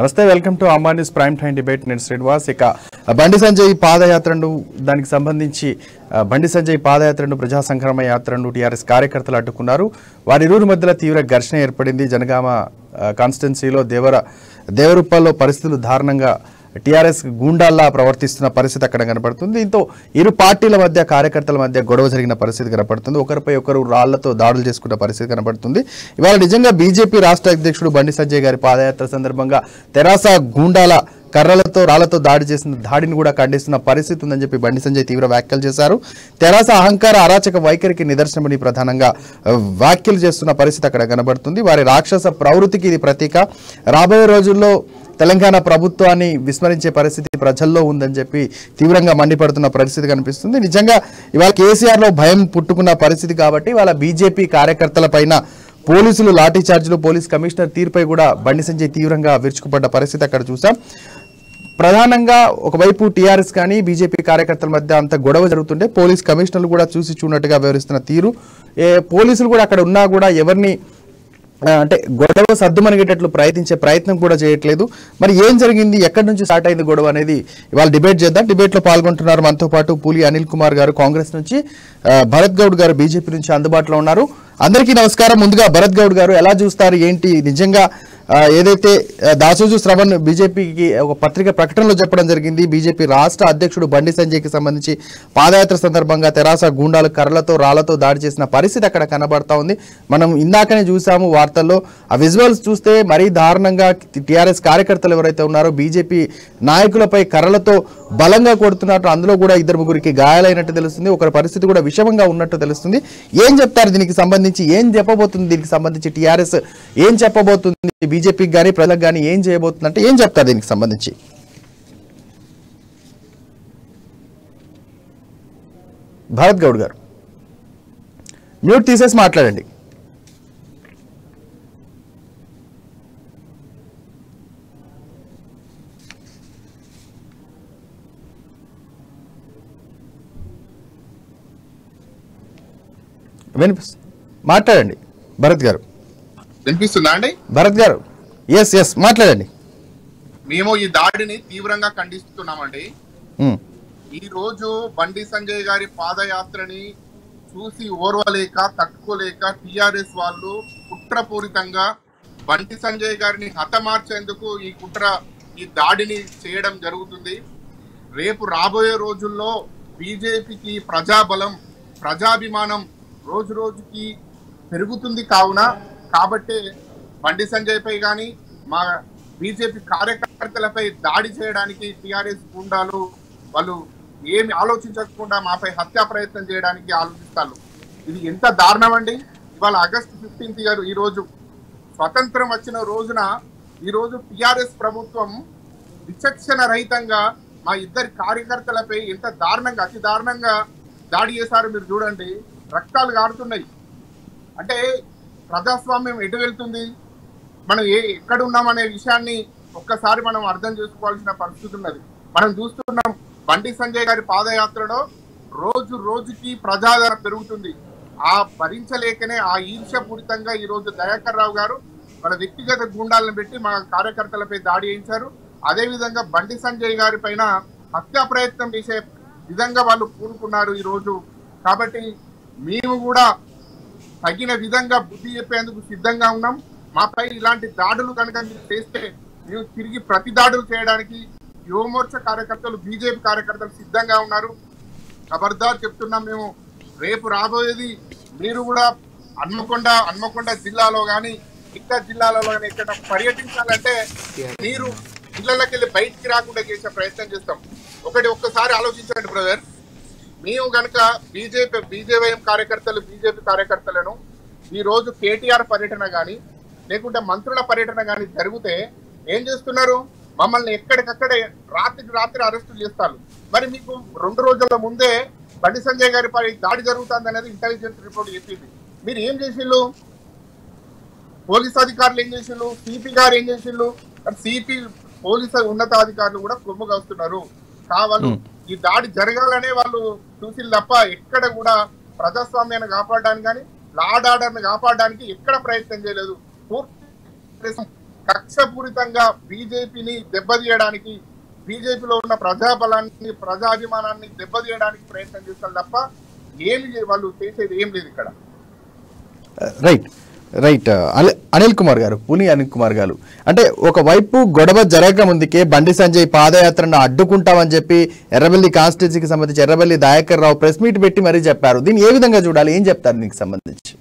నమస్తే welcome to Amma news prime time debate నేను శ్రీనివాస్ ఇక బండి సంజయ్ పాదయాత్రను దానికి సంబంధించి ఆ, బండి సంజయ్ పాదయాత్రను ప్రజా సంగ్రామ యాత్రను టీఆర్ఎస్ కార్యకర్తలు అడ్డుకున్నారు వారిరువురి మధ్యలో తీవ్ర ఘర్షణ ఏర్పడింది జనగామ ఆ, కాన్స్టిట్యున్సీలో దేవర దేవరుప్పల్లో పరిస్థితులు దారుణంగా టీఆర్ఎస్ గూండాల్లా ప్రవర్తిస్తున్న పరిస్థితి అక్కడ కనపడుతుంది దీంతో ఇరు పార్టీల మధ్య కార్యకర్తల మధ్య గొడవ జరిగిన పరిస్థితి కనపడుతుంది ఒకరిపై ఒకరు రాళ్లతో దాడులు చేసుకున్న పరిస్థితి కనపడుతుంది ఇవాళ నిజంగా బీజేపీ రాష్ట్ర అధ్యక్షుడు బండి సంజయ్ గారి పాదయాత్ర సందర్భంగా తెరాస గూండాల కర్రలతో రాళ్లతో దాడి చేసిన దాడిని కూడా ఖండిస్తున్న పరిస్థితి ఉందని చెప్పి బండి సంజయ్ తీవ్ర వ్యాఖ్యలు చేశారు తెరాస అహంకార అరాచక వైఖరికి నిదర్శనమని ప్రధానంగా ఆ, వ్యాఖ్యలు చేస్తున్న పరిస్థితి అక్కడ కనబడుతుంది వారి రాక్షస ప్రవృత్తికి ఇది ప్రతీక రాబోయే రోజుల్లో తెలంగాణ ప్రభుత్వాన్ని విస్మరించే పరిస్థితి ప్రజల్లో ఉందని చెప్పి తీవ్రంగా మండిపడుతున్న పరిస్థితి కనిపిస్తుంది నిజంగా ఇవాళ కేసీఆర్లో భయం పుట్టుకున్న పరిస్థితి కాబట్టి వాళ్ళ బీజేపీ కార్యకర్తల పైన పోలీసులు లాఠీ చార్జీలు పోలీస్ కమిషనర్ తీరుపై కూడా బండి సంజయ్ తీవ్రంగా విరుచుకుపడ్డ పరిస్థితి అక్కడ చూసాం ప్రధానంగా ఒకవైపు టీఆర్ఎస్ కానీ బీజేపీ కార్యకర్తల మధ్య అంత గొడవ జరుగుతుంటే పోలీస్ కమిషనర్లు కూడా చూసి చూడనట్టుగా వ్యవహరిస్తున్న తీరు ఏ పోలీసులు కూడా అక్కడ ఉన్నా కూడా ఎవరిని ఆ, అంటే గొడవ సర్దుమనిగేటట్లు ప్రయత్నించే ప్రయత్నం కూడా చేయట్లేదు మరి ఏం జరిగింది ఎక్కడి నుంచి స్టార్ట్ అయింది గొడవ అనేది ఇవాళ డిబేట్ చేద్దాం డిబేట్ లో పాల్గొంటున్నారు మనతో పాటు పూలి అనిల్ కుమార్ గారు కాంగ్రెస్ నుంచి ఆ, భరత్ గౌడ్ గారు బీజేపీ నుంచి అందుబాటులో ఉన్నారు అందరికీ నమస్కారం ముందుగా భరత్ గౌడ్ గారు ఎలా చూస్తారు ఏంటి నిజంగా ఆ, ఏదైతే ఆ, దాసోజు శ్రవణ్ బీజేపీకి ఒక పత్రిక ప్రకటనలో చెప్పడం జరిగింది బీజేపీ రాష్ట్ర అధ్యక్షుడు బండి సంజయ్కి సంబంధించి పాదయాత్ర సందర్భంగా తెరాస గూండాలు కర్రలతో రాళ్లతో దాడి చేసిన పరిస్థితి అక్కడ కనబడతా ఉంది మనం ఇందాకనే చూసాము వార్తల్లో ఆ విజువల్స్ చూస్తే మరీ దారుణంగా టీఆర్ఎస్ కార్యకర్తలు ఎవరైతే ఉన్నారో బీజేపీ నాయకులపై కర్రలతో బలంగా కొడుతున్నట్టు అందులో కూడా ఇద్దరు ముగ్గురికి గాయాలైనట్టు తెలుస్తుంది ఒకరి పరిస్థితి కూడా విషమంగా ఉన్నట్టు తెలుస్తుంది ఏం చెప్తారు దీనికి సంబంధించి ఏం చెప్పబోతుంది దీనికి సంబంధించి టీఆర్ఎస్ ఏం చెప్పబోతుంది బీజేపీకి కానీ ప్రజలకు కానీ ఏం చేయబోతుంది అంటే ఏం చెప్తారు దీనికి సంబంధించి భరత్ గౌడ్ గారు మ్యూట్ తీసేసి మాట్లాడండి వినిపిస్తుంది మాట్లాడండి భరత్ గారు వినిపిస్తుందా అండి భరత్ గారు ఎస్ ఎస్ మాట్లాడండి మేము ఈ దాడిని తీవ్రంగా ఖండిస్తున్నామండి ఉమ్, ఈ రోజు బండి సంజయ్ గారి పాదయాత్రని చూసి ఓర్వలేక తట్టుకోలేక టిఆర్ఎస్ వాళ్ళు కుట్రపూరితంగా బండి సంజయ్ గారిని హతమార్చేందుకు ఈ కుట్ర ఈ దాడిని చేయడం జరుగుతుంది రేపు రాబోయే రోజుల్లో బీజేపీకి ప్రజాబలం ప్రజాభిమానం రోజు రోజుకి పెరుగుతుంది కావున కాబట్టే బండి సంజయ్ పై కానీ మా బీజేపీ కార్యకర్తలపై దాడి చేయడానికి టిఆర్ఎస్ గుండాలు వాళ్ళు ఏమి ఆలోచించకుండా మాపై హత్యా ప్రయత్నం చేయడానికి ఆలోచిస్తారు ఇది ఎంత దారుణం అండి ఇవాళ ఆగస్టు ఫిఫ్టీన్త్ గారు ఈ రోజు స్వతంత్రం వచ్చిన రోజున ఈ రోజు టిఆర్ఎస్ ప్రభుత్వం విచక్షణ రహితంగా మా ఇద్దరి కార్యకర్తలపై ఎంత దారుణంగా అతి దారుణంగా దాడి చేశారో మీరు చూడండి రక్తాలు కారుతున్నాయి అంటే ప్రజాస్వామ్యం ఎటు వెళ్తుంది మనం ఏ ఎక్కడ ఉన్నామనే విషయాన్ని ఒక్కసారి మనం అర్థం చేసుకోవాల్సిన పరిస్థితి ఉన్నది మనం చూస్తున్నాం బండి సంజయ్ గారి పాదయాత్రలో రోజు రోజుకి ప్రజాదరణ పెరుగుతుంది ఆ భరించలేకనే ఆ ఈర్ష్యపూరితంగా ఈ రోజు దయాకర్ రావు గారు వాళ్ళ వ్యక్తిగత గుండాలను పెట్టి మా కార్యకర్తలపై దాడి చేయించారు అదే విధంగా బండి సంజయ్ గారి పైన హత్యా ప్రయత్నం చేసే విధంగా వాళ్ళు పూనుకున్నారు ఈ రోజు కాబట్టి మేము కూడా తగిన విధంగా బుద్ధి చెప్పేందుకు సిద్ధంగా ఉన్నాం మాపై ఇలాంటి దాడులు కనుక మీరు చేస్తే మేము తిరిగి ప్రతి దాడులు చేయడానికి యువమోర్చ కార్యకర్తలు బీజేపీ కార్యకర్తలు సిద్ధంగా ఉన్నారు ఖబర్దార్ చెప్తున్నాం మేము రేపు రాబోయేది మీరు కూడా హన్మకొండ హన్మకొండ జిల్లాలో కానీ ఇంకా జిల్లాలలో కానీ ఎక్కడ పర్యటించాలంటే మీరు ఇళ్లకి వెళ్ళి బయటికి రాకుండా చేసే ప్రయత్నం చేస్తాం ఒకటి ఒక్కసారి ఆలోచించండి బ్రదర్ మేము గనక బీజేపీ బీజేవైఎం కార్యకర్తలు బీజేపీ కార్యకర్తలను ఈ రోజు కేటీఆర్ పర్యటన గాని లేకుంటే మంత్రుల పర్యటన గాని జరిగితే ఏం చేస్తున్నారు మమ్మల్ని ఎక్కడికక్కడే రాత్రికి రాత్రి అరెస్టు చేస్తారు మరి మీకు రెండు రోజుల ముందే బండి సంజయ్ గారిపై దాడి జరుగుతుంది అనేది ఇంటెలిజెన్స్ రిపోర్ట్ చెప్పింది మీరు ఏం చేసిళ్ళు పోలీస్ అధికారులు ఏం చేసిళ్ళు సిపి గారు ఏం చేసిళ్ళు సిపి పోలీసు ఉన్నతాధికారులు కూడా కొమ్ముగా వస్తున్నారు కావాలి Hmm. ఈ దాడి జరగాలనే వాళ్ళు చూసి తప్ప ఎక్కడ కూడా ప్రజాస్వామ్యాన్ని కాపాడడానికి కానీ లాడ్ ఆర్డర్ ని కాపాడడానికి ఎక్కడ ప్రయత్నం చేయలేదు పూర్తి కక్షపూరితంగా బీజేపీని దెబ్బతీయడానికి బీజేపీలో ఉన్న ప్రజాబలాన్ని ప్రజాభిమానాన్ని దెబ్బతీయడానికి ప్రయత్నం చేస్తారు తప్ప ఏమి చే- వాళ్ళు చేసేది ఏం లేదు ఇక్కడ రైట్ రైట్ అనిల్- అనిల్ కుమార్ గారు పుని అనిల్ కుమార్ గారు అంటే ఒకవైపు గొడవ జరగక ముందుకే బండి సంజయ్ పాదయాత్రను అడ్డుకుంటామని చెప్పి ఎర్రబెల్లి కాన్స్టిట్యూన్సీకి సంబంధించి ఎర్రబెల్లి దయాకర్ రావు ప్రెస్ మీట్ పెట్టి మరీ చెప్పారు దీన్ని ఏ విధంగా చూడాలి ఏం చెప్తారు దీనికి సంబంధించి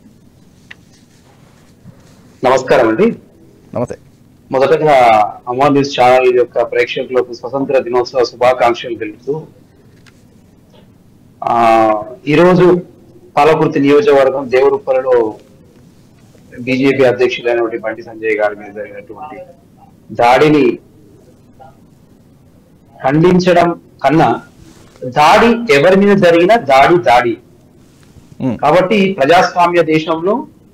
నమస్కారం అండి నమస్తే మొదటగా అమర్ న్యూస్ ఛానల్ యొక్క ప్రేక్షకులకు స్వతంత్ర దినోత్సవ శుభాకాంక్షలు తెలుపుతూ ఆ ఈరోజు పాలకుర్తి నియోజకవర్గం దేవరుప్పలలో బీజేపీ అధ్యక్షులైనటువంటి బండి సంజయ్ గారి మీద జరిగినటువంటి దాడిని ఖండించడం కన్నా దాడి ఎవరి మీద జరిగినా దాడి దాడి ఉమ్, కాబట్టి ప్రజాస్వామ్య దేశంలో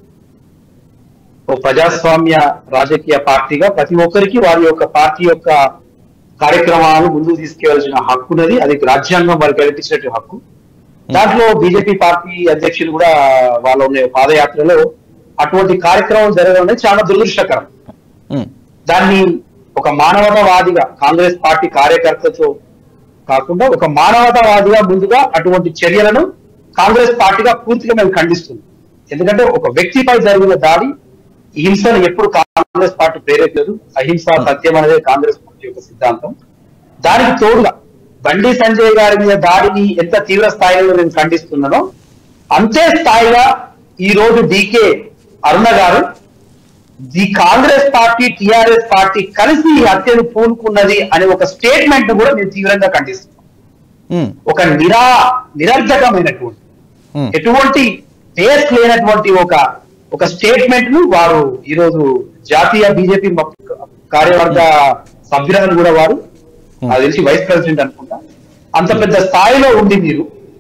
ఓ ప్రజాస్వామ్య రాజకీయ పార్టీగా ప్రతి ఒక్కరికి వారి యొక్క పార్టీ యొక్క కార్యక్రమాలను ముందుకు తీసుకెళ్లాల్సిన హక్కు ఉన్నది అది రాజ్యాంగం వారికి కల్పించినట్టు హక్కు దాంట్లో బీజేపీ పార్టీ అధ్యక్షులు కూడా వాళ్ళ ఉన్న పాదయాత్రలో అటువంటి కార్యక్రమం జరగడం అనేది చాలా దురదృష్టకరం ఉమ్, దాన్ని ఒక మానవతావాదిగా కాంగ్రెస్ పార్టీ కార్యకర్తతో కాకుండా ఒక మానవతావాదిగా ముందుగా అటువంటి చర్యలను కాంగ్రెస్ పార్టీగా పూర్తిగా మేము ఖండిస్తుంది ఎందుకంటే ఒక వ్యక్తిపై జరిగిన దాడి హింసను ఎప్పుడు కాంగ్రెస్ పార్టీ ప్రేరేపలేదు అహింస సత్యం అనేది కాంగ్రెస్ పార్టీ యొక్క సిద్ధాంతం దానికి తోడుగా బండి సంజయ్ గారి మీద దాడిని ఎంత తీవ్ర స్థాయిలో నేను ఖండిస్తున్నానో అంతే స్థాయిగా ఈ రోజు DK Aruna garu the Congress party TRS party కలిసి ఈ హత్యను పూనుకున్నది అనే ఒక స్టేట్మెంట్ కూడా మేము తీవ్రంగా ఖండిస్తున్నాం ఉమ్, ఒక నిరా నిరర్ధకమైనటువంటి ఉమ్, ఎటువంటి బేస్ లేనటువంటి ఒక ఒక స్టేట్మెంట్ ను వారు ఈరోజు జాతీయ బీజేపీ కార్యవర్గ సభ్యులను కూడా వారు నాకు తెలిసి వైస్ ప్రెసిడెంట్ అనుకుంటా అంత పెద్ద స్థాయిలో ఉంది మీరు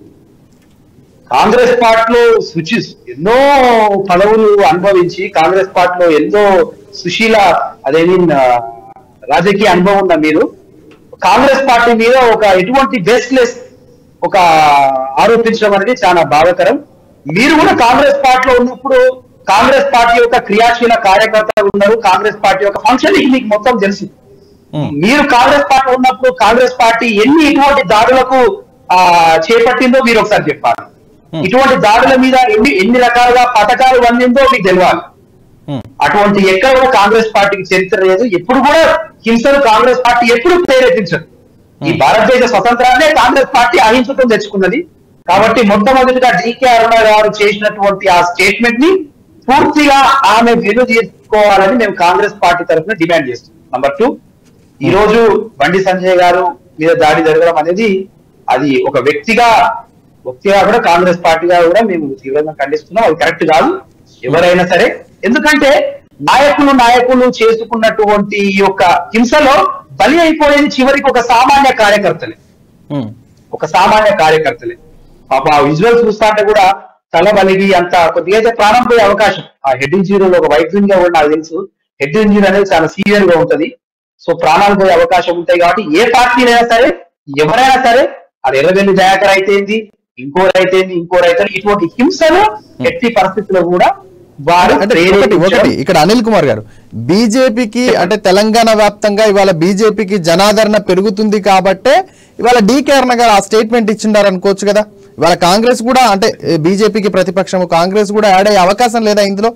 కాంగ్రెస్ పార్టీలో శుచి ఎన్నో పదవులు అనుభవించి కాంగ్రెస్ పార్టీలో ఎన్నో సుశీల అదే మీన్ రాజకీయ అనుభవం ఉన్న మీరు కాంగ్రెస్ పార్టీ మీద ఒక ఎటువంటి బేస్లెస్ ఒక ఆరోపించడం అనేది చాలా బాధాకరం మీరు కూడా కాంగ్రెస్ పార్టీలో ఉన్నప్పుడు కాంగ్రెస్ పార్టీ యొక్క క్రియాశీల కార్యకర్తలు ఉన్నారు కాంగ్రెస్ పార్టీ యొక్క ఫంక్షనింగ్ మీకు మొత్తం తెలుసు ఉమ్, మీరు కాంగ్రెస్ పార్టీ ఉన్నప్పుడు కాంగ్రెస్ పార్టీ ఎన్ని ఇటువంటి దాడులకు ఆ చేపట్టిందో మీరు ఒకసారి చెప్పాలి Hmm. ఇటువంటి దాడుల మీద ఎన్ని ఎన్ని రకాలుగా పథకాలు వండిందో మీకు తెలియాలి ఉమ్, అటువంటి ఎక్కడ కూడా కాంగ్రెస్ పార్టీకి చరిత్ర లేదు ఎప్పుడు కూడా హింసను కాంగ్రెస్ పార్టీ ఎప్పుడు ప్రేరేపించదు ఈ భారతదేశ స్వతంత్రాన్నే కాంగ్రెస్ పార్టీ అహింసతో తెచ్చుకున్నది కాబట్టి మొట్టమొదటిగా డికే అరుణ గారు చేసినటువంటి ఆ స్టేట్మెంట్ ని పూర్తిగా ఆమె వెను తీసుకోవాలని మేము కాంగ్రెస్ పార్టీ తరఫున డిమాండ్ చేస్తున్నాం నంబర్ టూ ఈ రోజు బండి సంజయ్ గారు మీద దాడి జరగడం అనేది అది ఒక వ్యక్తిగా వ్యక్తిగా కూడా కాంగ్రెస్ పార్టీగా కూడా మేము తీవ్రంగా ఖండిస్తున్నాం అది కరెక్ట్ కాదు ఎవరైనా సరే ఎందుకంటే నాయకులు నాయకులు చేసుకున్నటువంటి ఈ యొక్క హింసలో బలి అయిపోయేది చివరికి ఒక సామాన్య కార్యకర్తలే ఉమ్, ఒక సామాన్య కార్యకర్తలే పాప ఆ విజువల్ చూస్తాంటే కూడా తల బలిగి అంత కొద్దిగా అయితే ప్రాణం పోయే అవకాశం ఆ హెడ్ ఇంజరీలో ఒక వైద్యునిగా కూడా నాకు తెలుసు హెడ్ ఇంజరీ అనేది చాలా సీవియర్ గా ఉంటది సో ప్రాణాలు పోయే అవకాశం ఉంటాయి కాబట్టి ఏ పార్టీనైనా సరే ఎవరైనా సరే అది ఎర్రవెల్లి దయాకర్ అయితే ఏంది ఇంకోరైతే ఏంది ఇంకోరైతే ఇటువంటి హింసను ఎట్టి పరిస్థితుల్లో కూడా వారు అంటే ఒకటి ఒకటి ప్రేరేపించడం ఇక్కడ అనిల్ కుమార్ గారు బీజేపీకి అంటే తెలంగాణ వ్యాప్తంగా ఇవాళ బీజేపీకి జనాదరణ పెరుగుతుంది కాబట్టే ఇవాళ డీకే అరుణ గారు ఆ స్టేట్మెంట్ ఇచ్చిండారు అనుకోవచ్చు కదా ఇవాళ కాంగ్రెస్ కూడా అంటే బీజేపీకి ప్రతిపక్షం కాంగ్రెస్ కూడా యాడ్ అయ్యే అవకాశం లేదా ఇందులో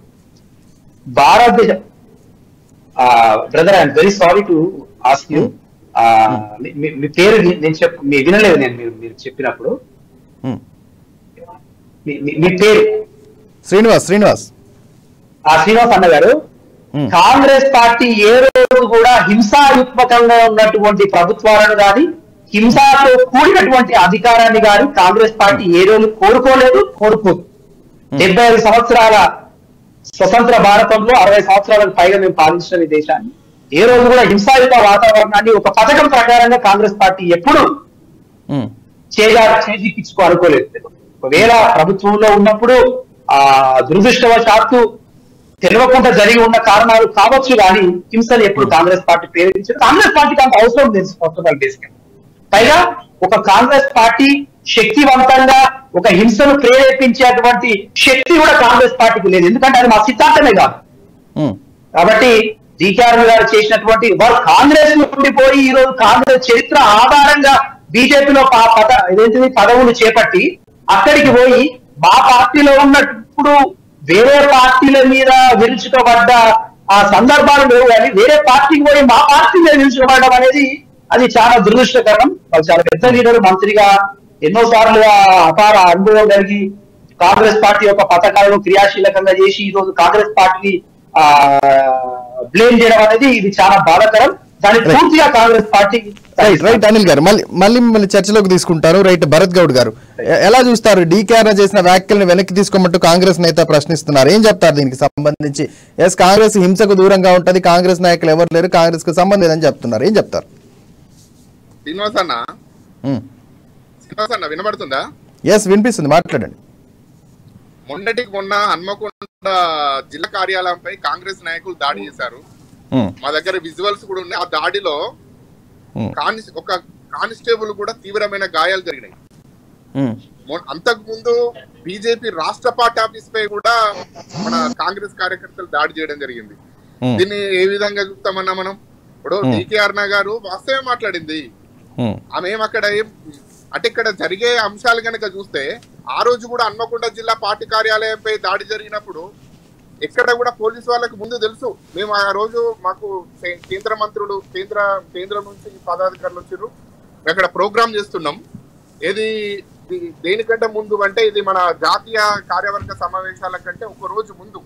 భారతదేశం brother I'm very sorry to ask you మీ పేరు ని- నేను చెప్ మీ వినలేదు నేను మీరు మీరు చెప్పినప్పుడు ఉమ్. మీ- మీ- మీ పేరు శ్రీనివాస్ శ్రీనివాస్ ఆ శ్రీనివాస్ అన్న గారు ఉమ్, కాంగ్రెస్ పార్టీ ఏ రోజు కూడా హింసాయుత్మకంగా ఉన్నటువంటి ప్రభుత్వాలను గాని హింసతో కూడినటువంటి అధికారాన్ని గాని కాంగ్రెస్ పార్టీ ఏ రోజు కోరుకోలేదు కోరుకోదు డెబ్బై ఐదు సంవత్సరాల స్వతంత్ర భారతంలో అరవై సంవత్సరాలకు పైగా మేము పాలించిన ఈ దేశాన్ని ఏ రోజు కూడా హింసాయుత వాతావరణాన్ని ఒక పథకం ప్రకారంగా కాంగ్రెస్ పార్టీ ఎప్పుడు ఉమ్, చేజా చేజిక్కించుకో అనుకోలేదు ఒకవేళ ప్రభుత్వంలో ఉన్నప్పుడు ఆ దురదృష్టవశాత్తు తెలియకుండా జరిగి ఉన్న కారణాలు కావచ్చు కానీ హింసను ఎప్పుడు కాంగ్రెస్ పార్టీ ప్రేరేపించారు కాంగ్రెస్ పార్టీకి అంత అవసరం లేదు ఫస్ట్ ఆఫ్ ఆల్ బేసిక్ పైగా ఒక కాంగ్రెస్ పార్టీ శక్తివంతంగా ఒక హింసను ప్రేరేపించేటువంటి శక్తి కూడా కాంగ్రెస్ పార్టీకి లేదు ఎందుకంటే అది మా సిద్ధాంతమే కాదు ఉమ్, కాబట్టి డికేఆర్ గారు చేసినటువంటి వారు కాంగ్రెస్ నుండి పోయి ఈ రోజు కాంగ్రెస్ చరిత్ర ఆధారంగా బీజేపీలో పద ఇదేంటిది పదవులు చేపట్టి అక్కడికి పోయి మా పార్టీలో ఉన్నప్పుడు వేరే పార్టీల మీద విరుచుకోబడ్డ ఆ సందర్భాలు లేవు కానీ వేరే పార్టీకి పోయి మా పార్టీ మీద విరుచుకోబడడం అనేది అది చాలా దురదృష్టకరం వాళ్ళు చాలా పెద్ద లీడర్ మంత్రిగా ఎన్నో సార్లు అపార అనుభవం కలిగి కాంగ్రెస్ పార్టీ యొక్క పథకాలను క్రియాశీలకంగా చేసి ఈ రోజు కాంగ్రెస్ పార్టీని ఆ బ్లేమ్ చేయడం అనేది ఇది చాలా బాధాకరం దాన్ని పూర్తిగా Congress party right right Anil garu మళ్ళీ మళ్ళీ మిమ్మల్ని చర్చలోకి తీసుకుంటారు రైట్ భరత్ గౌడ్ గారు ఎ- ఎలా చూస్తారు డీకేఆర్ చేసిన వ్యాఖ్యలను వెనక్కి తీసుకోమంటూ కాంగ్రెస్ నేత ప్రశ్నిస్తున్నారు ఏం చెప్తారు దీనికి సంబంధించి ఎస్ కాంగ్రెస్ హింసకు దూరంగా ఉంటది కాంగ్రెస్ నాయకులు ఎవరు లేరు కాంగ్రెస్ కు సంబంధం లేదని చెప్తున్నారు ఏం చెప్తారు శ్రీనివాస్ అన్న శ్రీనివాస్ అన్న వినబడుతుందా ఎస్ వినిపిస్తుంది మాట్లాడండి మొన్నటికి మొన్న హన్మకొండ జిల్లా కార్యాలయంపై కాంగ్రెస్ నాయకులు దాడి చేశారు ఉమ్, మా దగ్గర విజువల్స్ కూడా ఉన్నాయి ఆ దాడిలో ఉమ్, కాని ఒక కానిస్టేబుల్ కూడా తీవ్రమైన గాయాలు జరిగినాయి ఉమ్, మొ- అంతకు ముందు బీజేపీ రాష్ట్ర పార్టీ ఆఫీస్ పై కూడా మన కాంగ్రెస్ కార్యకర్తలు దాడి చేయడం జరిగింది ఉమ్, దీన్ని ఏ విధంగా చూస్తామన్నా మనం ఇప్పుడు Hmm. డికే అరుణ గారు వాస్తవే మాట్లాడింది ఉమ్, ఆమె ఏం అక్కడ ఏం అంటే ఇక్కడ జరిగే అంశాలు కనుక చూస్తే ఆ రోజు కూడా హన్మకొండ జిల్లా పార్టీ కార్యాలయంపై దాడి జరిగినప్పుడు ఎక్కడ కూడా పోలీసు వాళ్ళకి ముందు తెలుసు మేము ఆ రోజు మాకు కే- కేంద్ర మంత్రులు కేంద్ర కేంద్రం నుంచి పదాధికారులు వచ్చారు అక్కడ ప్రోగ్రామ్ చేస్తున్నాం ఏది ఇది దేనికంటే ముందు అంటే ఇది మన జాతీయ కార్యవర్గ సమావేశాల కంటే ఒక రోజు ముందు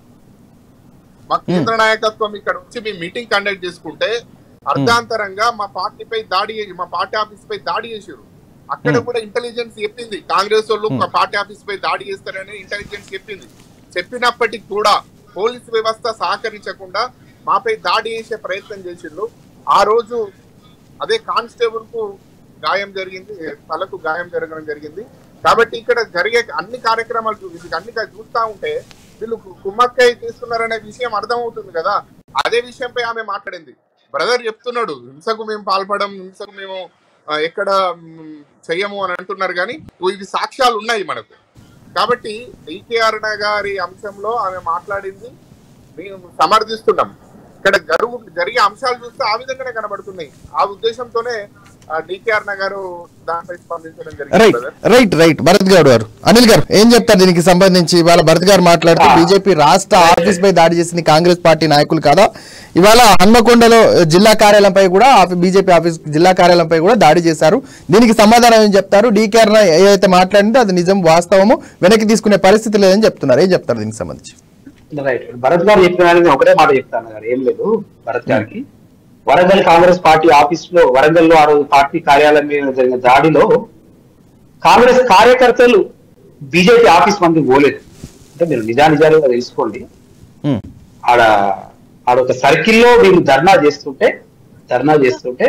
మా కేంద్ర నాయకత్వం ఇక్కడ వచ్చి మేము మీటింగ్ కండక్ట్ చేసుకుంటే అర్ధాంతరంగా మా పార్టీపై దాడి చేసి మా పార్టీ ఆఫీస్ పై దాడి చేశారు అక్కడ కూడా ఇంటెలిజెన్స్ చెప్పింది కాంగ్రెస్ వాళ్ళు మా పార్టీ ఆఫీస్ పై దాడి చేస్తారని ఇంటెలిజెన్స్ చెప్పింది చెప్పినప్పటికీ కూడా పోలీస్ వ్యవస్థ సహకరించకుండా మాపై దాడి చేసే ప్రయత్నం చేసిండ్రు ఆ రోజు అదే కానిస్టేబుల్ కు గాయం జరిగింది తలకు గాయం జరగడం జరిగింది కాబట్టి ఇక్కడ జరిగే అన్ని కార్యక్రమాలు చూ- వీళ్ళకి అన్ని కా- చూస్తా ఉంటే వీళ్ళు కు- కుమ్మక్కై చేస్తున్నారనే విషయం అర్థమవుతుంది కదా అదే విషయంపై ఆమె మాట్లాడింది బ్రదర్ చెప్తున్నాడు హింసకు మేము పాల్పడం హింసకు మేము ఆ, ఎక్కడ మ్, చెయ్యము అని అంటున్నారు కానీ ఇవి సాక్ష్యాలు ఉన్నాయి మనకు కాబట్టి డికే అరుణ గారి అంశంలో ఆమె మాట్లాడింది మేము సమర్థిస్తున్నాం ఇక్కడ జరుగు జరిగే అంశాలు చూస్తే ఆ విధంగానే కనబడుతున్నాయి ఆ ఉద్దేశంతోనే డికే అరుణ గారు దానిపై స్పందించడం జరిగింది right brother. Right right Bharat Goud garu Anil గారు ఏం చెప్తారు దీనికి సంబంధించి ఇవాళ భరత్ గారు మాట్లాడుతూ బీజేపీ రాష్ట్ర ఆఫీస్ పై దాడి చేసింది కాంగ్రెస్ పార్టీ నాయకులు కాదా ఇవాళ హన్మకొండలో జిల్లా కార్యాలయంపై కూడా బీజేపీ ఆఫీస్ జిల్లా కార్యాలయంపై కూడా దాడి చేశారు దీనికి సమాధానం ఏం చెప్తారు డీకేఆర్ ఏదైతే మాట్లాడిందో అది నిజం వాస్తవము వెనక్కి తీసుకునే పరిస్థితి లేదని చెప్తున్నారు ఏం చెప్తారు దీనికి సంబంధించి రైట్ భరత్ గారు చెప్పిన దానికి నేను ఒకటే మాట చెప్తాను గారు ఏం లేదు భరత్ గారికి వరంగల్ కాంగ్రెస్ పార్టీ ఆఫీస్ లో వరంగల్ లో ఆ రోజు పార్టీ కార్యాలయం మీద జరిగిన దాడిలో కాంగ్రెస్ కార్యకర్తలు బీజేపీ ఆఫీస్ మంది పోలేదు అంటే మీరు నిజానిజాలుగా తెలుసుకోండి ఉమ్, ఆడ ఆడ ఒక సర్కిల్లో వీళ్ళు ధర్నా చేస్తుంటే ధర్నా చేస్తుంటే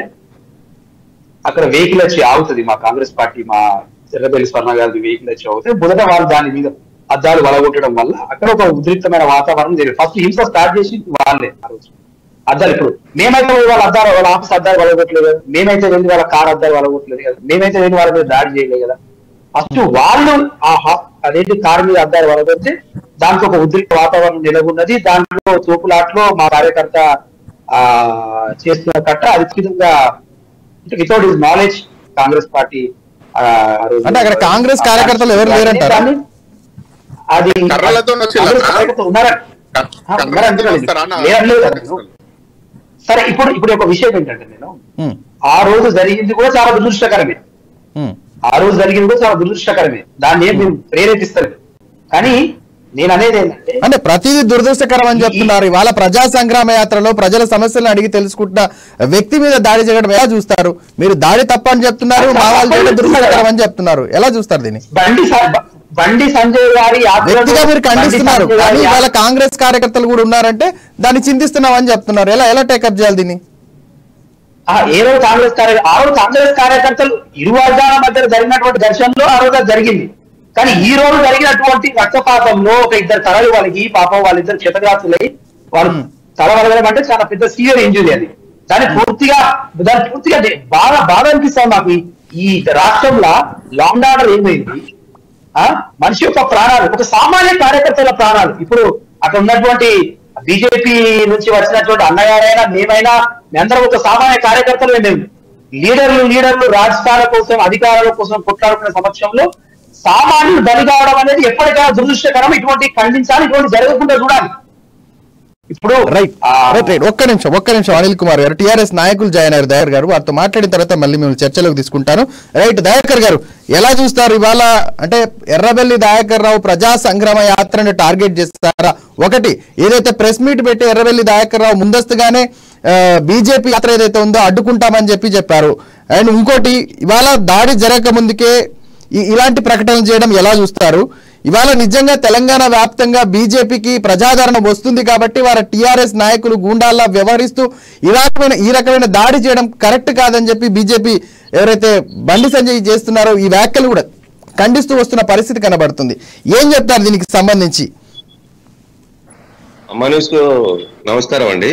అక్కడ వెహికల్ వచ్చి ఆగుతుంది మా కాంగ్రెస్ పార్టీ మా ఎర్రబెల్లి స్వర్ణ గారి వెహికల్ వచ్చి ఆగితే మొదట వాళ్ళు దాని మీద అద్దాలు వలగొట్టడం వల్ల అక్కడ ఒక ఉద్రిక్తమైన వాతావరణం జరిగింది ఫస్ట్ హింస స్టార్ట్ చేసి వాళ్ళే ఆ రోజు అద్దాలు ఇప్పుడు మేమైతే పోయి వాళ్ళ అద్దాలు వాళ్ళ ఆఫీస్ అద్దాలు వలగొట్టలేదు కదా మేమైతే వెళ్ళి వాళ్ళ కార్ అద్దాలు వలగొట్టలేదు కదా మేమైతే వెళ్ళి వాళ్ళ మీద దాడి చేయలేదు కదా ఫస్ట్ వాళ్ళు ఆ హా- అదేంటి కారు మీద అద్దాలు వలగొడితే దాంట్లో ఒక ఉద్రిక్త వాతావరణం నెలకొన్నది దాంట్లో తోపులాట్లో మా కార్యకర్త ఆ చేస్తున్న కట్ట అధికంగా without his knowledge Congress party ఆ, ఆ రోజు- అంటే అక్కడ కాంగ్రెస్ కార్యకర్తలు ఎవరు లేరంటారా? దాన్ని- అది కర్రలతో వచ్చిందా? కాంగ్రెస్ కార్యకర్తలు ఉన్నారా? కర్- ఆ, కర్రలతో ఉన్నారా? అంటున్నాను. వస్తారా అన్న? లేరు, లేరు అసలు. సరే ఇప్పుడు ఇప్పుడు ఒక విషయం ఏంటంటే నేను ఉమ్, ఆ రోజు జరిగింది కూడా చాలా దురదృష్టకరమే ఉమ్, ఆ రోజు జరిగింది కూడా చాలా దురదృష్టకరమే దాన్ని ఏం మేము ప్రేరేపిస్తారు కానీ నేను అనేది ఏంటంటే అంటే ప్రతిదీ దురదృష్టకరం అని చెప్తున్నారు ఇవాళ ప్రజా సంగ్రామ యాత్రలో ప్రజల సమస్యలను అడిగి తెలుసుకుంటున్న వ్యక్తి మీద దాడి చేయడం ఎలా చూస్తారు మీరు దాడి తప్ప అని చెప్తున్నారు మా వాళ్ళు చేయడం దురదృష్టకరం అని చెప్తున్నారు ఎలా చూస్తారు దీన్ని బండి స- బ- బండి సంజయ్ గారి యాత్రలో- వ్యక్తిగా మీరు బండి ఖండిస్తున్నారు సంజయ్ గారి కానీ ఇవాళ యాత్ర- కాంగ్రెస్ కార్యకర్తలు కూడా ఉన్నారంటే దాన్ని చింతిస్తున్నాం అని చెప్తున్నారు ఎలా ఎలా టేకప్ చేయాలి దీన్ని ఆ, ఏ రోజు కాంగ్రెస్ కార్య ఆ రోజు కాంగ్రెస్ కార్యకర్తలు ఇరు వర్గాల మధ్య జరిగినటువంటి ఘర్షణలో ఆ రోజు అది జరిగింది కానీ ఈ రోజు జరిగినటువంటి రక్తపాతంలో ఒక ఇద్దరు తలలు వాళ్ళకి పాపం వాళ్ళిద్దరు క్షతగ్రాసులై వాళ్ళు తల వలగడం అంటే చాలా పెద్ద సీరియర్ ఇంజురీ అది దాన్ని పూర్తిగా దాన్ని పూర్తిగా దే- బాగా బాధ అనిపిస్తుంది నాకు ఈ- ఈ రాష్ట్రంలో లాంగ్ ఆర్డర్ ఏమైంది ఆ మనిషి యొక్క ప్రాణాలు ఒక సామాన్య కార్యకర్తల ప్రాణాలు ఇప్పుడు అక్కడ ఉన్నటువంటి బీజేపీ నుంచి వచ్చినటువంటి అన్నగారైనా మేమైనా మేమందరం ఒక సామాన్య కార్యకర్తలు మేము లీడర్లు లీడర్లు రాజకీయాల కోసం అధికారాల కోసం కొట్లాడుకునే సమక్షంలో సామాన్యులు బలి కావడం అనేది ఎప్పటికైనా దురదృష్టకరం ఇటువంటి ఖండించాలి ఇటువంటి జరగకుండా చూడాలి ఇప్పుడు రైట్ ఆ, రైట్ రైట్ ఒక్క నిమిషం ఒక్క నిమిషం అనిల్ కుమార్ గారు టీఆర్ఎస్ నాయకులు జాయిన్ అయ్యారు దయాకర్ గారు వారితో మాట్లాడిన తర్వాత మళ్ళీ మేము చర్చలోకి తీసుకుంటాను రైట్ దయాకర్ గారు ఎలా చూస్తారు ఇవాళ అంటే ఎర్రబెల్లి దయాకర్ రావు ప్రజా సంగ్రామ యాత్రను టార్గెట్ చేస్తారా ఒకటి ఏదైతే ప్రెస్ మీట్ పెట్టి ఎర్రబెల్లి దయాకర్ రావు ముందస్తుగానే బీజేపీ యాత్ర ఏదైతే ఉందో అడ్డుకుంటామని చెప్పి చెప్పారు అండ్ ఇంకోటి ఇవాళ దాడి జరగక ముందుకే ఇ- ఇలాంటి ప్రకటనలు చేయడం ఎలా చూస్తారు ఇవాళ నిజంగా తెలంగాణ వ్యాప్తంగా బీజేపీకి ప్రజాదరణ వస్తుంది కాబట్టి వారి టీఆర్ఎస్ నాయకులు గూండాల్లా వ్యవహరిస్తూ ఈ రకమైన ఈ రకమైన దాడి చేయడం కరెక్ట్ కాదని చెప్పి బీజేపీ ఎవరైతే బండి సంజయ్ చేస్తున్నారో ఈ వ్యాఖ్యలు కూడా ఖండిస్తూ వస్తున్న పరిస్థితి కనబడుతుంది ఏం చెప్తారు దీనికి సంబంధించి మనస్కు నమస్కారం అండి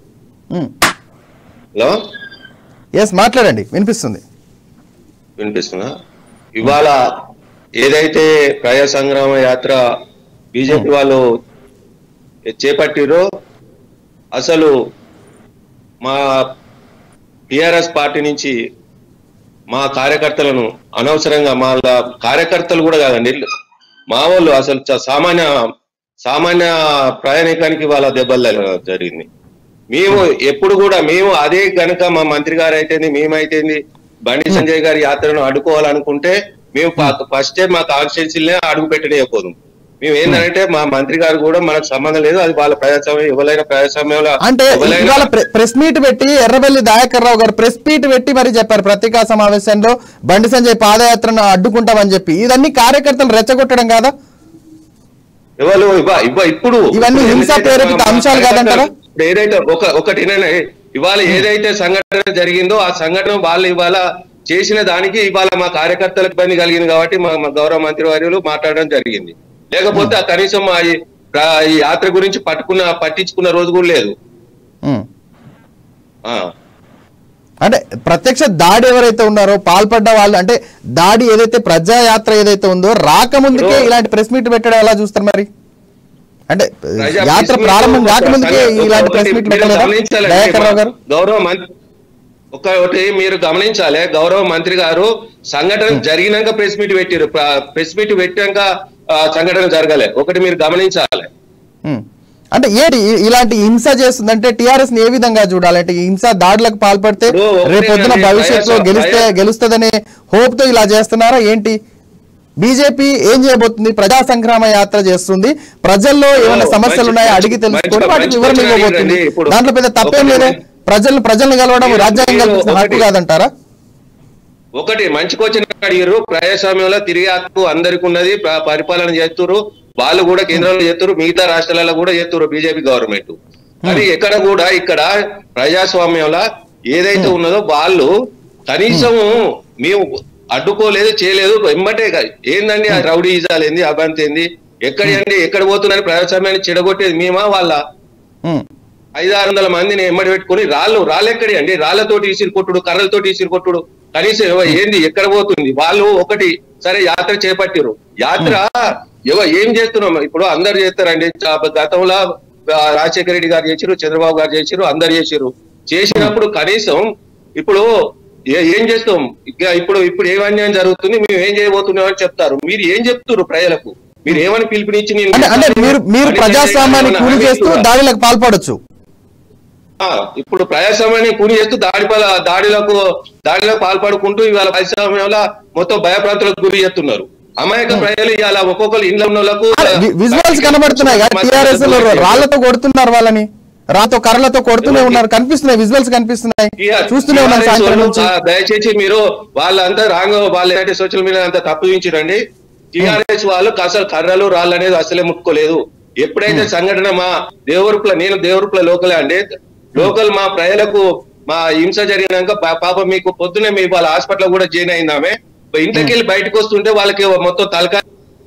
హలో ఎస్ మాట్లాడండి వినిపిస్తుంది వినిపిస్తుందా ఇవాళ ఏదైతే ప్రజా సంగ్రామ యాత్ర బీజేపీ వాళ్ళు చేపట్టిరో అసలు మా టిఆర్ఎస్ పార్టీ నుంచి మా కార్యకర్తలను అనవసరంగా మా కార్యకర్తలు కూడా కాదండి మా వాళ్ళు అసలు చ- సామాన్య సామాన్య ప్రయాణికానికి వాళ్ళ దెబ్బలు తగలడం జరిగింది మేము ఎప్పుడు కూడా మేము అదే గనుక మా మంత్రి గారు అయితేంది మేమైతేంది బండి సంజయ్ గారి యాత్రను అడ్డుకోవాలనుకుంటే మేము ఫస్ట్ మా కాన్స్టిట్యున్సీలనే అడుగు పెట్టలేకపోదు మేము ఏంటంటే మా మంత్రి గారు కూడా మనకు సంబంధం లేదు అది వాళ్ళ ప్రజాస్వామ్యం ఎవరైనా ప్రజాస్వామ్యంలో అంటే ఎవరైనా- ఇవాళ ప్రె- ప్రెస్ మీట్ పెట్టి ఎర్రబెల్లి దయాకర్ రావు గారు ప్రెస్ మీట్ పెట్టి మరి చెప్పారు పత్రికా సమావేశంలో బండి సంజయ్ పాదయాత్రను అడ్డుకుంటామని చెప్పి ఇదన్నీ కార్యకర్తలు రెచ్చగొట్టడం కాదా ఎవరు ఇవ్వ- ఇవ్వ- ఇప్పుడు ఇవన్నీ ఇప్పుడు హింసా ఏదైతే ప్రేరేపిత మా అంశాలు కాదంటారా? ఇప్పుడు ఏదైతే ఒక ఒకటి ఏంటంటే, ఇవాళ ఏదైతే సంఘటన జరిగిందో ఆ సంఘటన వాళ్ళు ఇవాళ చేసిన దానికి ఇవాళ మా కార్యకర్తలకు ఇబ్బంది కలిగింది కాబట్టి మా మా గౌరవ మంత్రి వర్యులు మాట్లాడడం జరిగింది లేకపోతే ఆ కనీసం మా ఈ ప్ర- ఈ యాత్ర గురించి పట్టుకున్న పట్టించుకున్న రోజు కూడా లేదు ఉమ్. ఆ అంటే ప్రత్యక్ష దాడి ఎవరైతే ఉన్నారో పాల్పడ్డ వాళ్ళు అంటే దాడి ఏదైతే ప్రజా యాత్ర ఏదైతే ఉందో రాకముందుకే ఇప్పుడు- ఇలాంటి ప్రెస్ మీట్ పెట్టడం ఎలా చూస్తారు మరి అంటే ప్రజా యాత్ర ప్రెస్ మీట్ ప్రారంభం ఒక కాకముందుకే సంఘ- ఇలాంటి ఒకటి ప్రెస్ మీట్ మీరు పెట్టలేదా గమనించాలండి. దయాకర్ రావు గారు గౌరవ మంత్రి ఒకటి మీరు గమనించాలి గౌరవ మంత్రి గారు సంఘటన జరిగినాక ప్రెస్ మీట్ పెట్టారు ప్రెస్ మీట్ పెట్టాక ఆ, సంఘటన జరగలే ఒకటి మీరు గమనించాలి ఉమ్. అంటే ఏంటి ఇ- ఇలాంటి హింస చేస్తుందంటే టిఆర్ఎస్ ని ఏ విధంగా చూడాలి అంటే ఈ హింస దాడులకు పాల్పడితే ఇప్పుడు ఒకటే రేపు పొద్దున అండి, భవిష్యత్తులో ప్రజా- గెలిస్తే ప్రజా- గెలుస్తుందనే హోప్ తో ఇలా చేస్తున్నారా ఏంటి బీజేపీ ఏం చేయబోతుంది ప్రజా సంగ్రామ యాత్ర చేస్తుంది ప్రజల్లో ఏమైనా మంచి- సమస్యలు ఉన్నాయో మంచి- అడిగి తెలుసుకొని మంచి- వాటికి మంచి వివరణ question ఇవ్వబోతుంది అడిగారండి. ఇప్పుడు దాంట్లో పెద్ద తప్పేం ఒకటి- లేదే ప్రజలు ప్రజల్ని కలవడం మీరు- రాజ్యాంగం మీరు కల్పించిన హక్కు ఒకటి- కాదంటారా ఒకటి మంచి క్వశ్చన్ అడిగారు ప్రజాస్వామ్యంలో తిరిగి హక్కు అందరికి ఉన్నది ప్ర- పరిపాలన చేస్తున్నారు వాళ్ళు కూడా కేంద్రంలో చేస్తున్నారు మిగతా రాష్ట్రాలలో కూడా చేస్తున్నారు బీజేపీ గవర్నమెంట్ కానీ ఎక్కడ కూడా ఇక్కడ ప్రజాస్వామ్యంలో ఏదైతే ఉన్నదో వాళ్ళు కనీసం మేము అడ్డుకోలేదు చేయలేదు వెంబటే కాదు. ఏందండి ఆ రౌడీ ఇజాలు ఏంది అభంతి ఏంది ఎక్కడి అండి ఎక్కడ పోతుందని ప్రజాస్వామ్యాన్ని చెడగొట్టేది మేమా వాళ్ళ ఉమ్. ఐదు ఆరు వందల మందిని ఎమ్మడి పెట్టుకుని రాళ్ళు రాళ్ళు ఎక్కడి అండి రాళ్లతోటి ఇసిరి కొట్టుడు కర్రలతోటి ఇసిరి కొట్టుడు కనీసం ఎవ- ఏంది ఎక్కడ పోతుంది వాళ్ళు ఒకటి సరే యాత్ర చేపట్టారు యాత్ర ఎవ ఏం చేస్తున్నాం ఇప్పుడు అందరు చేస్తారండి చా- గతంలో ఆ, రాజశేఖర రెడ్డి గారు చేసిరు చంద్రబాబు గారు చేసిరు అందరు చేసిరు చేసినప్పుడు కనీసం ఇప్పుడు ఏ- ఏం చేస్తాం ఇక ఇప్పుడు ఇప్పుడు ఏం అన్యాయం జరుగుతుంది మేము ఏం చేయబోతున్నాం అని చెప్తారు మీరు ఏం చెప్తున్నారు ప్రజలకు మీరు ఏమని పిలుపునిచ్చి నేను అంటే అంటే మీరు మీరు పని ప్రజాస్వామ్యాన్ని చేయాలని కూలి చేస్తూ హామీ దాడులకు పాల్పడొచ్చు ఆ, ఇప్పుడు ప్రజాస్వామ్యాన్ని కూని చేస్తూ దాడి పల దాడిలకు దాడిలకు పాల్పడుకుంటూ ఇవాళ ప్రజాస్వామ్యంలో మొత్తం భయప్రాంతాలకు గురి చేస్తున్నారు అమాయక ప్రజలు ఇవాళ ఒక్కొక్కరు ఇండ్ల ఉన్న వాళ్ళకు విజువల్స్ కనబడుతున్నాయి కదా టిఆర్ఎస్ లో రాళ్లతో కొడుతున్నారు వాళ్ళని రాతో కర్రలతో కొడుతూనే ఉన్నారు కనిపిస్తున్నాయి విజువల్స్ కనిపిస్తున్నాయి చూస్తూనే ఉన్నాను సాయంత్రం నుంచి ఆ, దయచేసి మీరు వాళ్ళంతా రాంగ్ వాళ్ళు ఏంటంటే సోషల్ మీడియా అంతా తప్పు చూపించారండి టిఆర్ఎస్ వాళ్ళు అసలు కర్రలు రాళ్ళు అనేది అసలే ముట్టుకోలేదు ఎప్పుడైతే సంఘటన మా దేవరుపుల నేను దేవరుపుల లోకలే అండి లోకల్ మా ప్రజలకు మా హింస జరిగినాక పా- పాప మీకు పొద్దునే మీ వాళ్ళ హాస్పిటల్ కూడా జాయిన్ అయింది ఆమె ఇంట్లోకి వెళ్ళి బయటకు వస్తుంటే వాళ్ళకి మొత్తం తలకాయ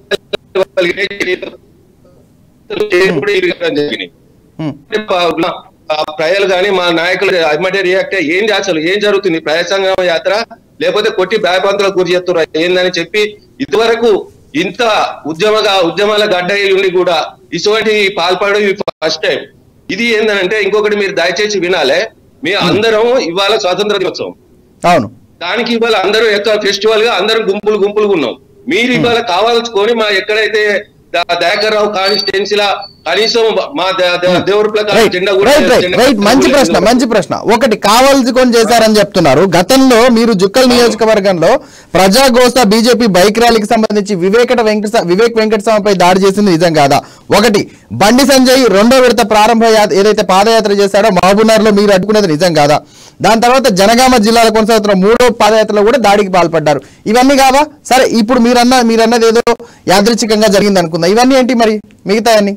జరిగినాయి ఉమ్. ఆ ప్రజలు కానీ మా నాయకులు అమ్మటే రియాక్ట్ అయ్యి ఏంది అసలు ఏం జరుగుతుంది ప్రజా సంగ్రామ యాత్ర లేకపోతే కొట్టి భయపంతులకు గురి చేస్తున్నారు ఏందని చెప్పి ఇదివరకు ఇంత ఉద్యమగా ఉద్యమాల గడ్డ అయి ఉండి కూడా ఇటువంటి పాల్పడడం ఫస్ట్ టైం ఇది ఏంటంటే ఇంకొకటి మీరు దయచేసి వినాలే మీ అందరం ఇవాళ స్వాతంత్ర దినోత్సవం అవును దానికి ఇవాళ అందరూ యొక్క ఫెస్టివల్ గా అందరం గుంపులు గుంపులుగా ఉన్నాం మీరు ఇవాళ కావాల్సుకొని మా ఎక్కడైతే ద- దయాకర్ రావు కాన్స్టిట్యున్సీలా కనీసం మా ద- ద- దేవుడి ప్రకారం రైట్ జెండా కూడా రైట్ రైట్ జెండా రైట్ మంచి కూడా ప్రశ్న లేదు. మంచి ప్రశ్న ఒకటి కావాల్సుకొని చేశారని చెప్తున్నారు గతంలో మీరు జుక్కల్ నియోజకవర్గంలో ప్రజాగోస బీజేపీ బైక్ ర్యాలీకి సంబంధించి వివేకట వెంకట వివేక్ వెంకటస్వామిపై దాడి చేసింది నిజం కాదా ఒకటి బండి సంజయ్ రెండో విడత ప్రారంభ యా- ఏదైతే పాదయాత్ర చేశాడో మహబూబ్నగర్ లో మీరు అడ్డుకున్నది నిజం కాదా దాని తర్వాత జనగామ జిల్లాలో కొనసాగుతున్న మూడో పాదయాత్రలో కూడా దాడికి పాల్పడ్డారు ఇవన్నీ కావా సరే ఇప్పుడు మీరన్న మీరన్నది ఏదో యాదృచ్ఛికంగా జరిగింది అనుకుందా ఇవన్నీ ఏంటి మరి మిగతా అన్ని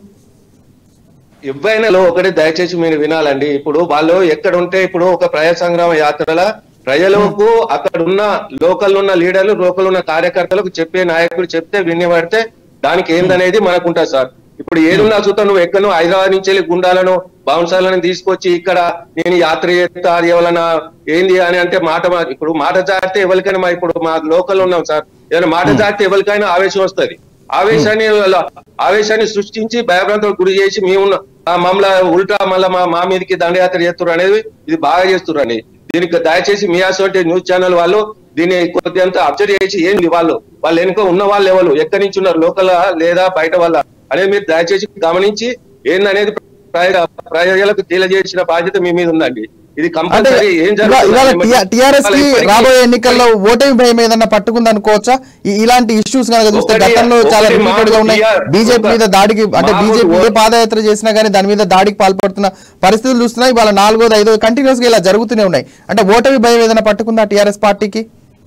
ఎవైనాలో ఒకటి దయచేసి మీరు వినాలండి ఇప్పుడు వాళ్ళు ఎక్కడ ఉంటే ఇప్పుడు ఒక ప్రజా సంగ్రామ యాత్రల ప్రజలకు అక్కడ ఉన్న లోకల్ ఉన్న లీడర్లు లోకల్ ఉన్న కార్యకర్తలకు చెప్పే నాయకుడు చెప్తే వినిపడితే దానికి ఏందనేది మనకు ఉంటుంది సార్ ఇప్పుడు ఏదున్నా చూద్దాం నువ్వు ఎక్కడ నువ్వు హైదరాబాద్ నుంచి వెళ్ళి గుండాలను బౌన్సర్లను తీసుకొచ్చి ఇక్కడ నేను యాత్ర చేస్తా అది ఎవరన్నా ఏంది అని అంటే మాట మా- ఇప్పుడు మాట జారితే ఎవరికైనా మా ఇప్పుడు మా లోకల్ ఉన్నాం సార్ ఏదైనా మాట జారితే ఎవరికైనా ఆవేశం వస్తది ఆవేశాన్ని ఆవేశాన్ని సృష్టించి భయభ్రాంతులకు గురి చేసి మేము మమ్మల్ని ఉల్టా మళ్ళా మా మా మీదకి దండయాత్ర చేస్తున్నారు అనేది ఇది బాగా చేస్తున్నారు దీనికి దయచేసి మీ అసోటి న్యూస్ ఛానల్ వాళ్ళు దీన్ని కొద్దింత అబ్జర్వ్ చేసి ఏంది వాళ్ళు వాళ్ళు వెనుక ఉన్న వాళ్ళు ఎవరు ఎక్కడి నుంచి ఉన్నారు లోకల్ లేదా బయట వాళ్ళ అనేది మీరు దయచేసి గమనించి ఏందనేది ప్రజ- ప్రజలకు తెలియజేసిన బాధ్యత మీ మీద ఉందండి ఇది అంటే కంపల్సరీ ఏం ఇవా- ఇవాళ జరుగుతుంది టిఆర్ఎస్ కి ఇప్పటికీ- రాబోయే ఎన్నికల్లో ఓటమి భయం ఏదన్నా పట్టుకుంది అనుకోవచ్చా ఈ- ఇలాంటి ఇష్యూస్ కనుక చూస్తే ఒకటి- గతంలో చాలా ఒకటి రిపీటెడ్ గా మాకు ఉన్నాయి TR బీజేపీ మీద దాడికి అంటే మాకు బీజేపీ ఏ ఓ- పాదయాత్ర చేసినా కానీ దాని మీద దాడికి పాల్పడుతున్న పరిస్థితులు చూస్తున్నాయి ఇవాళ నాలుగోది ఐదో కంటిన్యూస్ గా ఇలా జరుగుతూనే ఉన్నాయి అంటే ఓటమి భయం ఏదైనా పట్టుకుందా టిఆర్ఎస్ పార్టీకి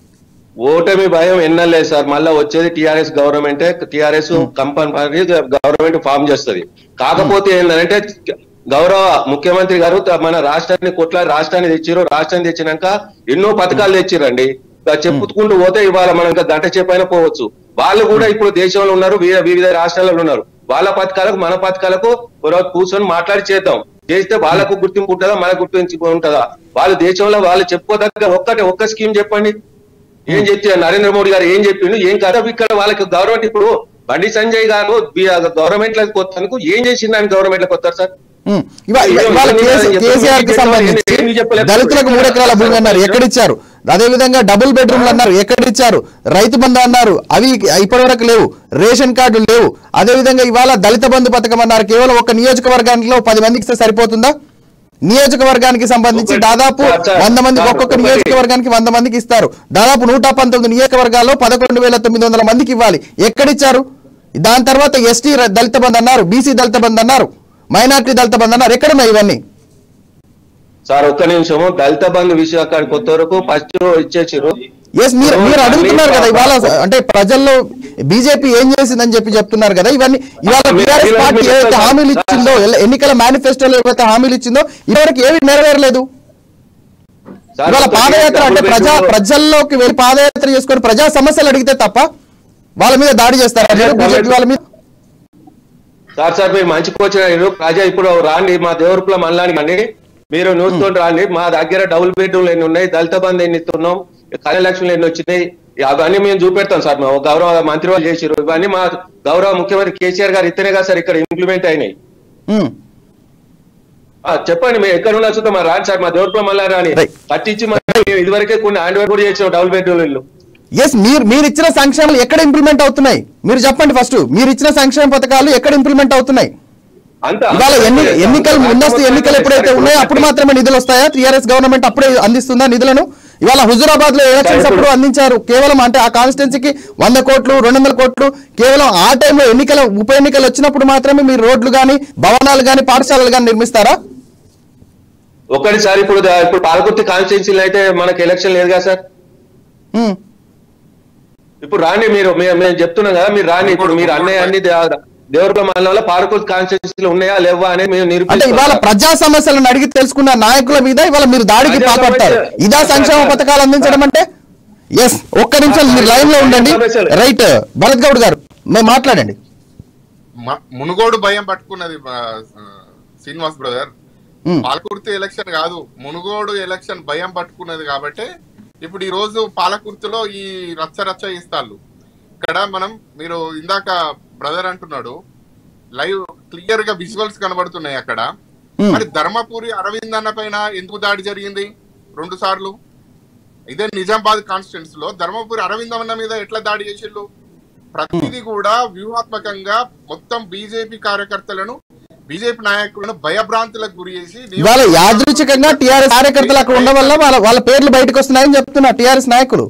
ఓటమి భయం ఎన్నలేదు సార్ మళ్ళా వచ్చేది టిఆర్ఎస్ గవర్నమెంటే టిఆర్ఎస్ కంపల్సరీ గవర్నమెంట్ ఫామ్ చేస్తది కాకపోతే ఏంటంటే గౌరవ ముఖ్యమంత్రి గారు త- మన రాష్ట్రాన్ని కొట్ల రాష్ట్రాన్ని తెచ్చిరు రాష్ట్రాన్ని తెచ్చినాక ఎన్నో పథకాలు తెచ్చిరండి ఇంకా చెప్పుకుంటూ పోతే ఇవాళ మనం ఇంకా గంట చెప్పైనా పోవచ్చు వాళ్ళు కూడా ఇప్పుడు దేశంలో ఉన్నారు వివిధ వివిధ రాష్ట్రాలలో ఉన్నారు వాళ్ళ పథకాలకు మన పథకాలకు ఒకరోజు కూర్చొని మాట్లాడి చేద్దాం చేస్తే వాళ్ళకు గుర్తింపు ఉంటుందా మన గుర్తింపు ఉంటుందా వాళ్ళు దేశంలో వాళ్ళు చెప్పుకోదగ్గ ఒక్కటే ఒక్క స్కీమ్ చెప్పండి ఏం చెప్తే నరేంద్ర మోడీ గారు ఏం చెప్పిండు ఏం కదా ఇక్కడ వాళ్ళకి గవర్నమెంట్ ఇప్పుడు బండి సంజయ్ గారు గవర్నమెంట్ లకు కొత్తకు ఏం చేసింది ఆయన గవర్నమెంట్ లకు వస్తారు సార్ ఉమ్. ఇవా- ఏం- ఇవాళ ఏం కేసీ- చెప్పలేదు, కేసీఆర్ కి ఏం సంబంధించి చెప్పలేదు, ఏం చెప్పలేదు. దళితులకు మూడు ఎకరాల భూమి అన్నారు ఎక్కడిచ్చారు అదే విధంగా డబుల్ బెడ్రూమ్లు అన్నారు ఎక్కడిచ్చారు రైతు బంధు అన్నారు అవి ఇప్పటి వరకు లేవు రేషన్ కార్డులు లేవు అదే విధంగా ఇవాళ దళిత బంధు పథకం అన్నారు కేవలం ఒక నియోజకవర్గానికి పది మందికి ఇస్తే సరిపోతుందా నియోజకవర్గానికి సంబంధించి ఒకటి- దాదాపు సార్, సార్, వంద మంది సార్, ఒక్కొక్క ఒకటి- నియోజకవర్గానికి వంద మందికి ఇస్తారు దాదాపు నూట పంతొమ్మిది నియోజకవర్గాల్లో పదకొండు వేల తొమ్మిది వందల మందికి ఇవ్వాలి ఎక్కడిచ్చారు దాని తర్వాత ఎస్టీ దళిత బంధు అన్నారు బీసీ దళిత బంధు అన్నారు మైనార్టీ దళిత బంధు అన్నారు ఎక్కడున్నాయి ఇవన్నీ సార్ ఒక్క నిమిషము దళిత బంధు విషయం అక్కడ కొత్త వరకు ఫస్ట్ ఇచ్చేసారు ఎస్ మీరు మీరు అడుగుతున్నారు కదా ఇవాళ అంటే ప్రజల్లో బీజేపీ ఏం చేసిందని చెప్పి చెప్తున్నారు కదా ఇవన్నీ ఇవాళ మీరు- టీఆర్ఎస్ మీరు- పార్టీ మీరు ఏవైతే చెప్తారు. హామీలు ఇచ్చిందో ఎల్ల- ఎన్నికల మేనిఫెస్టోలో ఏవైతే హామీలు ఇచ్చిందో ఇప్పటివరకు ఏవి నెరవేరలేదు సార్, ఇవాళ ఒకటి పాదయాత్ర అంటే డబుల్ ప్రజా బెడ్రూమ్ ప్రజల్లోకి వెళ్ళి పాదయాత్ర చేసుకొని ప్రజా సమస్యలు అడిగితే తప్ప వాళ్ళ మీద దాడి చేస్తారా మీరు బీజేపీ వాళ్ళ మీద సార్ సార్ మీరు మంచి వచ్చినారు ప్రజా ఇప్పుడు రాండి మా దేవరపుల మండలానికి అండి మీరు న్యూస్ తోటి రాండి మా దగ్గర డబుల్ బెడ్రూమ్లు ఎన్ని ఉన్నాయి దళిత బంధు ఎన్ని ఇస్తున్నాం కళ్యాణలక్ష్మిలు ఎన్ని వచ్చినాయి అవన్నీ మేము చూపెడతాం సార్ మా గౌరవ మంత్రి వాళ్ళు చేసిరు ఇవన్నీ మా గౌరవ ముఖ్యమంత్రి కేసీఆర్ గారు ఇస్తేనే కదా సార్ ఇక్కడ ఇంప్లిమెంట్ అయినాయి ఉమ్. ఆ, చెప్పండి మేము ఎక్కడ ఉన్నా చూద్దాం మా రాండి సార్ మా దేవరపుల మళ్ళా రాని Right. కట్టించి మరి మేము ఇదివరకే కొన్ని హ్యాండ్ ఓవర్ కూడా చేసాం డబుల్ బెడ్రూమ్ ఇల్లు ఎస్ మీరు మీరు ఇచ్చిన సంక్షేమాలు ఎక్కడ ఇంప్లిమెంట్ అవుతున్నాయి మీరు చెప్పండి ఫస్ట్ మీరు ఇచ్చిన సంక్షేమ పథకాలు ఎక్కడ ఇంప్లిమెంట్ అవుతున్నాయి అంత ఇవాళ ఎన్ని ఎన్నికలు ముందస్తు ఎన్నికలు ఎప్పుడైతే ఉన్నాయో అప్పుడు మాత్రమే నిధులు వస్తాయా టీఆర్ఎస్ గవర్నమెంట్ అప్పుడే అందిస్తుందా నిధులను ఇవాళ హుజురాబాద్ లో ఎలక్షన్స్ అప్పుడు అందించారు కేవలం అంటే ఆ కాన్స్టిట్యున్సీకి వంద కోట్లు రెండు వందల కోట్లు కేవలం ఆ టైంలో ఎన్నికల ఉప ఎన్నికలు వచ్చినప్పుడు మాత్రమే మీరు రోడ్లు కానీ భవనాలు కానీ పాఠశాలలు కానీ నిర్మిస్తారా ఒకటిసారి ఇప్పుడు దా- ఇప్పుడు పాలకుర్తి కాన్స్టిట్యున్సీలో అయితే మనకి ఎలక్షన్ లేదు కదా సార్ ఉమ్. ఇప్పుడు రాండి మీరు మే- మేము చెప్తున్నాం కదా మీరు రాండి ఇప్పుడు మీరు అన్నయ్య అన్ని దేవరప మండలంలో పాలకుర్తి కాన్స్టిట్యున్సీలు ఉన్నాయా లేవా అనేది మేము అంటే నిరూపిస్తాం ఇవాళ సార్. ప్రజా సమస్యలను అడిగి తెలుసుకున్న నాయకుల మీద ఇవాళ మీరు దాడికి ప్రజా పాల్పడతారు సమస్య- ఇదా సంక్షేమ పథకాలు అందించడం అంటే ఎస్ ఒక్క నిమిషం మీరు లైన్ లో ఉండండి సమస్యలు. రైట్ భరత్ గౌడ్ గారు మేము మాట్లాడండి మ- మునుగోడు భయం పట్టుకున్నది ఆ, Srinivas brother um. Palakurthi election కాదు మునుగోడు ఎలక్షన్ భయం పట్టుకున్నది కాబట్టి ఇప్పుడు ఈ రోజు పాలకుర్తిలో ఈ రచ్చ రచ్చ ఇస్తాళ్ళు ఇక్కడ మనం మీరు ఇందాక బ్రదర్ అంటున్నాడు లైవ్ క్లియర్ గా విజువల్స్ కనబడుతున్నాయి అక్కడ Hmm. మరి ధర్మపురి అరవింద్ అన్న పైన ఎందుకు దాడి జరిగింది రెండు సార్లు ఇదే నిజామాబాద్ కాన్స్టిట్యూన్స్ లో ధర్మపురి అరవింద్ అన్న మీద ఎట్లా దాడి చేసిళ్ళు ప్రతిదీ కూడా వ్యూహాత్మకంగా మొత్తం బీజేపీ కార్యకర్తలను బీజేపీ నాయకులను భయభ్రాంతులకు గురి చేసి ఇవాళ యాదృచ్ఛికంగా టీఆర్ఎస్ కార్యకర్తలు అక్కడ ఉండడం వల్ల వాళ్ళ వాళ్ళ పేర్లు బయటకు వస్తున్నాయని చెప్తున్నా టీఆర్ఎస్ నాయకులు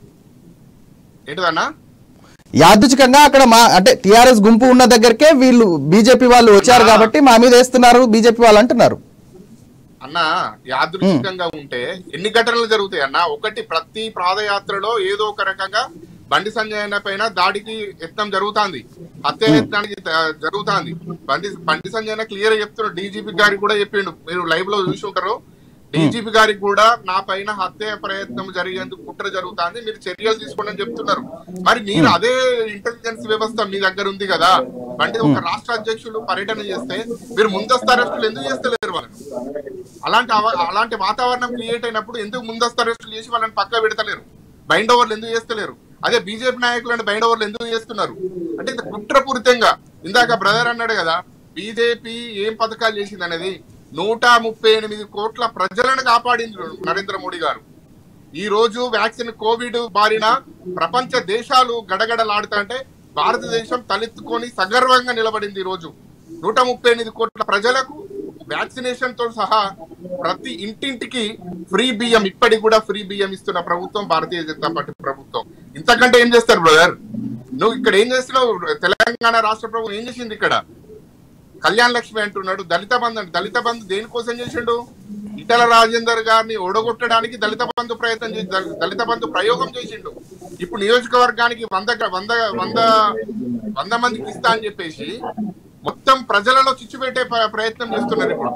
ఏంటిదన్నా యాదృచ్ఛికంగా అక్కడ మా అంటే టిఆర్ఎస్ గుంపు ఉన్న దగ్గరకే వీళ్ళు బీజేపీ వాళ్ళు వచ్చారు కాబట్టి మా మీద వేస్తున్నారు బీజేపీ వాళ్ళు అంటున్నారు అన్న యాదృచ్ఛికంగా ఉంటే ఎన్ని ఘటనలు జరుగుతాయి అన్న ఒకటి ప్రతి పాదయాత్రలో ఏదో ఒక రకంగా బండి సంజయ్ అన్న పైన దాడికి యత్నం జరుగుతుంది హత్య యత్నానికి త- జరుగుతుంది బండి బండి సంజయ్ అన్న క్లియర్ చెప్తున్నాడు డీజీపీ గారికి కూడా చెప్పిండు మీరు లైవ్ లో చూసి ఉంటారు డీజీపీ గారికి కూడా నా పైన హత్య ప్రయత్నం జరిగేందుకు కుట్ర జరుగుతుంది మీరు చర్యలు తీసుకోండి అని చెప్తున్నారు మరి మీరు అదే ఇంటెలిజెన్స్ వ్యవస్థ మీ దగ్గర ఉంది కదా బండి ఒక రాష్ట్ర అధ్యక్షులు పర్యటన చేస్తే మీరు ముందస్తు అరెస్టులు ఎందుకు చేస్తలేరు వాళ్ళని అలాంటి అవ- అలాంటి వాతావరణం క్రియేట్ అయినప్పుడు ఎందుకు ముందస్తు అరెస్టులు చేసి వాళ్ళని పక్క పెడతలేరు బైండ్ ఓవర్లు ఎందుకు చేస్తలేరు అదే బీజేపీ నాయకులను బైండ్ ఓవర్లు ఎందుకు చేస్తున్నారు అంటే ఇంత కుట్రపూరితంగా ఇందాక బ్రదర్ అన్నాడు కదా బీజేపీ ఏం పథకాలు చేసింది అనేది నూట ముప్పై ఎనిమిది కోట్ల ప్రజలను కాపాడింది నరేంద్ర మోడీ గారు ఈ రోజు వ్యాక్సిన్ కోవిడ్ బారిన ప్రపంచ దేశాలు గడగడలాడుతుంటే భారతదేశం తలెత్తుకొని సగర్వంగా నిలబడింది ఈ రోజు నూట ముప్పై ఎనిమిది కోట్ల ప్రజలకు వ్యాక్సినేషన్ తో సహా ప్రతి ఇంటింటికి ఫ్రీ బియ్యం ఇప్పటికి కూడా ఫ్రీ బియ్యం ఇస్తున్న ప్రభుత్వం భారతీయ జనతా పార్టీ ప్రభుత్వం ఇంతకంటే ఏం చేస్తారు బ్రదర్ నువ్వు ఇక్కడ ఏం చేస్తున్నావు తెలంగాణ రాష్ట్ర ప్రభుత్వం ఏం చేసింది ఇక్కడ కళ్యాణ్ లక్ష్మి అంటున్నాడు దళిత బంధు అంటే దళిత బంధు దేనికోసం చేసిండు ఇటల రాజేందర్ గారిని ఓడగొట్టడానికి దళిత బంధు ప్రయత్నం చేసి దళ- దళిత బంధు ప్రయోగం చేసిండు ఇప్పుడు నియోజకవర్గానికి వంద వంద వంద వంద మందికి ఇస్తా అని చెప్పేసి మొత్తం ప్రజలలో చిచ్చు పెట్టే ప్ర- ప్రయత్నం చేస్తున్నారు ఇప్పుడు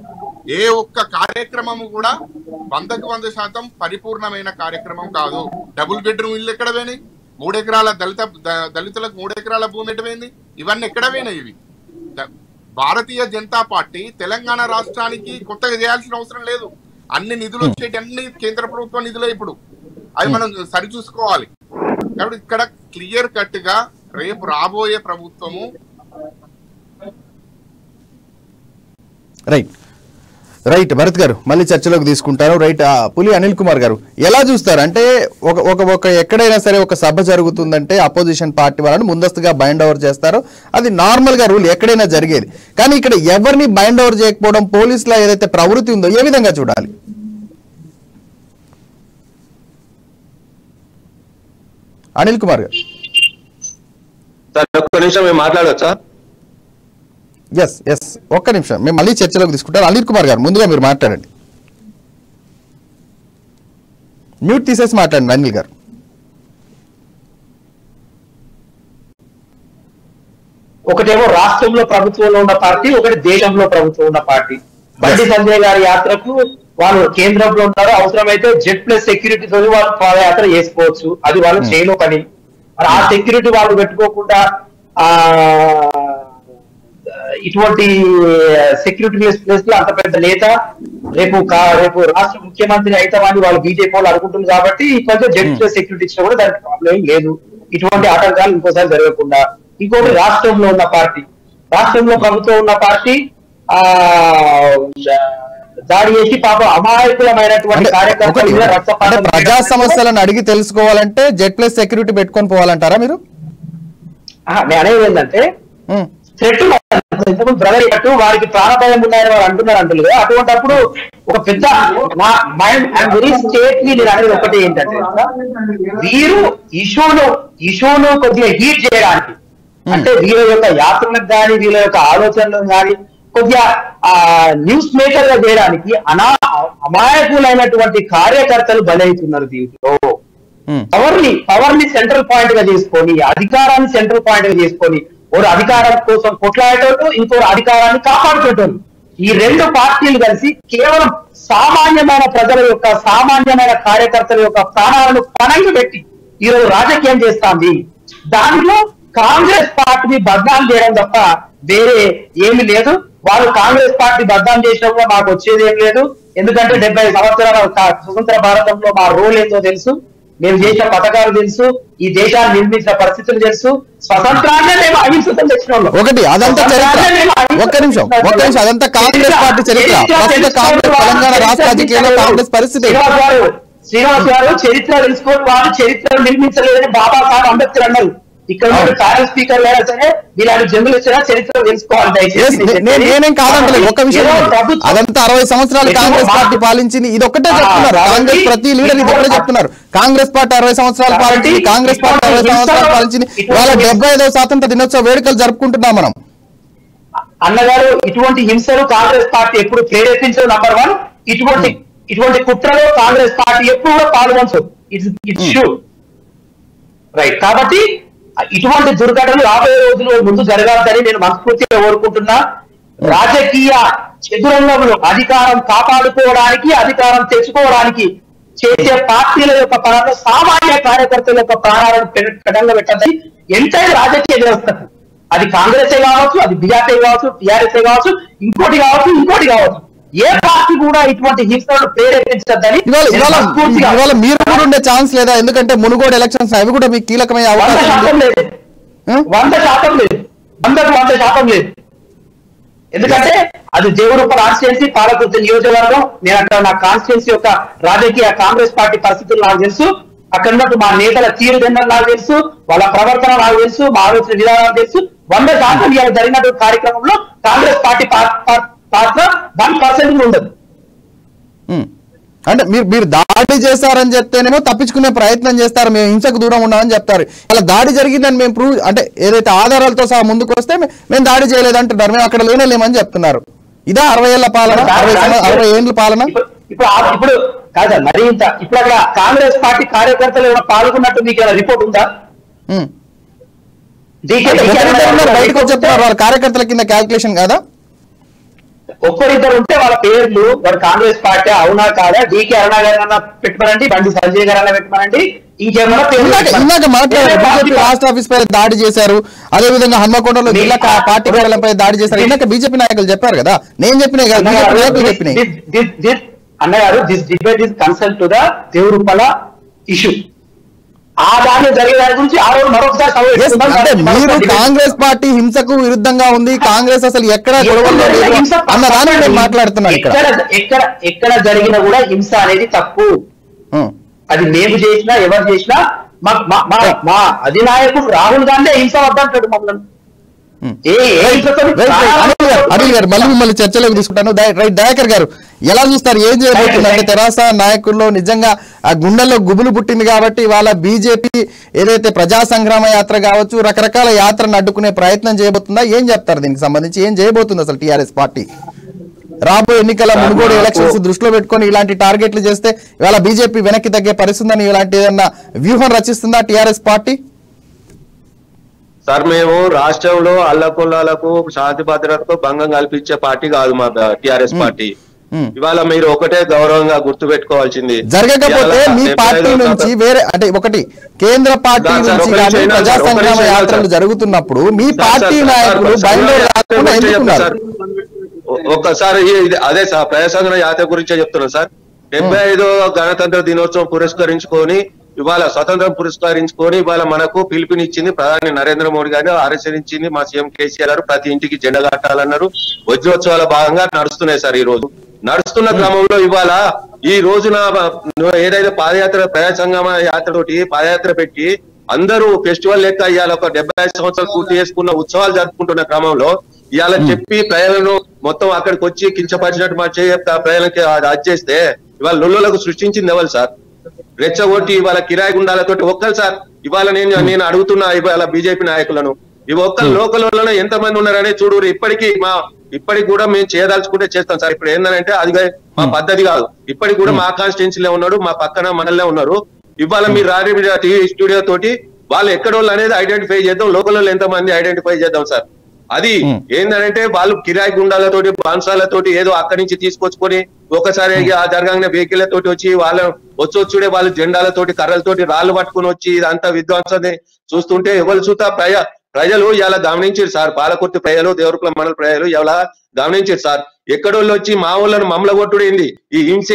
ఏ ఒక్క కార్యక్రమం కూడా వందకు వంద శాతం పరిపూర్ణమైన కార్యక్రమం కాదు డబుల్ బెడ్రూమ్ ఇల్లు ఎక్కడ పోయినాయి మూడు ఎకరాల దళిత ద- దళితులకు మూడు ఎకరాల భూమి ఎటు పోయింది ఇవన్నీ ఎక్కడ పోయినాయి ఇవి ద- భారతీయ జనతా పార్టీ తెలంగాణ రాష్ట్రానికి కొత్తగా చేయాల్సిన అవసరం లేదు అన్ని నిధులు వచ్చేటి అన్ని కేంద్ర ప్రభుత్వ నిధులే ఇప్పుడు అవి మనం సరి చూసుకోవాలి కాబట్టి ఇక్కడ క్లియర్ కట్ గా రేపు రాబోయే ప్రభుత్వము రైట్ రైట్ భరత్ గారు మళ్ళీ చర్చలోకి తీసుకుంటారు రైట్ ఆ, పులి అనిల్ కుమార్ గారు ఎలా చూస్తారు అంటే ఒక ఒక ఒక ఎక్కడైనా సరే ఒక సభ జరుగుతుందంటే అపోజిషన్ పార్టీ వాళ్ళని ముందస్తుగా బైండ్ ఓవర్ చేస్తారు అది నార్మల్ గా రూల్ ఎక్కడైనా జరిగేది కానీ ఇక్కడ ఎవరిని బైండ్ ఓవర్ చేయకపోవడం పోలీసుల ఏదైతే ప్రవృత్తి ఉందో ఏ విధంగా చూడాలి అనిల్ కుమార్ గారు సార్ ఒక్క నిమిషం మేము మాట్లాడవచ్చా ఎస్ ఎస్ ఒక్క నిమిషం మేము మళ్ళీ చర్చలోకి తీసుకుంటారు అనిల్ కుమార్ గారు ముందుగా మీరు మాట్లాడండి మ్యూట్ తీసేసి మాట్లాడండి అనిల్ గారు ఒకటేమో రాష్ట్రంలో ప్రభుత్వంలో ఉన్న పార్టీ ఒకటి దేశంలో ప్రభుత్వం ఉన్న పార్టీ బండి సంజయ్ గారి యాత్రకు వాళ్ళు కేంద్రంలో ఉన్నారు అవసరమైతే జెడ్ ప్లస్ సెక్యూరిటీ తోని వాళ్ళు పాదయాత్ర చేసుకోవచ్చు అది వాళ్ళు చేయలో పని మరి ఆ సెక్యూరిటీ వాళ్ళు పెట్టుకోకుండా ఆ ఇటువంటి సెక్యూరిటీ ప్లేస్ లో అంత పెద్ద నేత రేపు కా- రేపు రాష్ట్ర ముఖ్యమంత్రి అయితామని వాళ్ళు బీజేపీ వాళ్ళు అనుకుంటున్నారు కాబట్టి కొంచెం జెడ్ ప్లస్ సెక్యూరిటీ ఇచ్చినా కూడా దానికి ప్రాబ్లం ఏం లేదు ఇటువంటి ఆటంకాలు ఇంకోసారి జరగకుండా ఇంకోటి రాష్ట్రంలో ఉన్న పార్టీ రాష్ట్రంలో ప్రభుత్వం ఉన్న పార్టీ ఆ దాడి చేసి పాపం అమాయకులమైనటువంటి అంటే కార్యకర్తల ఒకటి మీద అంటే రక్తపాతం ప్రజా సమస్యలను అడిగి తెలుసుకోవాలంటే జెడ్ ప్లస్ సెక్యూరిటీ పెట్టుకొని పోవాలంటారా మీరు ఆహా, నేను అనేది ఏంటంటే ఉమ్, థ్రెట్ ఇంతకుముందు బ్రదర్ అటు వారికి ప్రాణభయం ఉన్నాయని వారు అంటున్నారు అంటున్నారు కదా అటువంటిప్పుడు ఒక పెద్ద నా మైండ్ అండ్ వెరీ స్టేట్లీ నేను అనేది ఒకటి ఏంటంటే వీరు ఇష్యూను ఇష్యూను కొద్దిగా హీట్ చేయడానికి అంటే వీళ్ళ యొక్క యాత్రలకు కానీ వీళ్ళ యొక్క ఆలోచనలకు కానీ కొద్దిగా ఆ న్యూస్ మేకర్ గా చేయడానికి అనా అమాయకులైనటువంటి కార్యకర్తలు బలవుతున్నారు దీంట్లో ఉమ్, పవర్ ని పవర్ ని సెంట్రల్ పాయింట్ గా చేసుకొని అధికారాన్ని సెంట్రల్ పాయింట్ గా చేసుకొని ఒక అధికారం కోసం కొట్లాడేటోళ్ళు ఇంకో అధికారాన్ని కాపాడుకోవటం ఈ రెండు పార్టీలు కలిసి కేవలం సామాన్యమైన ప్రజల యొక్క సామాన్యమైన కార్యకర్తల యొక్క ప్రాణాలను పణంగా పెట్టి ఈరోజు రాజకీయం చేస్తాంది దాంట్లో కాంగ్రెస్ పార్టీని బద్నాం చేయడం తప్ప వేరే ఏమి లేదు వాళ్ళు కాంగ్రెస్ పార్టీ బద్నాం చేసినప్పుడు మాకు వచ్చేది ఏం లేదు ఎందుకంటే డెబ్బై సంవత్సరాల కా- స్వతంత్ర భారతంలో మా రోల్ ఏందో తెలుసు మేము చేసిన పథకాలు తెలుసు ఈ దేశాన్ని నిర్మించిన పరిస్థితులు తెలుసు స్వతంత్రాన్ని మేము అహింసతం తెచ్చిన వాళ్ళం. ఒకటి అదంతా చరిత్ర స్వతంత్రాన్ని మేము అహింసతం ఒక్క నిమిషం తెచ్చిన ఒక్క నిమిషం అదంతా కాంగ్రెస్ పార్టీ చరిత్ర ప్రస్తుత కాంగ్రెస్ తెలంగాణ రాష్ట్ర రాజకీయాల్లో కాంగ్రెస్ పరిస్థితి శ్రీనివాస్ గారు శ్రీనివాస్ గారు చరిత్ర తెలుసుకోని వారు చరిత్రను నిర్మించలేదని బాబాసాహెబ్ అంబేద్కర్ అన్నారు ఇక్కడ ఉన్న ప్యానల్ స్పీకర్ అయినా సరే ఇలాంటి జంగులు ఇచ్చినా చరిత్ర తెలుసుకోవాలి Yes, దయచేసి నే- నే- నేనేం కాదంటలేదు ఒక్క విషయం ఏదో ఉంది. ప్రభుత్వం- అదంతా అరవై సంవత్సరాలు ఎక్కువ కాంగ్రెస్ మా- పార్టీ పాలించింది ఇది ఒక్కటే ఆ, చెప్తున్నారు కాబట్టి కాంగ్రెస్ ప్రతి లీడర్ ఇది ఒక్కటే ఇప్పుడు- చెప్తున్నారు కాంగ్రెస్ పార్టీ అరవై సంవత్సరాలు కాబట్టి పాలించింది కాంగ్రెస్ పార్టీ అరవై ఇటువంటి సంవత్సరాలు హింస- పాలించింది ఇటువంటి వాళ్ళ హింస- డెబ్బై ఐదవ స్వాతంత్ర దినోత్సవ వేడుకలు జరుపుకుంటున్నాం మనం అన్నగారు ఇటువంటి హింసలు కాంగ్రెస్ పార్టీ ఎప్పుడు ప్రేరేపించదు నంబర్ వన్ ఇటువంటి ఇటువంటి కుట్రలో కాంగ్రెస్ పార్టీ ఎప్పుడు కూడా పాల్గొనదు ఇట్స్ ఇట్స్ షూ రైట్ కాబట్టి ఇటువంటి దుర్ఘటనలు రాబోయే రోజుల్లో ముందు జరగాలని నేను మనస్ఫూర్తిగా కోరుకుంటున్నా రాజకీయ చతురంగంలో అధికారం కాపాడుకోవడానికి అధికారం తెచ్చుకోవడానికి చేసే పార్టీల యొక్క పరంగా సామాన్య కార్యకర్తల యొక్క ప్రాణాలను కడంగా పెట్టద్ది ఎంతైనా రాజకీయ వ్యవస్థ అది కాంగ్రెస్ కావచ్చు అది బీజేపీ కావచ్చు టిఆర్ఎస్ కావచ్చు ఇంకోటి కావచ్చు ఇంకోటి కావచ్చు ఏ పార్టీ కూడా ఇటువంటి హింసలను ప్రేరేపించద్దని ఇవాళ నేను ఇవాళ మనస్ఫూర్తిగా- ఇవాళ మీరు కూడా ఉండే ఛాన్స్ లేదా ఎందుకంటే మునుగోడు ఎలక్షన్స్ అవి కూడా మీకు కీలకమయ్యే వంద అవకాశం శాతం ఉంది లేదు ఆ? వంద శాతం లేదు వందకు వంద శాతం లేదు ఎందుకంటే అది దేవుడుప్ప కాన్స్టిట్యున్సీ పాలకుర్తి నియోజకవర్గం నేను అక్కడ నా కాన్స్టిట్యున్సీ యొక్క రాజకీయ కాంగ్రెస్ పార్టీ పరిస్థితులు నాకు తెలుసు అక్కడ ఉన్నట్టు మా నేతల తీరుదెండలు నాకు తెలుసు వాళ్ళ ప్రవర్తన నాకు తెలుసు మా ఆలోచన విధానాలు తెలుసు వంద శాతం ఇవాళ జరిగినటువంటి కార్యక్రమంలో కాంగ్రెస్ పార్టీ పా- పా- పాత్ర వన్ పర్సెంట్ ఉండదు ఉమ్. అంటే మీరు మీరు దాడి చేశారని చెప్తేనేమో తప్పించుకునే ప్రయత్నం చేస్తారు మేము హింసకు దూరం ఉన్నామని చెప్తారు అలా దాడి జరిగిందని మేము ప్రూవ్ అంటే ఏదైతే ఆధారాలతో సహా ముందుకు వస్తే మే- మేము దాడి చేయలేదంటున్నారు మేము అక్కడ లేనే లేమని చెప్తున్నారు ఇదా అరవై ఏళ్ల పాలన అరవై సంవ- అరవై ఏళ్ళ పాలన ఇప్పుడు ఇప్పుడు ఆ- ఇప్పుడు కాదా మరి ఇంత ఇప్పుడు అక్కడ కాంగ్రెస్ పార్టీ కార్యకర్తలు ఏమైనా పాల్గొన్నట్టు మీకు ఏమైనా రిపోర్ట్ ఉందా ఉమ్. డీకే ఒకరిద్దరు ఉన్నారు బయటకు వచ్చి చెప్తున్నారు వాళ్ళ కార్యకర్తల కింద క్యాల్కులేషన్ కాదా ఒక్కరిద్దరు ఉంటే వాళ్ళ పేర్లు వాడు కాంగ్రెస్ పార్టీ అవునా కాదా డీకే అరుణ గారు అన్న పెట్టమనండి బండి సంజయ్ గారు అన్న పెట్టమనండి ఇంకేమన్నా పేర్లు ఇందాక పెట్టమనండి. ఇందాక మాట్లాడారు వేరే బీజేపీ పార్టీ- రాష్ట్ర ఆఫీస్ పై దాడి చేశారు అదే విధంగా హన్మకొండలో జిల్లా కా- పార్టీ కార్యాలయంపై దాడి చేశారు ఇందాక బీజేపీ నాయకులు చెప్పారు కదా నేను చెప్పినాయి కదా బీజేపీ నాయకులు చెప్పినాయి This- this- this- అన్నగారు this debate is consult to the దేవురుపల ఇష్యూ ఆ దాని జరిగే దాని గురించి ఆ రోజు మరొకసారి సభ Yes, పెట్టుకుందాం. అంటే దాన్ని మీరు మరొకసారి debate కాంగ్రెస్ పార్టీ హింసకు విరుద్ధంగా ఉంది కాంగ్రెస్ అసలు ఎక్కడ గొడవల్లో లేదు హింస అన్న దాన్ని నేను మాట్లాడుతున్నాను ఇక్కడ ఎక్కడ ఎక్కడ ఎక్కడ జరిగినా కూడా హింస అనేది తప్పు ఉం. అది మేము చేసినా ఎవరు చేసినా మా మా- మా మా అధినాయకుడు రాహుల్ గాంధీ హింస వద్దంటాడు మమ్మల్ని Hmm. ఏ ఏ హింసతో రైట్, రైట్. అనిల్ గారు అనిల్ గారు మళ్ళీ మిమ్మల్ని చర్చలోకి తీసుకుంటాను దయ- రైట్ దయాకర్ గారు ఎలా చూస్తారు ఏం చేయబోతుంది అంటే తెరాస నాయకుల్లో నిజంగా ఆ గుండెల్లో గుబులు పుట్టింది కాబట్టి వాళ్ళ బీజేపీ ఏదైతే ప్రజా సంగ్రామ యాత్ర కావచ్చు రకరకాల యాత్రను అడ్డుకునే ప్రయత్నం చేయబోతుందా ఏం చెప్తారు దీనికి సంబంధించి ఏం చేయబోతుంది అసలు టీఆర్ఎస్ పార్టీ రాబోయే ఎన్నికల మునుగోడు ఎలక్షన్స్ దృష్టిలో పెట్టుకొని ఇలాంటి టార్గెట్లు చేస్తే ఇవాళ బీజేపీ వెనక్కి తగ్గే పరిస్థితుందని ఇలాంటి ఏదన్నా వ్యూహం రచిస్తుందా టీఆర్ఎస్ పార్టీ సార్ మేము రాష్ట్రంలో అల్లకొల్లాలకు శాంతి భద్రతకు భంగం కల్పించే పార్టీ కాదు మా టిఆర్ఎస్ పార్టీ ఉం. ఇవాళ మీరు ఒకటే గౌరవంగా గుర్తు పెట్టుకోవాల్సింది జరగకపోతే ఇవాళ మీ డెబ్బై పార్టీ ఐదో నుంచి శాతం- వేరే అంటే ఒకటి కేంద్ర పార్టీ సార్, సార్, నుంచి ఒక కానీ నిమిషం అయినా ప్రజా సార్, ఒక సంగ్రామ నిమిషం అయినా యాత్రలు సార్. జరుగుతున్నప్పుడు మీ సార్, పార్టీ సార్, నాయకులు సార్, బయలుదేరి సార్, రాకుండా గురించే ఎందుకున్నారు చెప్తా సార్. ఒ- ఒక్కసారి ఈ- ఇది- అదే సార్ ప్రజాసంగ్రహ యాత్ర గురించే చెప్తున్నాను సార్ డెబ్బై ఐదో గణతంత్ర దినోత్సవం పురస్కరించుకొని ఇవాళ స్వతంత్రం పురస్కరించుకొని ఇవాళ మనకు పిలుపునిచ్చింది ప్రధాని నరేంద్ర మోడీ గారు ఆరచరించింది మా సీఎం కేసీఆర్ గారు ప్రతి ఇంటికి జెండా కట్టాలన్నారు వజ్రోత్సవాల భాగంగా నడుస్తున్నాయి సార్ ఈ రోజు నడుస్తున్న క్రమంలో ఇవాళ ఈ రోజున మ- ఏదైతే పాదయాత్ర ప్రజా సంగమ యాత్ర తోటి పాదయాత్ర పెట్టి అందరూ ఫెస్టివల్ లెక్క ఇవాళ ఒక డెబ్బై ఐదు సంవత్సరాలు పూర్తి చేసుకున్న ఉత్సవాలు జరుపుకుంటున్న క్రమంలో ఇవాళ చెప్పి ప్రజలను మొత్తం అక్కడికి వచ్చి కించపరిచినట్టు మా చెప్తా ప్రజలకి అది అది చేస్తే ఇవాళ లొల్లులకు సృష్టించింది ఎవరు సార్ రెచ్చగొట్టి ఇవాళ కిరాయి గుండాలతోటి ఒక్కరు సార్ ఇవాళ నేను నేను అడుగుతున్నా ఇవాళ బీజేపీ నాయకులను ఈ ఒక్క లోకల్ వాళ్ళలో ఎంత మంది ఉన్నారనే చూడు ఇప్పటికీ మా ఇప్పటికి కూడా మేము చేయదలుచుకుంటే చేస్తాం సార్ ఇప్పుడు ఏంటంటే అది మా పద్ధతి కాదు ఇప్పటికి కూడా మా కాన్స్టిట్యున్సీలో ఉన్నాడు మా పక్కన మనల్లో ఉన్నారు ఇవాళ మీరు రారీ టీవీ స్టూడియో తోటి వాళ్ళు ఎక్కడోళ్ళు అనేది ఐడెంటిఫై చేద్దాం లోకల్ వాళ్ళు ఎంత మంది ఐడెంటిఫై చేద్దాం సార్ అది Hmm. ఏంటంటే వాళ్ళు కిరాయి గుండాలతోటి బాన్సాలతోటి ఏదో అక్కడి నుంచి తీసుకొచ్చుకొని ఒకసారి ఆ జరగంగానే వెహికల్ తోటి వచ్చి వాళ్ళ వచ్చొచ్చుడే వాళ్ళు జెండాలతోటి కర్రలతోటి రాళ్ళు పట్టుకొని వచ్చి ఇదంతా విధ్వంసాన్ని చూస్తుంటే ఎవరు చూతా ప్రజ ప్రజలు ఇలా గమనించారు సార్ పాలకుర్తి ప్రజలు దేవరకుల మండల ప్రజలు ఇలా గమనించారు సార్ ఎక్కడోళ్ళు వచ్చి మా ఊళ్ళను మమ్మల కొట్టుడు ఏంది ఈ హింస ఏంది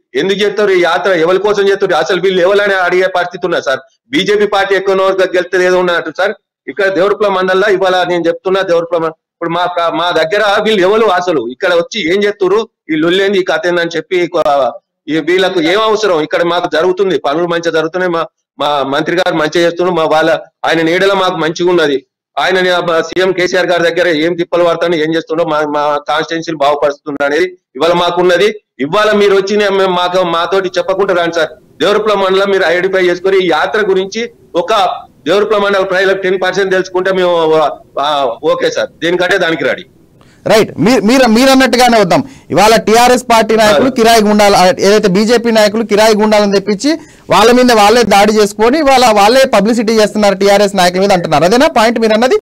ఎందుకు చేస్తారు ఈ యాత్ర ఎవరి కోసం చేస్తారు అసలు వీళ్ళు ఎవరైనా అడిగే పరిస్థితి ఉన్నది సార్ బీజేపీ పార్టీ ఎక్కువ గెలిస్తే ఏదో ఉన్నట్టు సార్ ఇక్కడ దేవరపుల మండలంలో ఇవాళ నేను చెప్తున్నా దేవరపుల మండలం ఇప్పుడు మా ప్ర- మా దగ్గర వీళ్ళు ఎవరు అసలు ఇక్కడ వచ్చి ఏం చేస్తున్నారు ఈ లొల్లేంది ఈ కథ ఏందని చెప్పి కొ- ఈ వీళ్ళకు ఏం అవసరం ఇక్కడ మాకు జరుగుతుంది పనులు మంచిగా జరుగుతున్నాయి మా మా మంత్రి గారు మంచిగా చేస్తున్నారు మా వాళ్ళ ఆయన నీడలో మాకు మంచిగా ఉన్నది ఆయన సీఎం కేసీఆర్ గారి దగ్గర ఏం తిప్పలు పడతాను ఏం చేస్తుండో మా మా కాన్స్టిట్యున్సీలు బాగుపరుస్తుండ్రు అనేది ఇవాళ మాకున్నది ఇవాళ మీరు వచ్చి నే- మేము మాకు మాతోటి చెప్పకుండా రాండి సార్ దేవరపుల మండలం మీరు ఐడెంటిఫై చేసుకొని ఈ యాత్ర గురించి ఒక దేవరపుల మండల ప్రజలకు టెన్ పర్సెంట్ తెలుసుకుంటే మేము ఆ, ఓకే సార్ దేనికంటే దానికి రెడీ రైట్ మీరు మీరు మీరు అన్నట్టుగానే వద్దాం ఇవాళ టిఆర్ఎస్ పార్టీ నాయకులు కిరాయి గుండాలు ఆ, ఏదైతే బీజేపీ నాయకులు కిరాయి గుండాలను తెప్పించి వాళ్ళ మీద వాళ్ళే దాడి చేసుకొని వాళ్ళ వాళ్ళే పబ్లిసిటీ చేస్తున్నారు టిఆర్ఎస్ నాయకుల మీద అంటున్నారు అదేనా పాయింట్ మీరు అన్నది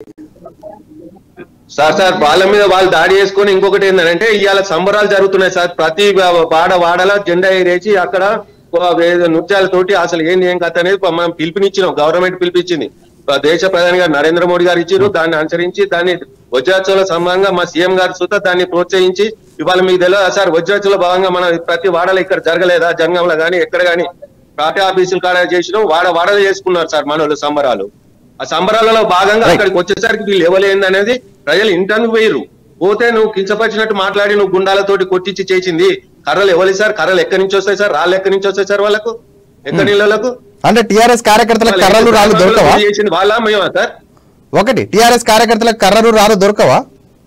సార్ సార్ వాళ్ళ మీద వాళ్ళు దాడి చేసుకొని ఇంకొకటి ఏంటంటే ఇవాళ సంబరాలు జరుగుతున్నాయి సార్ ప్రతి వా- వాడ వాడల జెండా ఎగరేసి అక్కడ ఒక వేద నృత్యాలతోటి అసలు ఏంది ఏం కథ అనేది మనం పిలుపునిచ్చినాం గవర్నమెంట్ పిలిపించింది ఆ దేశ ప్రధాని గారు నరేంద్ర మోడీ గారు ఇచ్చారు దాన్ని అనుసరించి దాన్ని వజ్రోత్సవ సంబంధంగా మా సీఎం గారు సుత దాన్ని ప్రోత్సహించి ఇవాళ మీకు తెలియదు సార్ వజ్రోత్సవ భాగంగా మనం ప్రతి వాడలో ఇక్కడ జరగలేదా జంగంలో గానీ ఎక్కడ గానీ పార్టీ ఆఫీసులు కాడ చేసినాం వాడ వాడలో చేసుకున్నారు సార్ మన వాళ్ళు సంబరాలు ఆ సంబరాలలో భాగంగా Right. అక్కడికి వచ్చేసరికి వీళ్ళు ఎవలేంది అనేది ప్రజలు ఇంటర్వ్యూ వేయరు పోతే నువ్వు కించపరిచినట్టు మాట్లాడి నువ్వు గుండాలతోటి కొట్టించి చేసింది కర్రలు ఎవరి సార్ కర్రలు ఎక్కడి నుంచి వస్తాయి సార్ రాళ్ళు ఎక్కడి నుంచి వస్తాయి సార్ వాళ్ళకు ఎక్కడి నీళ్ళకు అంటే టిఆర్ఎస్ కార్యకర్తలకు కర్రలు రాళ్ళు దొరకవా చేసింది వాళ్ళ మేమా సార్ ఒకటి టిఆర్ఎస్ కార్యకర్తలకు కర్రలు రాళ్ళు దొరకవా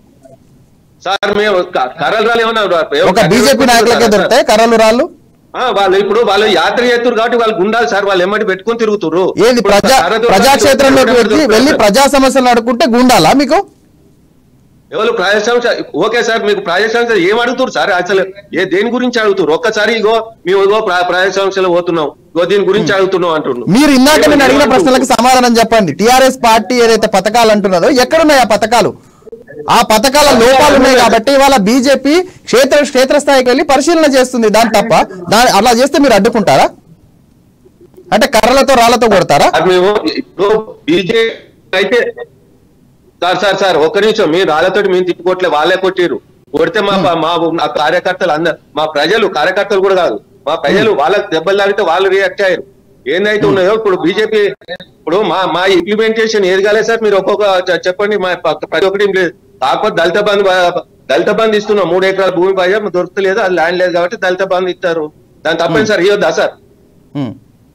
సార్ మేము క- కర్రలు రాళ్ళు ఏమన్నా ఒక బీజేపీ నాయకులకే దొరుకుతాయి కర్రలు రాళ్ళు ఆ, వాళ్ళు ఇప్పుడు వాళ్ళు యాత్ర చేస్తారు కాబట్టి వాళ్ళు గుండాలి సార్ వాళ్ళు ఎమ్మటి పెట్టుకొని తిరుగుతున్నారు ఏది ఇప్పుడు ప్రజా కర్ర దొరకదు, ప్రజాక్షేత్రంలోకి దొరకదు, వెళ్ళి దొరకదు, వెళ్ళి సార్. ప్రజా సమస్యలు అడుక్కుంటే గుండాలా మీకు ఎవరు ప్రజా సమస్య ఓకే సార్ మీకు ప్రజా సమస్య ఏం అడుగుతారు సార్ అసలు ఏ దేని గురించి అడుగుతారు ఒక్కసారి ఇగో మేము ఇగో ప్ర- ప్రజా సమస్యలు పోతున్నాం ఇగో దీని గురించి అడుగుతున్నాం అంటున్నాం మీరు ఇందాక నేను అడిగిన ఏమంటున్నారు? ప్రశ్నలకు సమాధానం చెప్పండి టిఆర్ఎస్ పార్టీ ఏదైతే పథకాలు అంటున్నదో ఎక్కడున్నాయి ఆ పథకాలు ఆ పథకాల లోపాలు ఉన్నాయి కాబట్టి ఇవాళ బీజేపీ క్షేత్ర క్షేత్రస్థాయికి వెళ్ళి పరిశీలన చేస్తుంది దాని తప్ప దాని అలా చేస్తే మీరు అడ్డుకుంటారా అంటే కర్రలతో రాళ్లతో కొడతారా అది మేము ఇప్పుడు బీజేపీ అయితే సార్ సార్ సార్ ఒక్క నిమిషం మీరు రాళ్ళతోటి మేము తిప్పుకోవట్లే వాళ్ళే కొట్టిరు కొడితే మా మా మా కార్యకర్తలు అందరు మా ప్రజలు కార్యకర్తలు కూడా కాదు మా ప్రజలు వాళ్ళకి దెబ్బలు తాగితే వాళ్ళు రియాక్ట్ అయ్యారు ఏందైతే ఉన్నాయో ఇప్పుడు బీజేపీ ఇప్పుడు మా మా ఇంప్లిమెంటేషన్ ఏది కాలేదు సార్ మీరు ఒక్కొక్క చె- చెప్పండి మా ప- ప్రతి ఒక్కటి ఏం లేదు కాకపోతే దళిత బంధు బ- దళిత బంధు ఇస్తున్నాం మూడు ఎకరాల భూమి పైగా దొరుకుతలేదు అది ల్యాండ్ లేదు కాబట్టి దళిత బంధు ఇస్తారు దాని తప్పని సార్ ఇవ్వద్దా సార్ ఉమ్.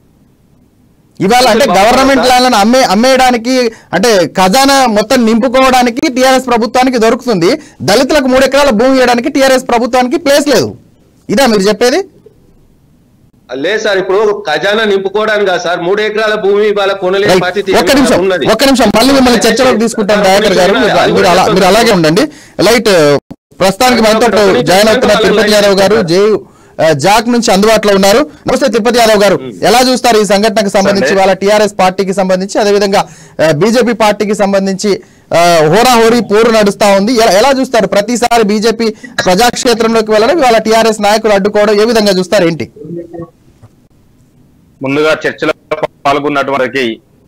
ఇవాళ అంటే గవర్నమెంట్ ల్యాండ్లను అమ్మే అమ్మేయడానికి అంటే ఖజానా మొత్తం నింపుకోవడానికి టిఆర్ఎస్ ప్రభుత్వానికి దొరుకుతుంది దళితులకు మూడు ఎకరాల భూమి ఇవ్వడానికి టిఆర్ఎస్ ప్రభుత్వానికి ప్లేస్ లేదు ఇదా మీరు చెప్పేది లేదు సార్ ఇప్పుడు ఖజానా నింపుకోవడానికి కాదు సార్ మూడు ఎకరాల భూమి వాళ్ళ కొనలేని రైట్. పరిస్థితి ఒక్క నిమిషం ఉన్నది ఒక్క నిమిషం మళ్ళీ మిమ్మల్ని చర్చలోకి తీసుకుంటాను దయాకర్ గారు మీరు- మీరు అలా మీరు అలాగే ఉండండి లైట్ ప్రస్తుతానికి మనతో జాయిన్ అవుతున్న తిరుపతి యాదవ్ గారు జే ఆ, జాక్ నుంచి అందుబాటులో ఉన్నారు నమస్తే తిరుపతి యాదవ్ గారు ఎలా చూస్తారు ఈ సంఘటనకు సంబంధించి వాళ్ళ టిఆర్ఎస్ పార్టీకి సంబంధించి అదేవిధంగా బీజేపీ పార్టీకి సంబంధించి ఆ, హోరాహోరీ పోరు నడుస్తా ఉంది ఎలా- ఎలా చూస్తారు ప్రతిసారి బీజేపీ ప్రజాక్షేత్రంలోకి వెళ్ళడం వాళ్ళ టిఆర్ఎస్ నాయకులు అడ్డుకోవడం ఏ విధంగా చూస్తారు ఏంటి ముందుగా చర్చలో పాల్గొన్నటువంటి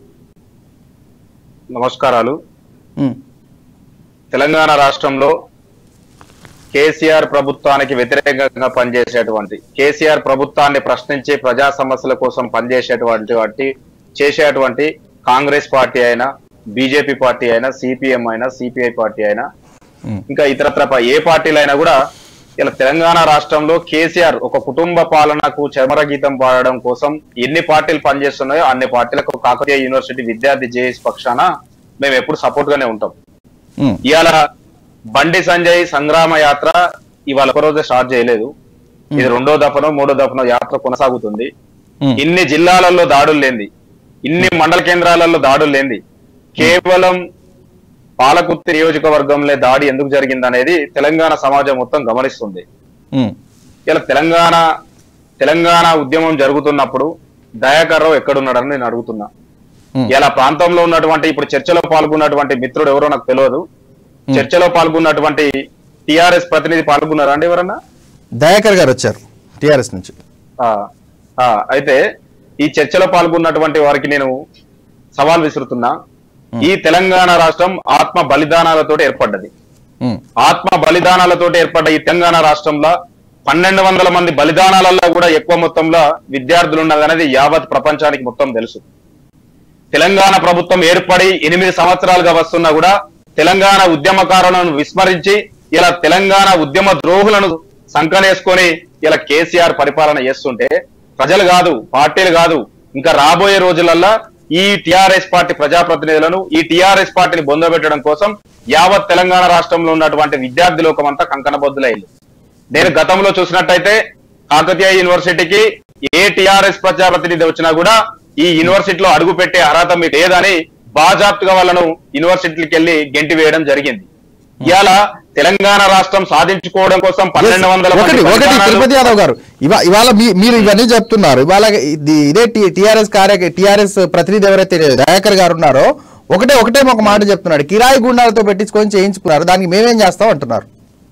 నమస్కారాలు ఉమ్, తెలంగాణ రాష్ట్రంలో కేసీఆర్ ప్రభుత్వానికి వ్యతిరేకంగా పనిచేసేటువంటి కేసీఆర్ ప్రభుత్వాన్ని ప్రశ్నించి ప్రజా సమస్యల కోసం పనిచేసేటువంటి వాటి చేసేటువంటి కాంగ్రెస్ పార్టీ అయినా బీజేపీ పార్టీ అయినా సిపిఎం అయినా సిపిఐ పార్టీ అయినా ఉమ్, ఇంకా ఇతరత్ర ప- ఏ పార్టీలు అయినా కూడా ఇలా తెలంగాణ రాష్ట్రంలో కేసీఆర్ ఒక కుటుంబ పాలనకు చమర గీతం పాడడం కోసం ఎన్ని పార్టీలు పనిచేస్తున్నాయో అన్ని పార్టీలకు కాకతీయ యూనివర్సిటీ విద్యార్థి జేఎస్ పక్షాన మేము ఎప్పుడు సపోర్ట్ గానే ఉంటాం ఉమ్, ఇవాళ బండి సంజయ్ సంగ్రామ యాత్ర ఇవాళ ఒక రోజే స్టార్ట్ చేయలేదు ఇది రెండో దఫనో మూడో దఫనో యాత్ర కొనసాగుతుంది ఉమ్. ఇన్ని జిల్లాలలో దాడులు లేంది ఇన్ని మండల కేంద్రాలలో దాడులు లేంది కేవలం పాలకుర్తి నియోజకవర్గంలో దాడి ఎందుకు జరిగింది అనేది తెలంగాణ సమాజం మొత్తం గమనిస్తుంది ఉమ్, ఇలా తెలంగాణ తెలంగాణ ఉద్యమం జరుగుతున్నప్పుడు దయాకర్ రావు ఎక్కడున్నాడని నేను అడుగుతున్నా ఉమ్. ఇలా ప్రాంతంలో ఉన్నటువంటి ఇప్పుడు చర్చలో పాల్గొన్నటువంటి మిత్రుడు ఎవరో నాకు తెలియదు చర్చలో పాల్గొన్నటువంటి టిఆర్ఎస్ ప్రతినిధి పాల్గొన్నారా అండి ఎవరన్నా దయాకర్ గారు వచ్చారు టిఆర్ఎస్ నుంచి ఆ, ఆ, అయితే ఈ చర్చలో పాల్గొన్నటువంటి వారికి నేను సవాల్ విసురుతున్నా ఈ తెలంగాణ రాష్ట్రం ఆత్మ బలిదానాలతో ఏర్పడ్డది ఉమ్, ఆత్మ బలిదానాలతో ఏర్పడ్డ ఈ తెలంగాణ రాష్ట్రంలో పన్నెండు వందల మంది బలిదానాలలో కూడా ఎక్కువ మొత్తంలో విద్యార్థులు ఉన్నదనేది యావత్ ప్రపంచానికి మొత్తం తెలుసు తెలంగాణ ప్రభుత్వం ఏర్పడి ఎనిమిది సంవత్సరాలుగా వస్తున్నా కూడా తెలంగాణ ఉద్యమకారులను విస్మరించి ఇలా తెలంగాణ ఉద్యమ ద్రోహులను సంకనేసుకొని ఇలా కేసీఆర్ పరిపాలన చేస్తుంటే ప్రజలు కాదు పార్టీలు కాదు ఇంకా రాబోయే రోజులల్లో ఈ టిఆర్ఎస్ పార్టీ ప్రజాప్రతినిధులను ఈ టిఆర్ఎస్ పార్టీని బొందబెట్టడం కోసం యావత్ తెలంగాణ రాష్ట్రంలో ఉన్నటువంటి విద్యార్థి లోకం అంతా కంకణబద్దులైంది నేను గతంలో చూసినట్టయితే కాకతీయ యూనివర్సిటీకి ఏ టిఆర్ఎస్ ప్రజాప్రతినిధి వచ్చినా కూడా ఈ యూనివర్సిటీలో అడుగు పెట్టే అర్హత మీకు లేదని బాజాప్తుగా వాళ్ళను యూనివర్సిటీకి వెళ్లి గెంటి వేయడం జరిగింది ఇవాళ తెలంగాణ రాష్ట్రం సాధించుకోవడం కోసం పన్నెండు వందల ఒకటి మంది ఒకటి బలిదానాలు- తిరుపతి యాదవ్ గారు ఇవా- ఇవాళ మీ- మీరు ఇవన్నీ చెప్తున్నారు ఇవాళ ఇది- ఇదే టిఆర్ఎస్ కార్య టిఆర్ఎస్ ప్రతినిధి ఎవరైతే దయాకర్ గారు ఉన్నారో ఒకటే ఒకటే ఒక మాట చెప్తున్నాడు కిరాయి గుండాలతో పెట్టించుకొని చేయించుకున్నారు దానికి మేమేం చేస్తాం అంటున్నారు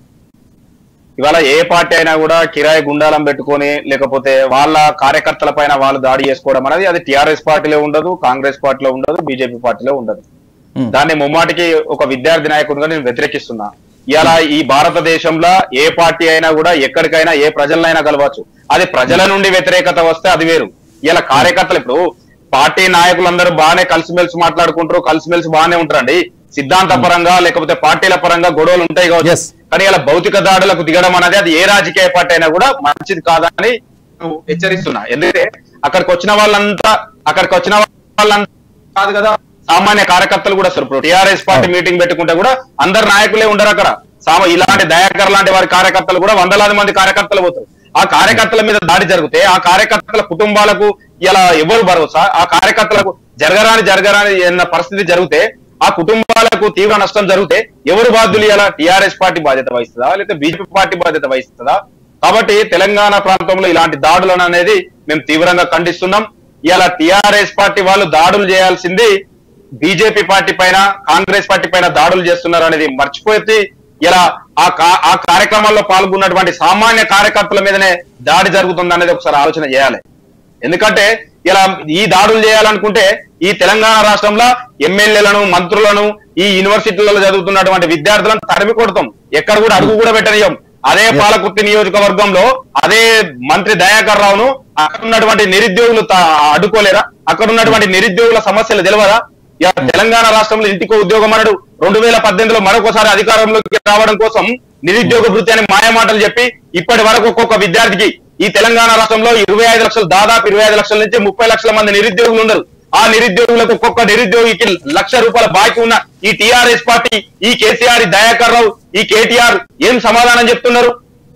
ఇవాళ ఏ పార్టీ అయినా కూడా కిరాయి గుండాలం పెట్టుకొని లేకపోతే వాళ్ళ కార్యకర్తల పైన వాళ్ళు దాడి చేసుకోవడం అనేది అది టిఆర్ఎస్ పార్టీలో ఉండదు కాంగ్రెస్ పార్టీలో ఉండదు బీజేపీ పార్టీలో ఉండదు Hmm. దాన్ని ముమ్మాటికి ఒక విద్యార్థి నాయకుడిగా నేను వ్యతిరేకిస్తున్నా ఇలా ఈ భారతదేశంలో ఏ పార్టీ అయినా కూడా ఎక్కడికైనా ఏ ప్రజలనైనా కలవచ్చు అది ప్రజల నుండి వ్యతిరేకత వస్తే అది వేరు ఇలా కార్యకర్తలు ఇప్పుడు పార్టీ నాయకులందరూ బాగానే కలిసిమెలిసి మాట్లాడుకుంటారు కలిసిమెలిసి బాగానే ఉంటారండి సిద్ధాంత పరంగా లేకపోతే పార్టీల పరంగా గొడవలు ఉంటాయి Yes. కావచ్చు కానీ ఇలా భౌతిక దాడులకు దిగడం అనేది అది ఏ రాజకీయ పార్టీ అయినా కూడా మంచిది కాదని నేను హెచ్చరిస్తున్నా ఎందుకంటే అక్కడికి వచ్చిన వాళ్ళంతా అక్కడికి వచ్చిన వాళ్ళంతా కాదు కదా సామాన్య కార్యకర్తలు కూడా సార్ ఇప్పుడు టిఆర్ఎస్ పార్టీ మీటింగ్ పెట్టుకుంటే కూడా అందరు నాయకులే ఉండరు అక్కడ సామ ఇలాంటి దయాకర్ లాంటి వారి కార్యకర్తలు కూడా వందలాది మంది కార్యకర్తలు పోతారు ఆ కార్యకర్తల మీద దాడి జరిగితే ఆ కార్యకర్తల కుటుంబాలకు ఇలా ఎవరు భరోసా ఆ కార్యకర్తలకు జరగరాని జరగరాని అన్న పరిస్థితి జరిగితే ఆ కుటుంబాలకు తీవ్ర నష్టం జరిగితే ఎవరు బాధ్యులు ఇలా టిఆర్ఎస్ పార్టీ బాధ్యత వహిస్తుందా లేకపోతే బీజేపీ పార్టీ బాధ్యత వహిస్తుందా కాబట్టి తెలంగాణ ప్రాంతంలో ఇలాంటి దాడులను అనేది మేము తీవ్రంగా ఖండిస్తున్నాం ఇలా టిఆర్ఎస్ పార్టీ వాళ్ళు దాడులు చేయాల్సింది బీజేపీ పార్టీ పైన కాంగ్రెస్ పార్టీ పైన దాడులు చేస్తున్నారు అనేది మర్చిపోతే ఇలా ఆ కా- ఆ కార్యక్రమాల్లో పాల్గొన్నటువంటి సామాన్య కార్యకర్తల మీదనే దాడి జరుగుతుంది అనేది ఒకసారి ఆలోచన చేయాలి ఎందుకంటే ఇలా ఈ దాడులు చేయాలనుకుంటే ఈ తెలంగాణ రాష్ట్రంలో ఎమ్మెల్యేలను మంత్రులను ఈ యూనివర్సిటీలలో చదువుతున్నటువంటి విద్యార్థులను తరిమి కొడతాం ఎక్కడ కూడా అడుగు కూడా పెట్టనీయం అదే పాలకుర్తి నియోజకవర్గంలో అదే మంత్రి దయాకర్ రావును అక్కడ ఉన్నటువంటి నిరుద్యోగులు తా- అడ్డుకోలేరా అక్కడ ఉన్నటువంటి నిరుద్యోగుల సమస్యలు తెలియదా ఇలా తెలంగాణ రాష్ట్రంలో ఇంటికో ఉద్యోగం అన్నాడు రెండు వేల పద్దెనిమిదిలో మరొకసారి అధికారంలోకి రావడం కోసం నిరుద్యోగ వృత్తి అని మాయమాటలు చెప్పి ఇప్పటి వరకు ఒక్కొక్క విద్యార్థికి ఈ తెలంగాణ రాష్ట్రంలో ఇరవై ఐదు లక్షలు దాదాపు ఇరవై ఐదు లక్షల నుంచి ముప్పై లక్షల మంది నిరుద్యోగులు ఉన్నారు ఆ నిరుద్యోగులకు ఒక్కొక్క నిరుద్యోగికి లక్ష రూపాయల బాకీ ఉన్న ఈ టిఆర్ఎస్ పార్టీ ఈ కేసీఆర్ ఈ దయాకర్ రావు ఈ కేటీఆర్ ఏం సమాధానం చెప్తున్నారు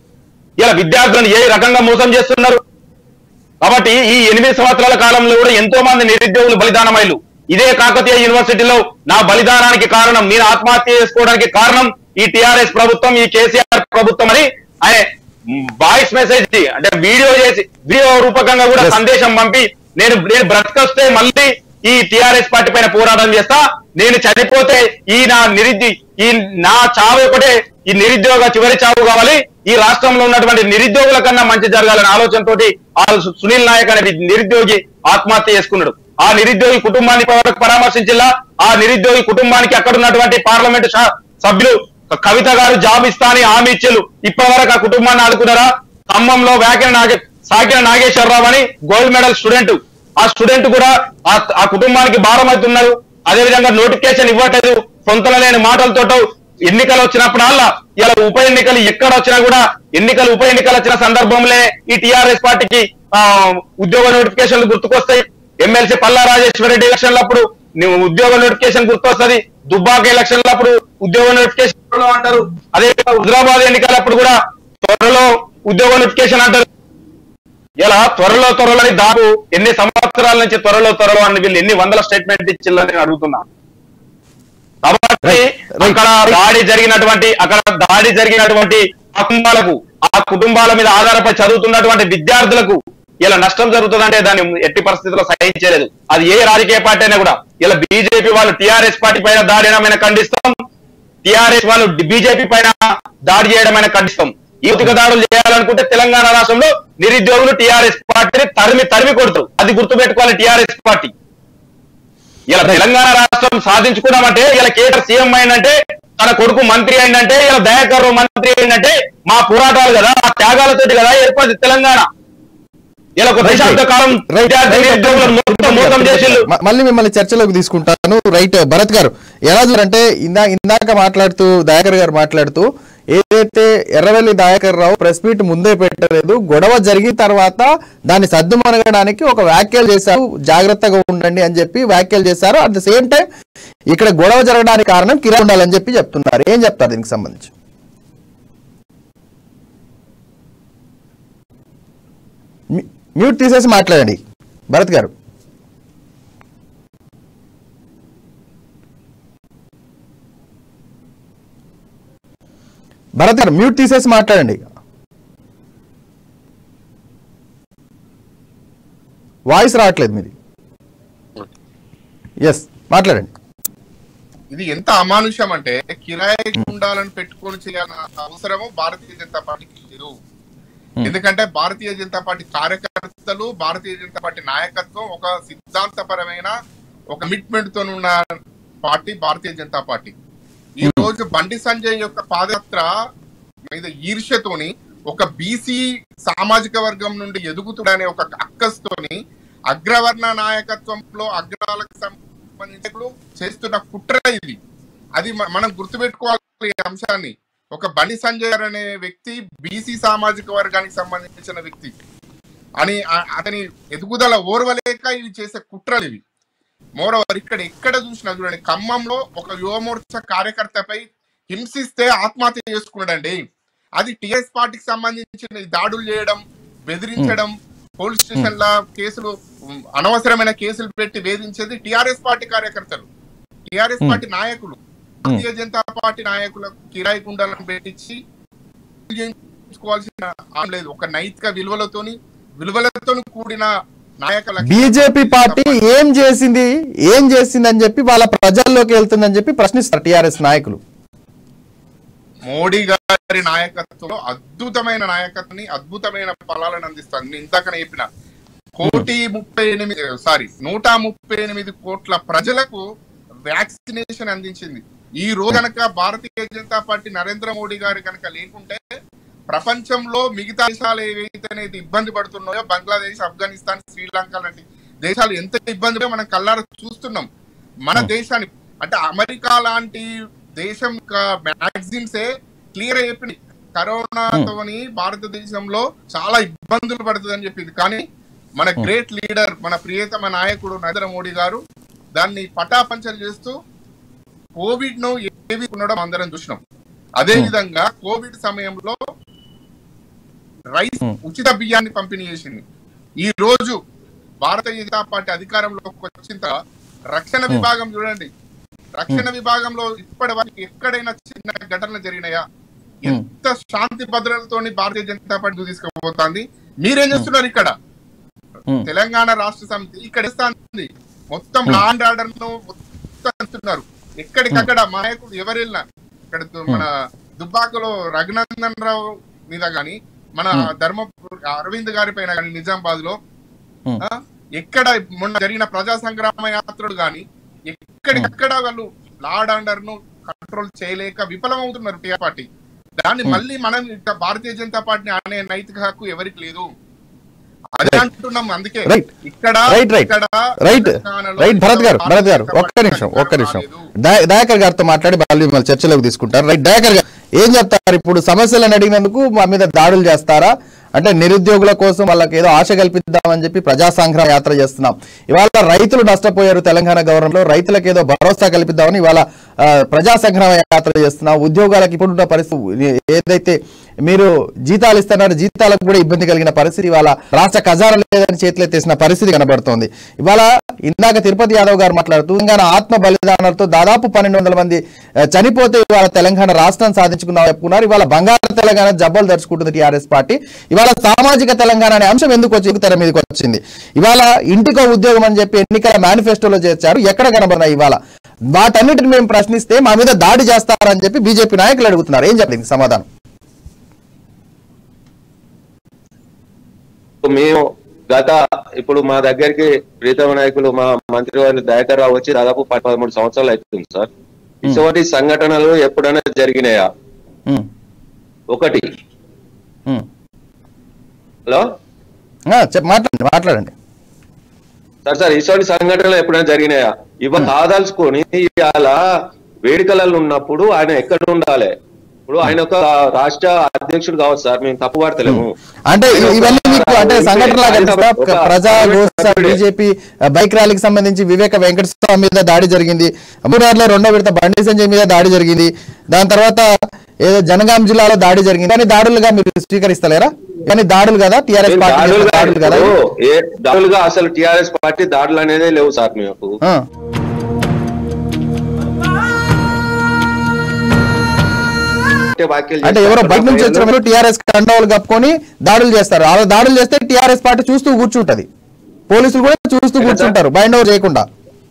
ఇలా విద్యార్థులను ఏ రకంగా మోసం చేస్తున్నారు కాబట్టి ఈ ఎనిమిది సంవత్సరాల కాలంలో కూడా ఎంతో మంది నిరుద్యోగులు బలిదానమైలు ఇదే కాకతీయ యూనివర్సిటీలో నా బలిదానానికి కారణం నేను ఆత్మహత్య చేసుకోవడానికి కారణం ఈ టిఆర్ఎస్ ప్రభుత్వం ఈ కేసీఆర్ ప్రభుత్వం అని ఆయన వాయిస్ మెసేజ్ అంటే వీడియో చేసి వీడియో రూపకంగా కూడా Yes. సందేశం పంపి నేను నేను బ్రతకొస్తే మళ్ళీ ఈ టిఆర్ఎస్ పార్టీ పైన పోరాటం చేస్తా నేను చనిపోతే ఈ నా నిరుద్యో ఈ నా చావు ఒకటే ఈ నిరుద్యోగ చివరి చావు కావాలి ఈ రాష్ట్రంలో ఉన్నటువంటి నిరుద్యోగుల కన్నా మంచి జరగాలనే ఆలోచనతోటి ఆ సు- సునీల్ నాయక్ అనే నిరుద్యోగి ఆత్మహత్య చేసుకున్నాడు ఆ నిరుద్యోగి కుటుంబాన్ని పర- పరామర్శించిలా ఆ నిరుద్యోగి కుటుంబానికి అక్కడ ఉన్నటువంటి పార్లమెంట్ స- సభ్యులు కవిత గారు జాబ్ ఇస్తా అని హామీ ఇచ్చారు ఇప్పటి వరకు ఆ కుటుంబాన్ని ఆదుకున్నారా ఖమ్మంలో వ్యాఖ్య నాగే సాకిన నాగేశ్వరరావు అని గోల్డ్ మెడల్ స్టూడెంట్ ఆ స్టూడెంట్ కూడా ఆ- ఆ కుటుంబానికి భారం అవుతున్నారు అదే విధంగా నోటిఫికేషన్ ఇవ్వట్లేదు సొంతల లేని మాటలతో ఎన్నికలు వచ్చినప్పుడల్లా ఇలా ఉప ఎన్నికలు ఎక్కడ వచ్చినా కూడా ఎన్నికలు ఉప ఎన్నికలు వచ్చిన సందర్భంలో ఈ టిఆర్ఎస్ పార్టీకి ఆ, ఉద్యోగ నోటిఫికేషన్లు గుర్తుకొస్తాయి ఎమ్మెల్సీ పల్లా రాజేశ్వర రెడ్డి ఎలక్షన్లప్పుడు నువ్వు ఉద్యోగ నోటిఫికేషన్ గుర్తొస్తుంది దుబ్బాక ఎలక్షన్లప్పుడు ఉద్యోగ నోటిఫికేషన్ అంటారు అదే హుజరాబాద్ ఎన్నికలప్పుడు కూడా త్వరలో ఉద్యోగ నోటిఫికేషన్ అంటారు ఇలా త్వరలో త్వరలో అని దాపు ఎన్ని సంవత్సరాల నుంచి త్వరలో త్వరలో అని వీళ్ళు ఎన్ని వందల స్టేట్మెంట్ ఇచ్చిందని నేను అడుగుతున్నా కాబట్టి Right, right. అక్కడ దాడి జరిగినటువంటి అక్కడ దాడి జరిగినటువంటి ఆ కుటుంబాలకు ఆ కుటుంబాల మీద ఆధారపడి చదువుతున్నటువంటి విద్యార్థులకు ఇలా నష్టం జరుగుతుందంటే దాన్ని ఎట్టి పరిస్థితుల్లో సహించలేదు అది ఏ రాజకీయ పార్టీ అయినా కూడా ఇలా బీజేపీ వాళ్ళు టిఆర్ఎస్ పార్టీ పైన దాడి చేయడమైనా ఖండిస్తాం టిఆర్ఎస్ వాళ్ళు బీజేపీ పైన దాడి చేయడమైనా ఖండిస్తాం యువతిక దాడులు చేయాలనుకుంటే తెలంగాణ రాష్ట్రంలో నిరుద్యోగులు టిఆర్ఎస్ పార్టీని తరిమి తరిమి కొడతారు అది గుర్తుపెట్టుకోవాలి టిఆర్ఎస్ పార్టీ ఇలా తెలంగాణ రాష్ట్రం సాధించుకున్నామంటే ఇలా కేంద్ర సీఎం అయిందంటే తన కొడుకు మంత్రి అయిందంటే ఇలా దయాకర్ రావు మంత్రి అయిందంటే మా పోరాటాలు కదా మా త్యాగాలతోటి కదా ఏర్పడింది తెలంగాణ ఇలా ఒక దశాబ్ద కాలం విద్యార్థి నిరుద్యోగులను మొత్తం మోసం చేసిండు మ- మళ్ళీ మిమ్మల్ని చర్చలోకి తీసుకుంటాను రైట్ భరత్ గారు ఎలా చూడంటే ఇందా ఇందాక మాట్లాడుతూ దయాకర్ గారు మాట్లాడుతూ ఏదైతే ఎర్రవెల్లి దయాకర్ రావు ప్రెస్ మీట్ ముందే పెట్టలేదు గొడవ జరిగిన తర్వాత దాన్ని సర్దుమనగడానికి ఒక వ్యాఖ్యలు చేశారు జాగ్రత్తగా ఉండండి అని చెప్పి వ్యాఖ్యలు చేశారు అట్ ద సేమ్ టైం ఇక్కడ గొడవ జరగడానికి కారణం కిరణ్ ఉండాలని చెప్పి చెప్తున్నారు ఏం చెప్తారు దీనికి సంబంధించి మ్యూ- మ్యూట్ తీసేసి మాట్లాడండి భరత్ గారు భరత్ గారు మ్యూట్ తీసేసి మాట్లాడండి వాయిస్ రావట్లేదు మీది ఎస్ మాట్లాడండి ఇది ఎంత అమానుషం అంటే కిరాయి ఉండాలని పెట్టుకొని చేయాలన్న అవసరము భారతీయ జనతా పార్టీకి లేదు ఎందుకంటే భారతీయ జనతా పార్టీ కార్యకర్తలు భారతీయ జనతా పార్టీ నాయకత్వం ఒక సిద్ధాంతపరమైన ఒక కమిట్మెంట్ తో ఉన్న పార్టీ భారతీయ జనతా పార్టీ ఈ రోజు బండి సంజయ్ యొక్క పాదయాత్ర మీద ఈర్ష్యతోని ఒక బీసీ సామాజిక వర్గం నుండి ఎదుగుతుడనే ఒక అక్కస్తోని అగ్రవర్ణ నాయకత్వంలో అగ్రాలకు సంబంధించిన చేస్తున్న కుట్ర ఇది అది మ- మనం గుర్తుపెట్టుకోవాలి ఈ అంశాన్ని ఒక బండి సంజయ్ గారు అనే వ్యక్తి బీసీ సామాజిక వర్గానికి సంబంధించిన వ్యక్తి అని ఆ- అతని ఎదుగుదల ఓర్వలేక ఇవి చేసే కుట్రలు ఇవి మోరవర్ ఇక్కడ ఎక్కడ చూసినా చూడండి ఖమ్మంలో ఒక యువమోర్చ కార్యకర్తపై హింసిస్తే ఆత్మహత్య చేసుకున్నాడండి అది టిఎస్ పార్టీకి సంబంధించిన ఈ దాడులు చేయడం బెదిరించడం పోలీస్ స్టేషన్ లా కేసులు ఉమ్, అనవసరమైన కేసులు పెట్టి వేధించేది టిఆర్ఎస్ పార్టీ కార్యకర్తలు టిఆర్ఎస్ పార్టీ నాయకులు భారతీయ జనతా పార్టీ నాయకులకు కిరాయి కుండాలను పెట్టించి చేయించుకోవాల్సిన అవసరం లేదు ఒక నైతిక విలువలతోని విలువలతో కూడిన నాయక లక్షణాలు బీజేపీ పార్టీ ఏం చేసింది ఏం చేసింది అని చెప్పి వాళ్ళ ప్రజల్లోకి వెళ్తుందని చెప్పి ప్రశ్నిస్తారు టిఆర్ఎస్ నాయకులు మోడీ గారి నాయకత్వంలో అద్భుతమైన నాయకత్వాన్ని అద్భుతమైన ఫలాలను అందిస్తాను నేను ఇందాకనే చెప్పిన కోటి ముప్పై ఎనిమిది సారీ నూట ముప్పై ఎనిమిది కోట్ల ప్రజలకు వ్యాక్సినేషన్ అందించింది ఈ రోజు కనుక భారతీయ జనతా పార్టీ నరేంద్ర మోడీ గారు కనుక లేకుంటే ప్రపంచంలో మిగతా దేశాలు ఏవైతే అనేది ఇబ్బంది పడుతున్నాయో బంగ్లాదేశ్ ఆఫ్ఘనిస్తాన్ శ్రీలంక లాంటి దేశాలు ఎంత ఇబ్బంది పడో మనం కల్లారా చూస్తున్నాం మన దేశాన్ని అంటే అమెరికా లాంటి దేశం మ్యాగజైన్సే క్లియర్ చెప్పింది కరోనాతోని భారతదేశంలో చాలా ఇబ్బందులు పడుతుందని చెప్పింది కానీ మన గ్రేట్ లీడర్ మన ప్రియతమ నాయకుడు నరేంద్ర మోడీ గారు దాన్ని పటాపంచలు చేస్తూ కోవిడ్ ను ఏవి ఉండడం అందరం చూసినాం అదే విధంగా కోవిడ్ సమయంలో రైస్ ఉచిత బియ్యాన్ని పంపిణీ చేసింది ఈ రోజు భారతీయ జనతా పార్టీ అధికారంలోకి వచ్చిన తర్వాత రక్షణ విభాగం చూడండి రక్షణ విభాగంలో ఇప్పటి వరకు ఎక్కడైనా చిన్న ఘటనలు జరిగినాయా ఎంత శాంతి భద్రతలతోని భారతీయ జనతా పార్టీ తీసుకుపోతుంది మీరేం చేస్తున్నారు ఇక్కడ Hmm. తెలంగాణ రాష్ట్ర సమితి ఇక్కడ ఇస్తుంది మొత్తం లా అండ్ ఆర్డర్ ను మొత్తం ఇస్తున్నారు ఎక్కడికక్కడ మా నాయకుడు ఎవరు వెళ్ళినా ఇక్కడ దు- మన దుబ్బాకలో రఘునందన్ రావు మీద గాని మన ధర్మ అరవింద్ గారి పైన గాని నిజామాబాద్ లో Hmm. ఆ, ఎక్కడ మొన్న జరిగిన ప్రజా సంగ్రామ యాత్రలు గాని ఎక్కడికక్కడ వాళ్ళు లాడ్ ఆర్డర్ ను కంట్రోల్ చేయలేక విఫలమవుతున్నారు టీఆర్ పార్టీ దాన్ని మళ్ళీ మనం ఇక భారతీయ జనతా పార్టీని అనే నైతిక హక్కు ఎవరికి లేదు అదే అంటున్నాం అందుకే Right. ఇక్కడ రైట్ రైట్ ఇక్కడ రైట్ తెలంగాణలో రైట్ భరత్ గారు భారతీయ భరత్ గారు జనతా ఒక్క పార్టీ నిమిషం ఒక్క నిమిషం రాలేదు. దయ- దయాకర్ గారితో మాట్లాడి మళ్ళీ మిమ్మల్ని చర్చలోకి తీసుకుంటారు రైట్ దయాకర్ గారు ఏం చెప్తారు ఇప్పుడు సమస్యలను అడిగినందుకు మా మీద దాడులు చేస్తారా అంటే నిరుద్యోగుల కోసం వాళ్ళకి ఏదో ఆశ కల్పిద్దామని చెప్పి ప్రజా సంగ్రహ యాత్ర చేస్తున్నాం ఇవాళ రైతులు నష్టపోయారు తెలంగాణ గవర్నమెంట్ లో రైతులకు ఏదో భరోసా కల్పిద్దామని ఇవాళ ఆ, ప్రజా సంగ్రహ యాత్ర చేస్తున్నాం ఉద్యోగాలకు ఇప్పుడున్న పరిస్థితి ఏదైతే మీరు జీతాలు ఇస్తున్నారు జీతాలకు కూడా ఇబ్బంది కలిగిన పరిస్థితి ఇవాళ రాష్ట్ర ఖజానా లేదని చేతులెత్తేసిన పరిస్థితి కనబడుతోంది ఇవాళ ఇందాక తిరుపతి యాదవ్ గారు మాట్లాడుతూ తెలంగాణ ఆత్మ బలిదానాలతో దాదాపు పన్నెండు వందల మంది ఆ, చనిపోతే ఇవాళ తెలంగాణ రాష్ట్రం సాధించుకుందాం చెప్పుకున్నారు ఇవాళ బంగారు తెలంగాణ జబ్బలు దర్చుకుంటుంది టీఆర్ఎస్ పార్టీ ఇవాళ సామాజిక తెలంగాణ అనే అంశం ఎందుకు వచ్చి తెర మీదకి వచ్చింది ఇవాళ ఇంటికో ఉద్యోగం అని చెప్పి ఎన్నికల మేనిఫెస్టోలో చేర్చారు ఎక్కడ కనబడినాయి ఇవాళ వాటన్నిటిని మేము ప్రశ్నిస్తే మా మీద దాడి చేస్తారని చెప్పి బీజేపీ నాయకులు అడుగుతున్నారు ఏం చెప్పండి సమాధానం మేము గత ఇప్పుడు మా దగ్గరికి ప్రీతమ నాయకులు మా మంత్రి వారిని దయాకర్ రావు వచ్చి దాదాపు పది పదమూడు సంవత్సరాలు అవుతుంది సార్ ఇటువంటి సంఘటనలు ఎప్పుడైనా జరిగినాయా ఉమ్, ఒకటి ఉమ్. హలో ఆ, చెప్ప మాట్లాడండి మాట్లాడండి సార్ సార్ ఇటువంటి సంఘటనలు ఎప్పుడైనా జరిగినాయా ఇవ కాదాల్చుకొని ఇవాళ వేడుకలలో ఉన్నప్పుడు ఆయన ఎక్కడ ఉండాలి ఇప్పుడు ఆయన ఒక రాష్ట్ర అధ్యక్షుడు కావచ్చు సార్ మేము తప్పు పడతలేము అంటే ఇ- ఇవన్నీ మీకు అంటే సంఘటనలా కనిపిస్తా ఒక ప్రజా గోస సభ్యుడే. బీజేపీ బైక్ ర్యాలీకి సంబంధించి వివేక వెంకటస్వామి మీద దాడి జరిగింది మూడార్లో రెండో విడత బండి సంజయ్ మీద దాడి జరిగింది దాని తర్వాత ఏదో జనగాం జిల్లాలో దాడి జరిగింది కానీ దాడులుగా మీరు స్వీకరిస్తలేరా కానీ దాడులు కదా టిఆర్ఎస్ మేము పార్టీ చేసిన దాడులుగా దాడులు కదా ఇప్పుడు ఏ దాడులుగా అసలు టిఆర్ఎస్ పార్టీ దాడులు అనేదే లేవు సార్ మీకు ఆ, అంటే వ్యాఖ్యలు అంటే ఎవరో బయట నుంచి వచ్చిన వాళ్ళు టిఆర్ఎస్ కండవాలు కప్పుకొని దాడులు చేస్తారు అలా దాడులు చేస్తే టిఆర్ఎస్ పార్టీ చూస్తూ కూర్చుంటది పోలీసులు కూడా చూస్తూ కూర్చుంటారు బైండ్ ఓవర్ చేయకుండా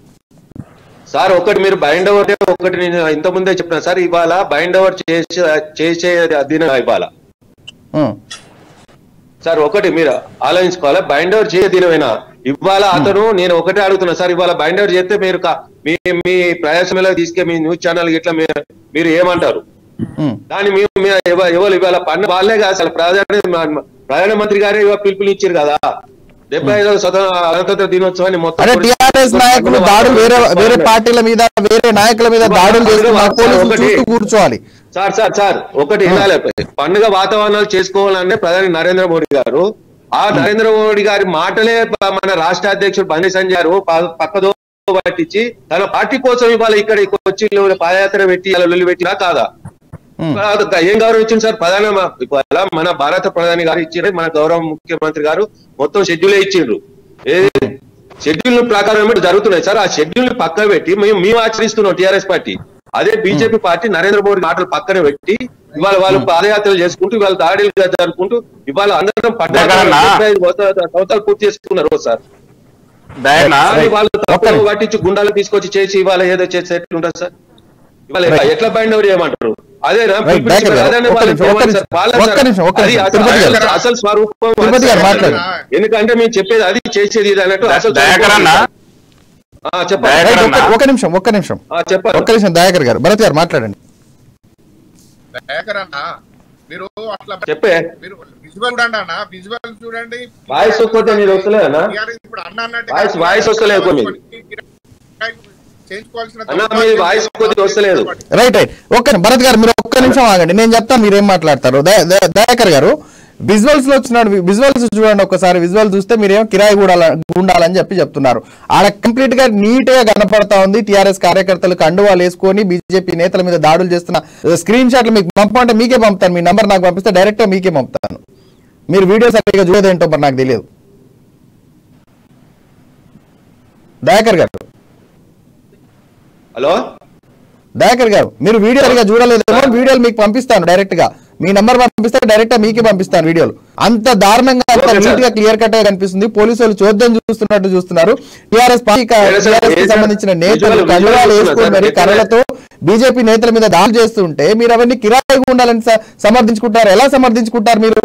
సార్ ఒకటి మీరు బైండ్ ఓవర్ ఒకటి నేను ఇంత ముందే చెప్పిన సార్ ఇవాళ బైండ్ ఓవర్ చేసే చేసే దినం ఇవాళ ఆ, సార్ ఒకటి మీరు ఆలోచించుకోవాలి బైండ్ ఓవర్ చేసే దినమేనా ఇవాళ అతను నేను ఒకటే అడుగుతున్నా సార్ ఇవాళ బైండ్ ఓవర్ చేస్తే మీరు కా- మీ మీ ప్రయాసంలో తీసుకే మీ న్యూస్ ఛానల్ ఇట్లా మీరు మీరు ఏమంటారు ఉమ్, దాన్ని మేము మేము ఎవ- ఎవరు ఇవాళ పన్ను వాళ్ళే కాదు అసలు ప్రధాన ప్రధానమంత్రి గారే ఇవాళ పిలుపులు ఇచ్చారు కదా డెబ్బై ఐదవ స్వతంత్ర గణతంత్ర దినోత్సవాన్ని మొత్తం అంటే టిఆర్ఎస్ నాయకులు దాడులు వేరే వేరే పార్టీల మీద వేరే నాయకుల మీద దాడులు చేస్తున్నారు పోలీసులు చూస్తూ కూర్చోవాలి సార్ సార్ సార్ ఒకటి వినాలి పండుగ వాతావరణాలు చేసుకోవాలంటే ప్రధాని నరేంద్ర మోడీ గారు ఆ నరేంద్ర మోడీ గారి మాటలే ప- మన రాష్ట్ర అధ్యక్షుడు బండి సంజయ్ గారు ప- పక్కదో పట్టించి తన పార్టీ కోసం ఇవాళ ఇక్కడ వచ్చి పాదయాత్ర పెట్టి అలా లొల్లి పెట్టినా కాదా ఉమ్. ఏం గౌరవం ఇచ్చింది సార్ ప్రధాన ఇవాళ మన భారత ప్రధాని గారు ఇచ్చిండ్రు మన గౌరవ ముఖ్యమంత్రి గారు మొత్తం షెడ్యూలే ఇచ్చిండ్రు ఏ షెడ్యూల్ ప్రకారం ఏమిటి జరుగుతున్నాయి సార్ ఆ షెడ్యూల్ ని పక్కన పెట్టి మేము మేము ఆచరిస్తున్నాం టిఆర్ఎస్ పార్టీ అదే బీజేపీ పార్టీ నరేంద్ర మోడీ మాటలు పక్కన పెట్టి ఇవాళ వాళ్ళు పాదయాత్రలు చేసుకుంటూ ఇవాళ దాడులు జరుపుకుంటూ ఇవాళ అందరం జగనన్న. పడ్డ సంవత్సరాలు పూర్తి చేసుకున్నారు సార్ దయనా కానీ వాళ్ళు ఒక్క తప్పులు నిమిషం. పట్టించి గుండాలు తీసుకొచ్చి చేసి ఇవాళ ఏదో చేసి ఎట్లుంటారు సార్ ఇవాళ Right. ఎట్లా బైండ్ ఓవర్ చేయమంటారు అదేనా Right, పిలిపించి దయాకర్ గారు, అదేనా ఒక్క వాళ్ళని నిమిషం, ఒక్క పిలవాలి సార్. నిమిషం, వాళ్ళ ఒక్క సార్. నిమిషం, ఒక్క అది నిమిషం. అసలు- తిరుపతి గారు. అసలు స్వరూపం తిరుపతి గారు అసలు మాట్లాడండి. ఎందుకంటే మేము చెప్పేది అది చేసేది ఇది అన్నట్టు అసలు దయాకర్ అన్న ఆ, చెప్పండి దయాకర్ రైట్, అన్న. ఒక్క- ఒక్క నిమిషం ఒక్క నిమిషం ఆ, చెప్పండి ఒక్క నిమిషం దయాకర్ గారు భరత్ గారు మాట్లాడండి దయాకర్ అన్న మీరు అట్లా చెప్పే మీరు విజువల్ చూడండి అన్న విజువల్ చూడండి వాయిస్ ఒక్కటే మీరు వస్తలేదన్నా TRS ఇప్పుడు అన్న అన్నట్టు వాయిస్- వాయిస్ వస్తలేదు కొన్ని. చేయించుకోవాల్సిన అన్న, మీ వాయిస్ కొద్దిగా వస్తలేదు. రైట్ రైట్ ఒక్క భరత్ గారు మీరు ఒక్క నిమిషం ఆగండి నేను చెప్తాను మీరు ఏం మాట్లాడతారు దయ- దయ- దయాకర్ గారు విజువల్స్ లో వచ్చినాడు విజువల్స్ చూడండి ఒకసారి విజువల్ చూస్తే మీరేమో కిరాయి గూడాల గుండాలని చెప్పి చెప్తున్నారు ఆడ కంప్లీట్ గా నీట్ గా కనపడతా ఉంది టిఆర్ఎస్ కార్యకర్తలు కండువాలు వేసుకొని బీజేపీ నేతల మీద దాడులు చేస్తున్న స్క్రీన్ షాట్లు మీకు పంపమంటే మీకే పంపుతాను మీ నంబర్ నాకు పంపిస్తే డైరెక్ట్ గా మీకే పంపుతాను మీరు వీడియో సరిగ్గా చూడదేంటో మరి నాకు తెలియదు దయాకర్ గారు హలో దయాకర్ గారు మీరు వీడియో సరిగా చూడలేదేమో వీడియోలు మీకు పంపిస్తాను డైరెక్ట్ గా మీ నంబర్ పంపిస్తే డైరెక్ట్ గా మీకే పంపిస్తాను వీడియోలు అంత దారుణంగా అంత Okay, sir. నీట్ గా క్లియర్ కట్ గా కనిపిస్తుంది పోలీసు వాళ్ళు చూద్దాం చూస్తున్నట్టు చూస్తున్నారు TRS party Yes, sir. TRS కి Yes, sir. సంబంధించిన నేతలు Visual- కళ్ళాలు visual వేసుకుని sir. మరి Yes, sir. కళ్ళతో బీజేపీ నేతల మీద దాడులు చేస్తుంటే మీరు అవన్నీ కిరాయిగా ఉండాలని స- సమర్థించుకుంటారు ఎలా సమర్థించుకుంటారు మీరు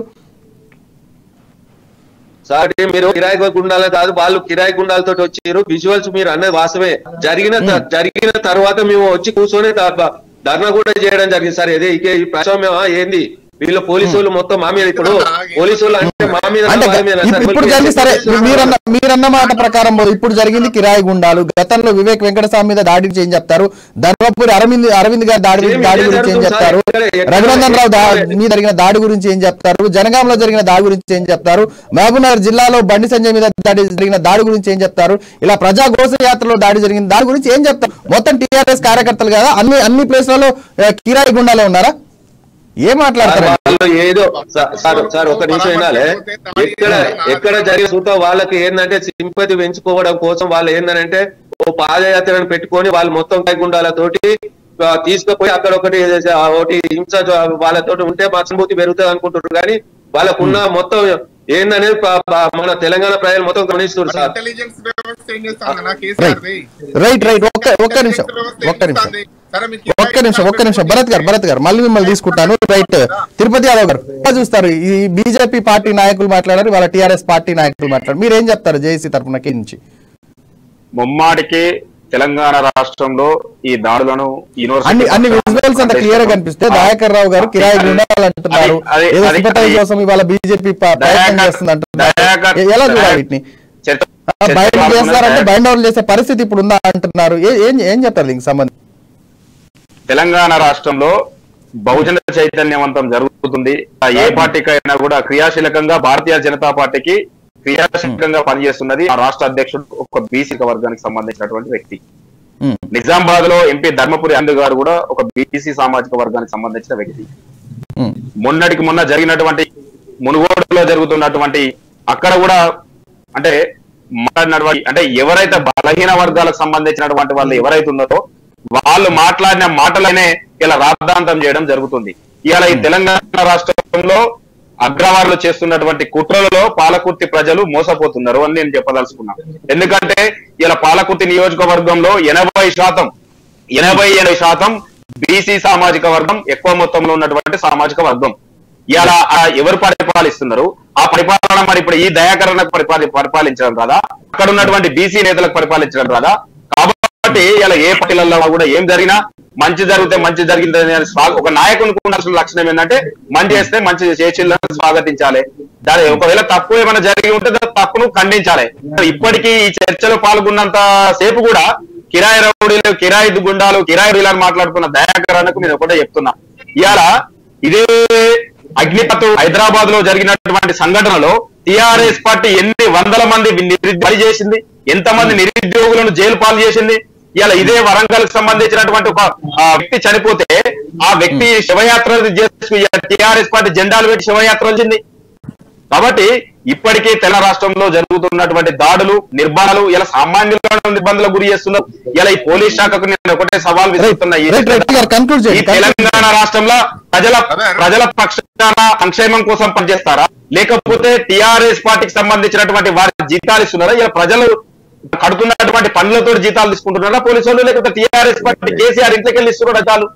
సార్ మీరు కిరాయి గుండాలే కాదు వాళ్ళు కిరాయి గుండాలతో వచ్చారు విజువల్స్ మీరు అన్నది వాస్తవే జరిగిన త- జరిగిన తర్వాత మేము వచ్చి కూర్చొని ధర్నా- ధర్నా కూడా చేయడం జరిగింది సార్ ఇదే ఇకే ఈ ప్రజాస్వామ్యం ఏంది వీళ్ళ పోలీసు వాళ్ళు మొత్తం మా మీద ఇప్పుడు పోలీసు వాళ్ళు అంటే మా మీద అంటే వాళ్ళ మీద ఇప్- సార్. ఇప్పుడు జరిగింది సరే మీరన్న మీరన్న మాట ప్రకారం ఇప్పుడు జరిగింది కిరాయి గుండాలు గతంలో వివేక్ వెంకటస్వామి మీద దాడి గురించి ఏం చెప్తారు ధర్మపురి అరవింద్ అరవింద్ గారి దాడి Same దాడి ఇదే గురించి ఏం జరుగుతుంది చెప్తారు సార్. ఇక్కడ- ఎక్కడ- రఘునందన్ రావు దా- ఎక్కడ- మీద జరిగిన దాడి గురించి ఏం చెప్తారు జనగాంలో జరిగిన దాడి గురించి ఏం చెప్తారు మహబూబ్నగర్ జిల్లాలో బండి సంజయ్ మీద దాడి జరిగిన దాడి గురించి ఏం చెప్తారు ఇలా ప్రజా ఘోష యాత్రలో దాడి జరిగిన దాడి గురించి ఏం చెప్తారు మొత్తం టీఆర్ఎస్ కార్యకర్తలు కదా అన్ని అన్ని ప్లేస్లలో ఆ, కిరాయి గుండాలే ఉన్నారా ఏం సార్, మాట్లాడతారు వాళ్ళు ఏదో సార్ సార్ సార్ ఒక నిమిషం వినాలి ఎక్కడ ఎక్కడ జరిగిన చూద్దాం వాళ్ళకి ఏంటంటే సింపతి పెంచుకోవడం కోసం వాళ్ళు ఏంటంటే ఓ పాదయాత్రను పెట్టుకొని వాళ్ళు మొత్తం కైగుండాలతోటి ఆ, తీసుకుపోయి అక్కడ ఒకటి ఆ, ఒకటి హింస వాళ్ళతోటి ఉంటే మా అనుభూతి పెరుగుతుంది అనుకుంటున్నారు కానీ వాళ్ళకున్న మొత్తం ఏందనేది ప- ప- మన తెలంగాణ ప్రజలు మొత్తం గమనిస్తున్నారు సార్ ఇంటెలిజెన్స్ వ్యవస్థ ఏం చేస్తామన్నా కేసీఆర్ ది? రైట్ రైట్ ఒక్క ఒక్క నిమిషం ఒక్క నిమిషం సరే మీకు ఒక్క నిమిషం ఒక్క నిమిషం భరత్ గారు భరత్ గారు మళ్ళీ మిమ్మల్ని తీసుకుంటాను రైట్ తిరుపతి యాదవ్ గారు ఎలా చూస్తారు ఈ బీజేపీ పార్టీ నాయకులు మాట్లాడారు వాళ్ళ టీఆర్ఎస్ పార్టీ నాయకులు మాట్లాడారు మీరు ఏం చెప్తారు జేఏసీ తరఫున నుంచి ముమ్మాడికి తెలంగాణ రాష్ట్రంలో ఈ దాడులను యూనివర్సిటీ అన్ని అన్ని విజువల్స్ అంత క్లియర్ గా కనిపిస్తే దయాకర్ రావు గారు కిరాయి ఉండాలంటున్నారు అది- ఏదో అది- సిపటాయి అది- కోసం ఇవాళ బీజేపీ ప్రయత్నం దయాకర్- చేస్తుంది అంటున్నారు దయాకర్- ఎ- ఎలా చూడాలి దయాకర్- వీటిని చర్చ- ఆ, చర్చ బయట పాల్గొన్న చేస్తారంటే దయాకర్- బైండ్ అవుట్ చేసే పరిస్థితి ఇప్పుడు ఉందా అంటున్నారు ఏ- ఏం ఏం చెప్తారు దీనికి సంబంధించి తెలంగాణ రాష్ట్రంలో బహుజన చైతన్యవంతం జరుగుతుంది ఆ ఏ పార్టీకైనా కూడా క్రియాశీలకంగా భారతీయ జనతా పార్టీకి క్రియాశీలకంగా పనిచేస్తున్నది ఆ రాష్ట్ర అధ్యక్షుడు ఒక బీసీ వర్గానికి సంబంధించినటువంటి వ్యక్తి ఉమ్, నిజామాబాద్ లో ఎంపీ ధర్మపురి అందు గారు కూడా ఒక బీసీ సామాజిక వర్గానికి సంబంధించిన వ్యక్తి ఉమ్, మొన్నటికి మొన్న జరిగినటువంటి మునుగోడులో జరుగుతున్నటువంటి అక్కడ కూడా అంటే మాట్లాడినటువంటి అంటే ఎవరైతే బలహీన వర్గాలకు సంబంధించినటువంటి వాళ్ళు ఎవరైతే ఉన్నారో వాళ్ళు మాట్లాడిన మాటలనే ఇలా రాద్ధాంతం చేయడం జరుగుతుంది ఇలా ఈ తెలంగాణ రాష్ట్రంలో అగ్రవారులు చేస్తున్నటువంటి కుట్రలలో పాలకుర్తి ప్రజలు మోసపోతున్నారు అని నేను చెప్పదలుచుకున్నాను ఎందుకంటే ఇలా పాలకుర్తి నియోజకవర్గంలో ఎనభై శాతం ఎనభై ఎనభై శాతం బీసీ సామాజిక వర్గం ఎక్కువ మొత్తంలో ఉన్నటువంటి సామాజిక వర్గం ఇలా ఎవరు పరిపాలిస్తున్నారు ఆ పరిపాలన మరి ఇప్పుడు ఈ దయాకరణకు పరిపాలి పరిపాలించడం రాదా అక్కడ ఉన్నటువంటి బీసీ నేతలకు పరిపాలించడం రాదా కాబట్టి ఇలా ఏ పార్టీలలో కూడా ఏం జరిగినా మంచి జరిగితే మంచి జరిగింది అని స్వా- ఒక నాయకునికి ఉండాల్సిన లక్షణం ఏంటంటే మంచి చేస్తే మంచి చేసిల్లని స్వాగతించాలి దాని ఒకవేళ తప్పు ఏమైనా జరిగి ఉంటే దాని తప్పును ఖండించాలి ఇప్పటికీ ఈ చర్చలో పాల్గొన్నంత సేపు కూడా కిరాయి రౌడీలు కిరాయి గుండాలు కిరాయి రౌడీలు మాట్లాడుతున్న దయాకరణకు నేను ఒకటే చెప్తున్నా ఇవాళ ఇదే అగ్నిపత్ హైదరాబాద్ లో జరిగినటువంటి సంఘటనలో టిఆర్ఎస్ పార్టీ ఎన్ని వందల మంది నిరుద్యోగులు బలి చేసింది ఎంతమంది నిరుద్యోగులను జైలు పాలు చేసింది ఇలా ఇదే వరంగల్ సంబంధించినటువంటి ఒక ఆ, వ్యక్తి చనిపోతే ఆ వ్యక్తి శివయాత్ర చేసి టిఆర్ఎస్ పార్టీ జెండాలు పెట్టి శివయాత్ర వచ్చింది కాబట్టి ఇప్పటికే తెలంగాణ రాష్ట్రంలో జరుగుతున్నటువంటి దాడులు నిర్మాణాలు ఇలా సామాన్యులను ఇబ్బందులకు గురి చేస్తున్నారు ఇలా ఈ పోలీస్ శాఖకు నేను ఒకటే సవాల్ విసురుతున్నా ఈ రైట్ రైట్ గారు కన్క్లూడ్ ఈ చేయండి తెలంగాణ రాష్ట్రంలో ప్రజల ప్రజల పక్షాన సంక్షేమం కోసం పనిచేస్తారా లేకపోతే టిఆర్ఎస్ పార్టీకి సంబంధించినటువంటి వారి జీతాలు ఇస్తున్నారా ఇలా ప్రజలు కడుతున్నటువంటి పనులతో జీతాలు తీసుకుంటున్నారా పోలీసు వాళ్ళు లేకపోతే టిఆర్ఎస్ పార్టీ కేసీఆర్ ఇంట్లోకి వెళ్ళి ఇస్తున్నారా జీతాలు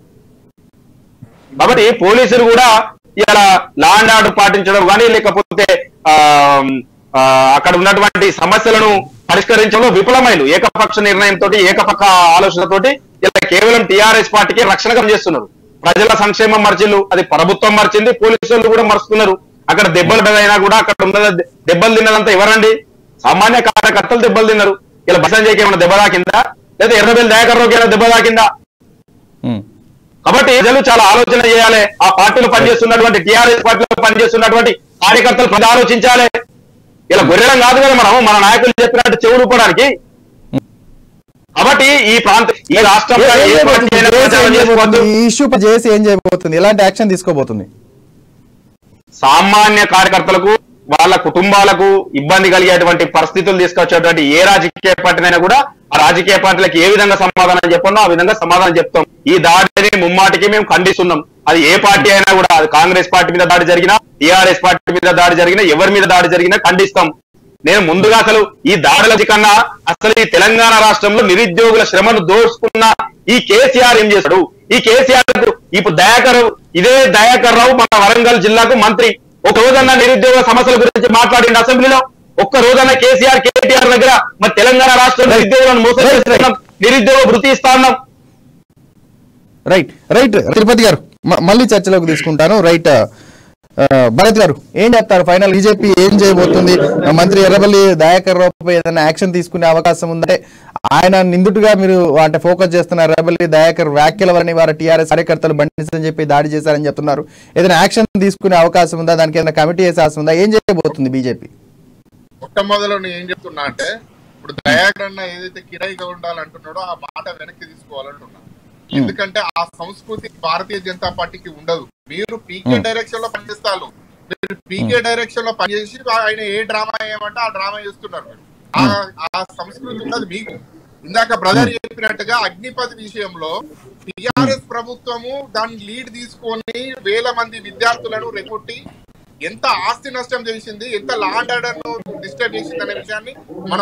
కాబట్టి పోలీసులు కూడా ఇలా లా అండ్ ఆర్డర్ పాటించడం కానీ లేకపోతే ఆ, ఆ, అక్కడ ఉన్నటువంటి సమస్యలను పరిష్కరించడంలో విఫలమైన ఏకపక్ష నిర్ణయంతో ఏకపక్ష ఆలోచనతోటి ఇలా కేవలం టిఆర్ఎస్ పార్టీకి రక్షణ చేస్తున్నారు ప్రజల సంక్షేమం మర్చిల్లు అది ప్రభుత్వం మర్చింది పోలీసులు కూడా మరుస్తున్నారు అక్కడ దెబ్బలు అయినా కూడా అక్కడ ఉన్న దెబ్బలు తిన్నదంతా ఎవరండి సామాన్య కార్యకర్తలు దెబ్బలు తిన్నారు ఇలా బసంజయ్కి ఏమైనా దెబ్బ తాకిందా లేదా ఎర్రబెల్లి దయాకర్ రావుకి ఏమైనా దెబ్బ తాకిందా ఉమ్, కాబట్టి ప్రజలు చాలా ఆలోచన చేయాలి ఆ పార్టీలో పనిచేస్తున్నటువంటి టిఆర్ఎస్ పార్టీలో పనిచేస్తున్నటువంటి కార్యకర్తలు ప్రజలు ఆలోచించాలి ఇలా గొర్రెలం కాదు కదా మనం మన నాయకులు చెప్పినట్టు చెవులు ఊపడానికి కాబట్టి ఈ ప్రాంత ఈ రాష్ట్రంలో ఏం ఏ చేయబోతుంది? పార్టీ అయినా జేఏసీ ప్రచారం ఏం చేసుకోవద్దు. చేయబోతుంది? ఈ ఇష్యూ చేసి ఏం చేయబోతుంది ఎలాంటి యాక్షన్ తీసుకోబోతుంది సామాన్య కార్యకర్తలకు వాళ్ళ కుటుంబాలకు ఇబ్బంది కలిగేటువంటి పరిస్థితులు తీసుకొచ్చేటువంటి ఏ రాజకీయ పార్టీనైనా కూడా ఆ రాజకీయ పార్టీలకు ఏ విధంగా సమాధానం చెప్పాలో ఆ విధంగా సమాధానం చెప్తాం ఈ దాడిని ముమ్మాటికి మేము ఖండిస్తున్నాం అది ఏ పార్టీ అయినా కూడా అది కాంగ్రెస్ పార్టీ మీద దాడి జరిగినా టీఆర్ఎస్ పార్టీ మీద దాడి జరిగినా ఎవరి మీద దాడి జరిగినా ఖండిస్తాం నేను ముందుగా అసలు ఈ దాడుల కన్నా అసలు ఈ తెలంగాణ రాష్ట్రంలో నిరుద్యోగుల శ్రమను దోచుకున్న ఈ కేసీఆర్ ఏం చేశాడు ఈ కేసీఆర్ కు ఇప్పుడు దయాకర్ ఇదే దయాకర్ రావు మన వరంగల్ జిల్లాకు మంత్రి ఒక రోజన్నా నిరుద్యోగ సమస్యల గురించి మాట్లాడింది అసెంబ్లీలో ఒక్క రోజన్నా కేసీఆర్ కేటీఆర్ దగ్గర మరి తెలంగాణ రాష్ట్రం నిరుద్యోగులను మోసం Right, right. చేస్తున్నాం నిరుద్యోగ వృత్తి ఇస్తా ఉన్నాం రైట్ రైట్ తిరుపతి గారు మ- మళ్ళీ చర్చలోకి తీసుకుంటాను రైట్ ఆ, భరత్ గారు ఏం చెప్తారు ఫైనల్ బీజేపీ ఏం చేయబోతుంది మంత్రి ఎర్రబల్లి దయాకర్ రావుపై ఏదైనా యాక్షన్ తీసుకునే అవకాశం ఉందంటే ఆయన నిందుటుగా మీరు అంటే ఫోకస్ చేస్తున్నారు ఎర్రబల్లి దయాకర్ వ్యాఖ్యల వలని వారి టీఆర్ఎస్ కార్యకర్తలు బండిసని చెప్పి దాడి చేశారని చెప్తున్నారు ఏదైనా యాక్షన్ తీసుకునే అవకాశం ఉందా దానికి ఏదైనా కమిటీ వేసే అవకాశం ఉందా ఏం చేయబోతుంది బీజేపీ మొట్టమొదలు నేను ఏం చెప్తున్నా అంటే ఇప్పుడు దయాకర్ అన్న ఏదైతే కిరాయిగా ఉండాలంటున్నాడో ఆ మాట వెనక్కి తీసుకోవాలంటున్నా ఎందుకంటే ఆ సంస్కృతి భారతీయ జనతా పార్టీకి ఉండదు మీరు పీకే Hmm. డైరెక్షన్ లో పనిచేస్తారు మీరు పీకే డైరెక్షన్ లో పనిచేసి ఆయన ఏ డ్రామా ఏమంటే ఆ డ్రామా చేస్తున్నారు మీరు. ఆ- ఆ సంస్కృతి ఉన్నది మీకు ఇందాక బ్రదర్ చెప్పినట్టుగా అగ్నిపథ్ విషయంలో టిఆర్ఎస్ ప్రభుత్వము దాని లీడ్ తీసుకొని వేల మంది విద్యార్థులను రెకొట్టి ఎంత ఆస్తి నష్టం చేసింది ఎంత లా అండ్ ఆర్డర్ ను డిస్టర్బ్ చేసింది అనే విషయాన్ని మనం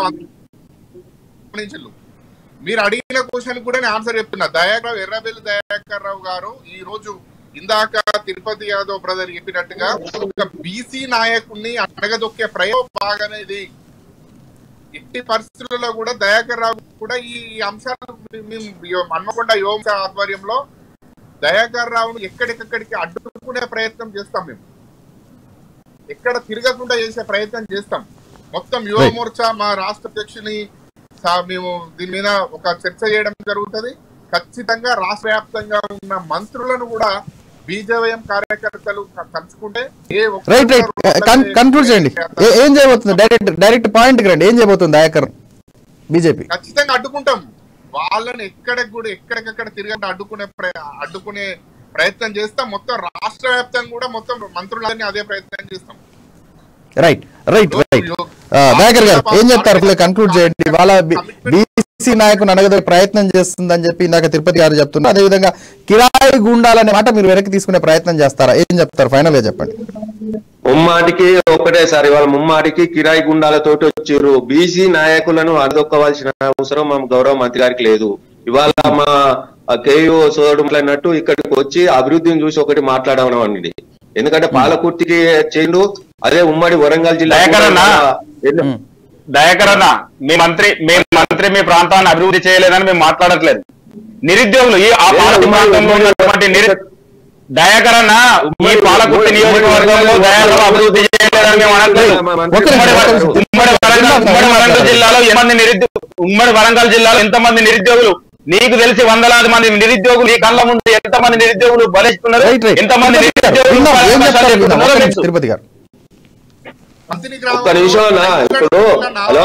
గమనించు మీరు అడిగిన క్వశ్చన్ కూడా నేను ఆన్సర్ చెప్తున్నా దయాకర్ ఎర్రబెల్లి దయాకర్ రావు గారు ఈ రోజు ఇందాక తిరుపతి యాదవ్ బ్రదర్ చెప్పినట్టుగా ఒక బీసీ నాయకుడిని అడగదొక్కే ప్రయోగ భాగమేది ఎట్టి పరిస్థితులలో కూడా దయాకర్ రావు కూడా ఈ ఈ అంశాలు మేము యో- హన్మకొండ యువత ఆధ్వర్యంలో దయాకర్ రావును ఎక్కడికక్కడికి అడ్డుకునే ప్రయత్నం చేస్తాం మేము ఎక్కడ తిరగకుండా చేసే ప్రయత్నం చేస్తాం మొత్తం యువ Right. మోర్చా మా రాష్ట్ర అధ్యక్షుని సా- మేము దీని మీద ఒక చర్చ చేయడం జరుగుతుంది ఖచ్చితంగా రాష్ట్ర వ్యాప్తంగా ఉన్న మంత్రులను కూడా బీజేవైఎం కార్యకర్తలు క- కలుసుకుంటే ఏ ఒక్కరు రైట్ రైట్ కూడా కన్క్లూడ్ చేయండి ఏ- ఏం చేయబోతుంది డైరెక్ట్ డైరెక్ట్ పాయింట్కి రండి ఏం చేయబోతుంది దయాకర్ బీజేపీ ఖచ్చితంగా అడ్డుకుంటాం వాళ్ళని ఎక్కడికి కూడా ఎక్కడికక్కడ తిరగంటే అడ్డుకునే ప్ర- అడ్డుకునే ప్రయత్నం చేస్తాం మొత్తం రాష్ట్ర వ్యాప్తంగా కూడా మొత్తం మంత్రులని అదే ప్రయత్నం చేస్తాం రైట్ రైట్ రైట్ దయాకర్ గారు ఏం చెప్తారు కన్క్లూడ్ చేయండి వాళ్ళ బీసీ నాయకుని అడగదే ప్రయత్నం చేస్తుందని చెప్పి ఇందాక తిరుపతి గారు చెప్తున్నారు అదేవిధంగా కిరాయి గుండాలనే మాట మీరు వెనక్కి తీసుకునే ప్రయత్నం చేస్తారా ఏం చెప్తారు ఫైనల్ గా చెప్పండి ముమ్మాటికి ఒకటేసారి వాళ్ళ ముమ్మాటికి కిరాయి గుండాలతోటి వచ్చిర్రు బీసీ నాయకులను అడదొక్కవలసిన అవసరం మా గౌరవ మంత్రి గారికి లేదు ఇవాళ మా కేయూ సోదరుడు మాట్లాడినట్టు ఇక్కడికి వచ్చి అభివృద్ధిని చూసి ఒకటి మాట్లాడడం అనేది ఎందుకంటే పాలకుర్తికి చేయండు అదే ఉమ్మడి వరంగల్ జిల్లా దయాకర్ అన్న. ఎన్ని- ఉమ్. దయాకర్ అన్న మీ మంత్రి మీ మంత్రి మీ ప్రాంతాన్ని అభివృద్ధి చేయలేదని మేము మాట్లాడట్లేదు నిరుద్యోగులు ఈ ఆ పాలక ప్రాంతంలో ఉన్నటువంటి నిరు దయాకర్ అన్న ఈ పాలకుర్తి నియోజకవర్గంలో దయాకర్ అభివృద్ధి చేయలేదని మేము అనట్లేదు ఒక్క నిమిషం, ఒక్క నిమిషం. ఉమ్మడి వరంగల్ ఉమ్మడి వరంగల్ జిల్లాలో ఎంతమంది నిరుద్యోగులు ఉమ్మడి వరంగల్ జిల్లాలో ఎంతమంది నిరుద్యోగులు నీకు తెలిసి వందలాది మంది నిరుద్యోగులు నీ కళ్ళ ముందు ఎంతమంది నిరుద్యోగులు బలిస్తున్నారు రైట్ రైట్ ఎంతమంది నిరుద్యోగులు విందాం, ఏం చెప్తారు విందాం. బలిస్తున్నారో ఒక్క నిమిషం, తెలుసు. తిరుపతి గారు మంత్రి ఒక్క నిమిషం అన్న, ఇప్పుడు హలో?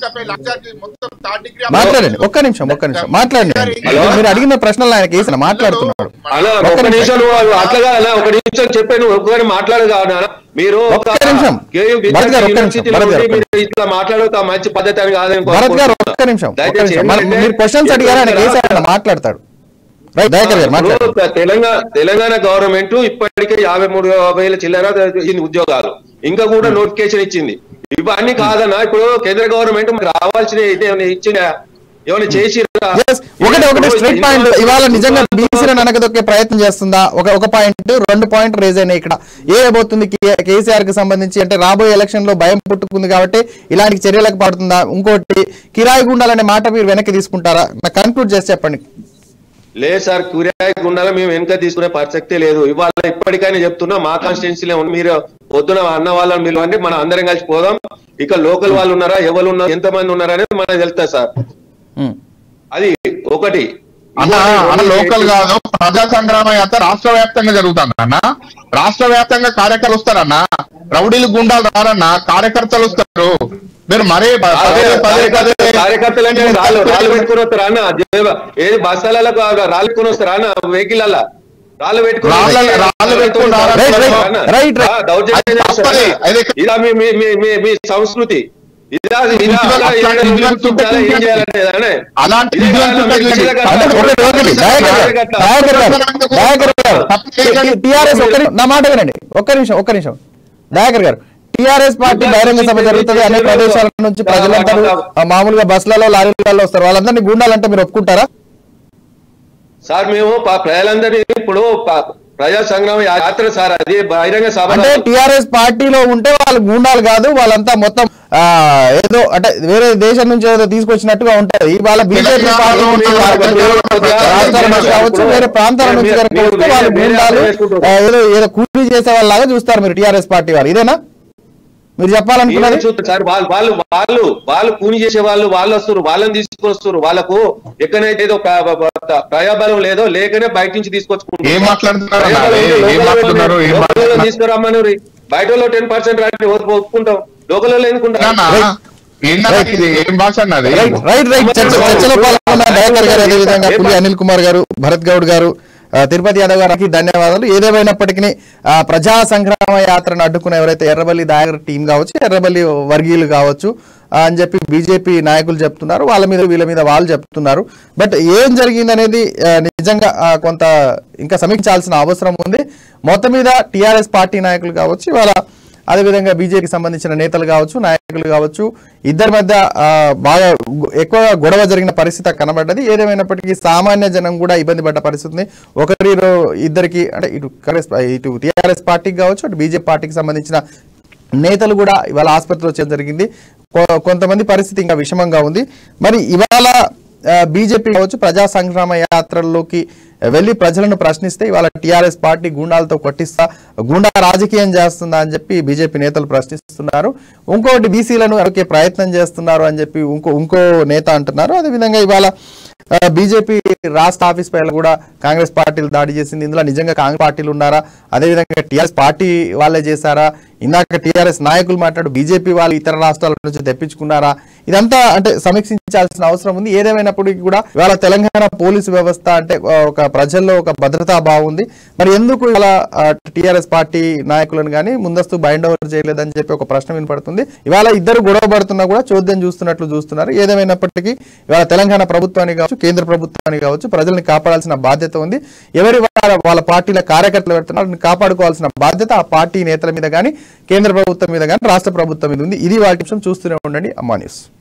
మాట్లాడండి ఒక్క నిమిషం ఒక్క నిమిషం మాట్లాడండి హలో? మీరు అడిగిన ప్రశ్నలు ఆయనకి వేసిన మాట్లాడుతున్నాడు అలా ఒక్క ఒక నిమిషం. నిమిషం నువ్వు అట్లా అలా ఒక నిమిషం చెప్పే నువ్వు ఒక్కగానే మాట్లాడు కాదు మీరు ఒక్క నిమిషం. కేయూ భరత్ గారు, ఒక్క నిమిషం. యూనివర్సిటీలో భరత్ గారు, ఉండి మీరు ఇట్లా మాట్లాడక మంచి పద్ధతి అని కాదని భరత్ గారు కోరుకుంటున్నా. ఒక్క నిమిషం ఒక్క దయచేసి నిమిషం మన- ఏంటంటే మీరు క్వశ్చన్స్ అడిగారు ఆయన వేసి ఆయన మాట్లాడతాడు రైట్ దయాకర్ గారు మాట్లాడండి ఇప్పుడు తెలంగాణ తెలంగాణ గవర్నమెంట్ ఇప్పటికే యాభై మూడు వేల చిల్లర ఇన్ని ఉద్యోగాలు ఇంకా కూడా నోటిఫికేషన్ ఇచ్చింది ఇవన్నీ కాదన్నా ఇప్పుడు కేంద్ర గవర్నమెంట్ మనకు రావాల్సిన అయితే ఏమైనా ఇచ్చిన ఏమైనా చేసి Yes, ఒకటి ఒకటి స్ట్రైట్ పాయింట్ ఇవాళ నిజంగా బీసీలను అనగదొక్కే ప్రయత్నం చేస్తుందా ఒక ఒక పాయింట్ రెండు పాయింట్ రేజ్ అయినాయి ఇక్కడ ఏ అయిపోతుంది కేసీఆర్ కి సంబంధించి అంటే రాబోయే ఎలక్షన్ లో భయం పుట్టుకుంది కాబట్టి ఇలాంటి చర్యలకు పడుతుందా ఇంకోటి కిరాయి గుండాలనే మాట మీరు వెనక్కి తీసుకుంటారా నాకు కన్క్లూడ్ చేసి చెప్పండి లేదు సార్ కూరాయి గుండాల మేము వెనుక తీసుకునే ప్రసక్తే లేదు ఇవాళ ఇప్పటికైనా చెప్తున్నా మా కాన్స్టిట్యున్సీలో ఉన్న మీరు పొద్దున అన్న వాళ్ళని మీరు అంటే మనం అందరం కలిసి పోదాం ఇక లోకల్ వాళ్ళు ఉన్నారా ఎవరు ఉన్నారు ఎంత మంది ఉన్నారా అనేది మనకు తెలుస్తుంది సార్ ఉమ్. అది ఒకటి అన్న అన్న లోకల్ కాదు ప్రజా సంగ్రామ యాత్ర రాష్ట్ర వ్యాప్తంగా జరుగుతుంది అన్న రాష్ట్ర వ్యాప్తంగా కార్యకర్తలు వస్తారన్న రౌడీలు గుండాలు రారన్న కార్యకర్తలు వస్తారు మీరు మరే పదే పదే పదే కార్యకర్తలు అంటే రాళ్ళు రాళ్ళు పెట్టుకుని వస్తారా అన్న జే- ఏది బస్తాలకు రాళ్ళు పెట్టుకుని వస్తారా అన్న వెహికల్ అలా రాళ్ళు పెట్టుకుని రాళ్ళ- రాళ్ళు పెట్టుకుని రారా? రైట్, రైట్, అన్న. Right, right. ఆ, దౌర్జన్యం అది చేస్తారా? తప్పది. అది ఇదా మీ మీ మీ మీ మీ సంస్కృతి ఇదా ఇదా అట్లాంటి ఇదా విజువల్స్ ఉంటే చాలా ఏం చేయాలంటే అనే అలాంటి ఇదే విజువల్స్ కాదు, ఉంటే మీ చూసి. ఖచ్చితంగా అంటే ఒకటి ఒకటి దయాకర్ గారు, దయాకర్ గారు, దయాకర్ గారు టిఆర్ఎస్ ఒక్క నిమిషం, నా మాట వినండి ఒక్క నిమిషం ఒక్క నిమిషం దయాకర్ గారు టిఆర్ఎస్ పార్టీ బహిరంగ సభ జరుగుతుంది అన్ని ప్రదేశాల నుంచి ప్రజలందరూ ఆ, మామూలుగా బస్సులలో లారీలలో వస్తారు వాళ్ళందరినీ గుండాలంటే మీరు ఒప్పుకుంటారా సార్ మేము ప- ప్రజలందరినీ ఇప్పుడు ప- ప్రజా సంగ్రామ యాత్ర సార్ అది బహిరంగ సభ అంటే టిఆర్ఎస్ పార్టీలో ఉంటే వాళ్ళు గుండాలు కాదు వాళ్ళంతా మొత్తం ఆ, ఏదో అంటే వేరే దేశం నుంచి ఏదో తీసుకొచ్చినట్టుగా ఉంటది వాళ్ళ బీజేపీ పార్టీ నుంచి రాష్ట్రాల నుంచి కావచ్చు వేరే ప్రాంతాల నుంచి కనుక వస్తే వాళ్ళు గుండాలు ఆ, ఏదో ఏదో కూలీ చేసే వాళ్ళలాగా చూస్తారు మీరు టిఆర్ఎస్ పార్టీ వాళ్ళు ఇదేనా మీరు చెప్పాలనుకున్నది చూస్తారు సార్ వాళ్ళు వాళ్ళు వాళ్ళు వాళ్ళు కూని చేసే వాళ్ళు వాళ్ళు వస్తారు వాళ్ళని తీసుకొస్తారు వాళ్ళకు ఎక్కడైతే ఏదో ప్ర- ప్ర- ప్రజాబలం లేదో లేకనే బయట నుంచి తీసుకొచ్చుకుంటారు ఏం మాట్లాడుతున్నారు అన్న? ప్రజాబలం ఏ- ఉంటే ఏం లోకల్ మాట్లాడుతున్నారు? ఏం లోకల్ మాట్లాడుతున్నారు? తీసుకురమ్మని బయట వాళ్ళు టెన్ పర్సెంట్ రాని ఒప్పుకుంటాం లోకల్ వాళ్ళు ఎందుకుంటారు అన్న, ఏందన్న ఇది ఏం భాష అన్నది రైట్ రైట్ రైట్ చర్చ చర్చలో పాల్గొన్న దయాకర్ గారు అదేవిధంగా పులి అనిల్ కుమార్ గారు భరత్ గౌడ్ గారు ఆ, తిరుపతి యాదవ్ గారికి ధన్యవాదాలు ఏదేమైనప్పటికీ ఆ, ప్రజా సంగ్రామ యాత్రను అడ్డుకున్న ఎవరైతే ఎర్రబల్లి దాయర్ టీం కావచ్చు ఎర్రబల్లి వర్గీయులు కావచ్చు ఆ, అని చెప్పి బీజేపీ నాయకులు చెప్తున్నారు వాళ్ళ మీద వీళ్ళ మీద వాళ్ళు చెప్తున్నారు బట్ ఏం జరిగింది అనేది ఆ, నిజంగా ఆ, కొంత ఇంకా సమీక్షించాల్సిన అవసరం ఉంది మొత్తం మీద టీఆర్ఎస్ పార్టీ నాయకులు కావచ్చు ఇవాళ అదేవిధంగా బీజేపీకి సంబంధించిన నేతలు కావచ్చు నాయకులు కావచ్చు ఇద్దరి మధ్య ఆ, బాగా గు- ఎక్కువగా గొడవ జరిగిన పరిస్థితి కనబడ్డది ఏదేమైనప్పటికీ సామాన్య జనం కూడా ఇబ్బంది పడ్డ పరిస్థితి ఉంది ఒకరి రో- ఇద్దరికి అంటే ఇటు కాంగ్రెస్ ఇటు టీఆర్ఎస్ పార్టీకి కావచ్చు అటు బీజేపీ పార్టీకి సంబంధించిన నేతలు కూడా ఇవాళ ఆసుపత్రిలో వచ్చేయడం జరిగింది కొ- కొంతమంది పరిస్థితి ఇంకా విషమంగా ఉంది మరి ఇవాళ బీజేపీ కావచ్చు ప్రజా సంగ్రామ యాత్రల్లోకి వెళ్ళి ప్రజలను ప్రశ్నిస్తే ఇవాళ టీఆర్ఎస్ పార్టీ గూండాలతో కొట్టిస్తా గూండా రాజకీయం చేస్తుందా అని చెప్పి బీజేపీ నేతలు ప్రశ్నిస్తున్నారు ఇంకోటి బీసీలను అడిగే ప్రయత్నం చేస్తున్నారు అని చెప్పి ఇంకో ఇంకో నేత అంటున్నారు అదేవిధంగా ఇవాళ బీజేపీ రాష్ట్ర ఆఫీస్ పైన కూడా కాంగ్రెస్ పార్టీలు దాడి చేసింది ఇందులో నిజంగా కాంగ్రెస్ పార్టీలు ఉన్నారా అదేవిధంగా టీఆర్ఎస్ పార్టీ వాళ్ళే చేశారా ఇందాక టీఆర్ఎస్ నాయకులు మాట్లాడు బీజేపీ వాళ్ళు ఇతర రాష్ట్రాల నుంచి తెప్పించుకున్నారా ఇదంతా అంటే సమీక్షించాల్సిన అవసరం ఉంది ఏదేమైనప్పటికీ కూడా ఇవాళ తెలంగాణ పోలీసు వ్యవస్థ అంటే ఆ, ఒక ప్రజల్లో ఒక భద్రతా భావం ఉంది మరి ఎందుకు ఇలా టీఆర్ఎస్ పార్టీ నాయకులను కానీ ముందస్తు బైండ్ ఓవర్ చేయలేదని చెప్పి ఒక ప్రశ్న వినపడుతుంది ఇవాళ ఇద్దరు గొడవ పడుతున్నా కూడా చోద్యం చూస్తున్నట్లు చూస్తున్నారు ఏదేమైనప్పటికీ ఇవాళ తెలంగాణ ప్రభుత్వానికి కావచ్చు కేంద్ర ప్రభుత్వానికి కావచ్చు ప్రజల్ని కాపాడాల్సిన బాధ్యత ఉంది ఎవరి వాళ్ళ వాళ్ళ పార్టీల కార్యకర్తలు పెడుతున్నారు వాటిని కాపాడుకోవాల్సిన బాధ్యత ఆ పార్టీ నేతల మీద కానీ కేంద్ర ప్రభుత్వం మీద కానీ రాష్ట్ర ప్రభుత్వం మీద ఉంది ఇది వాటి విషయం చూస్తూనే ఉండండి అమ్మా న్యూస్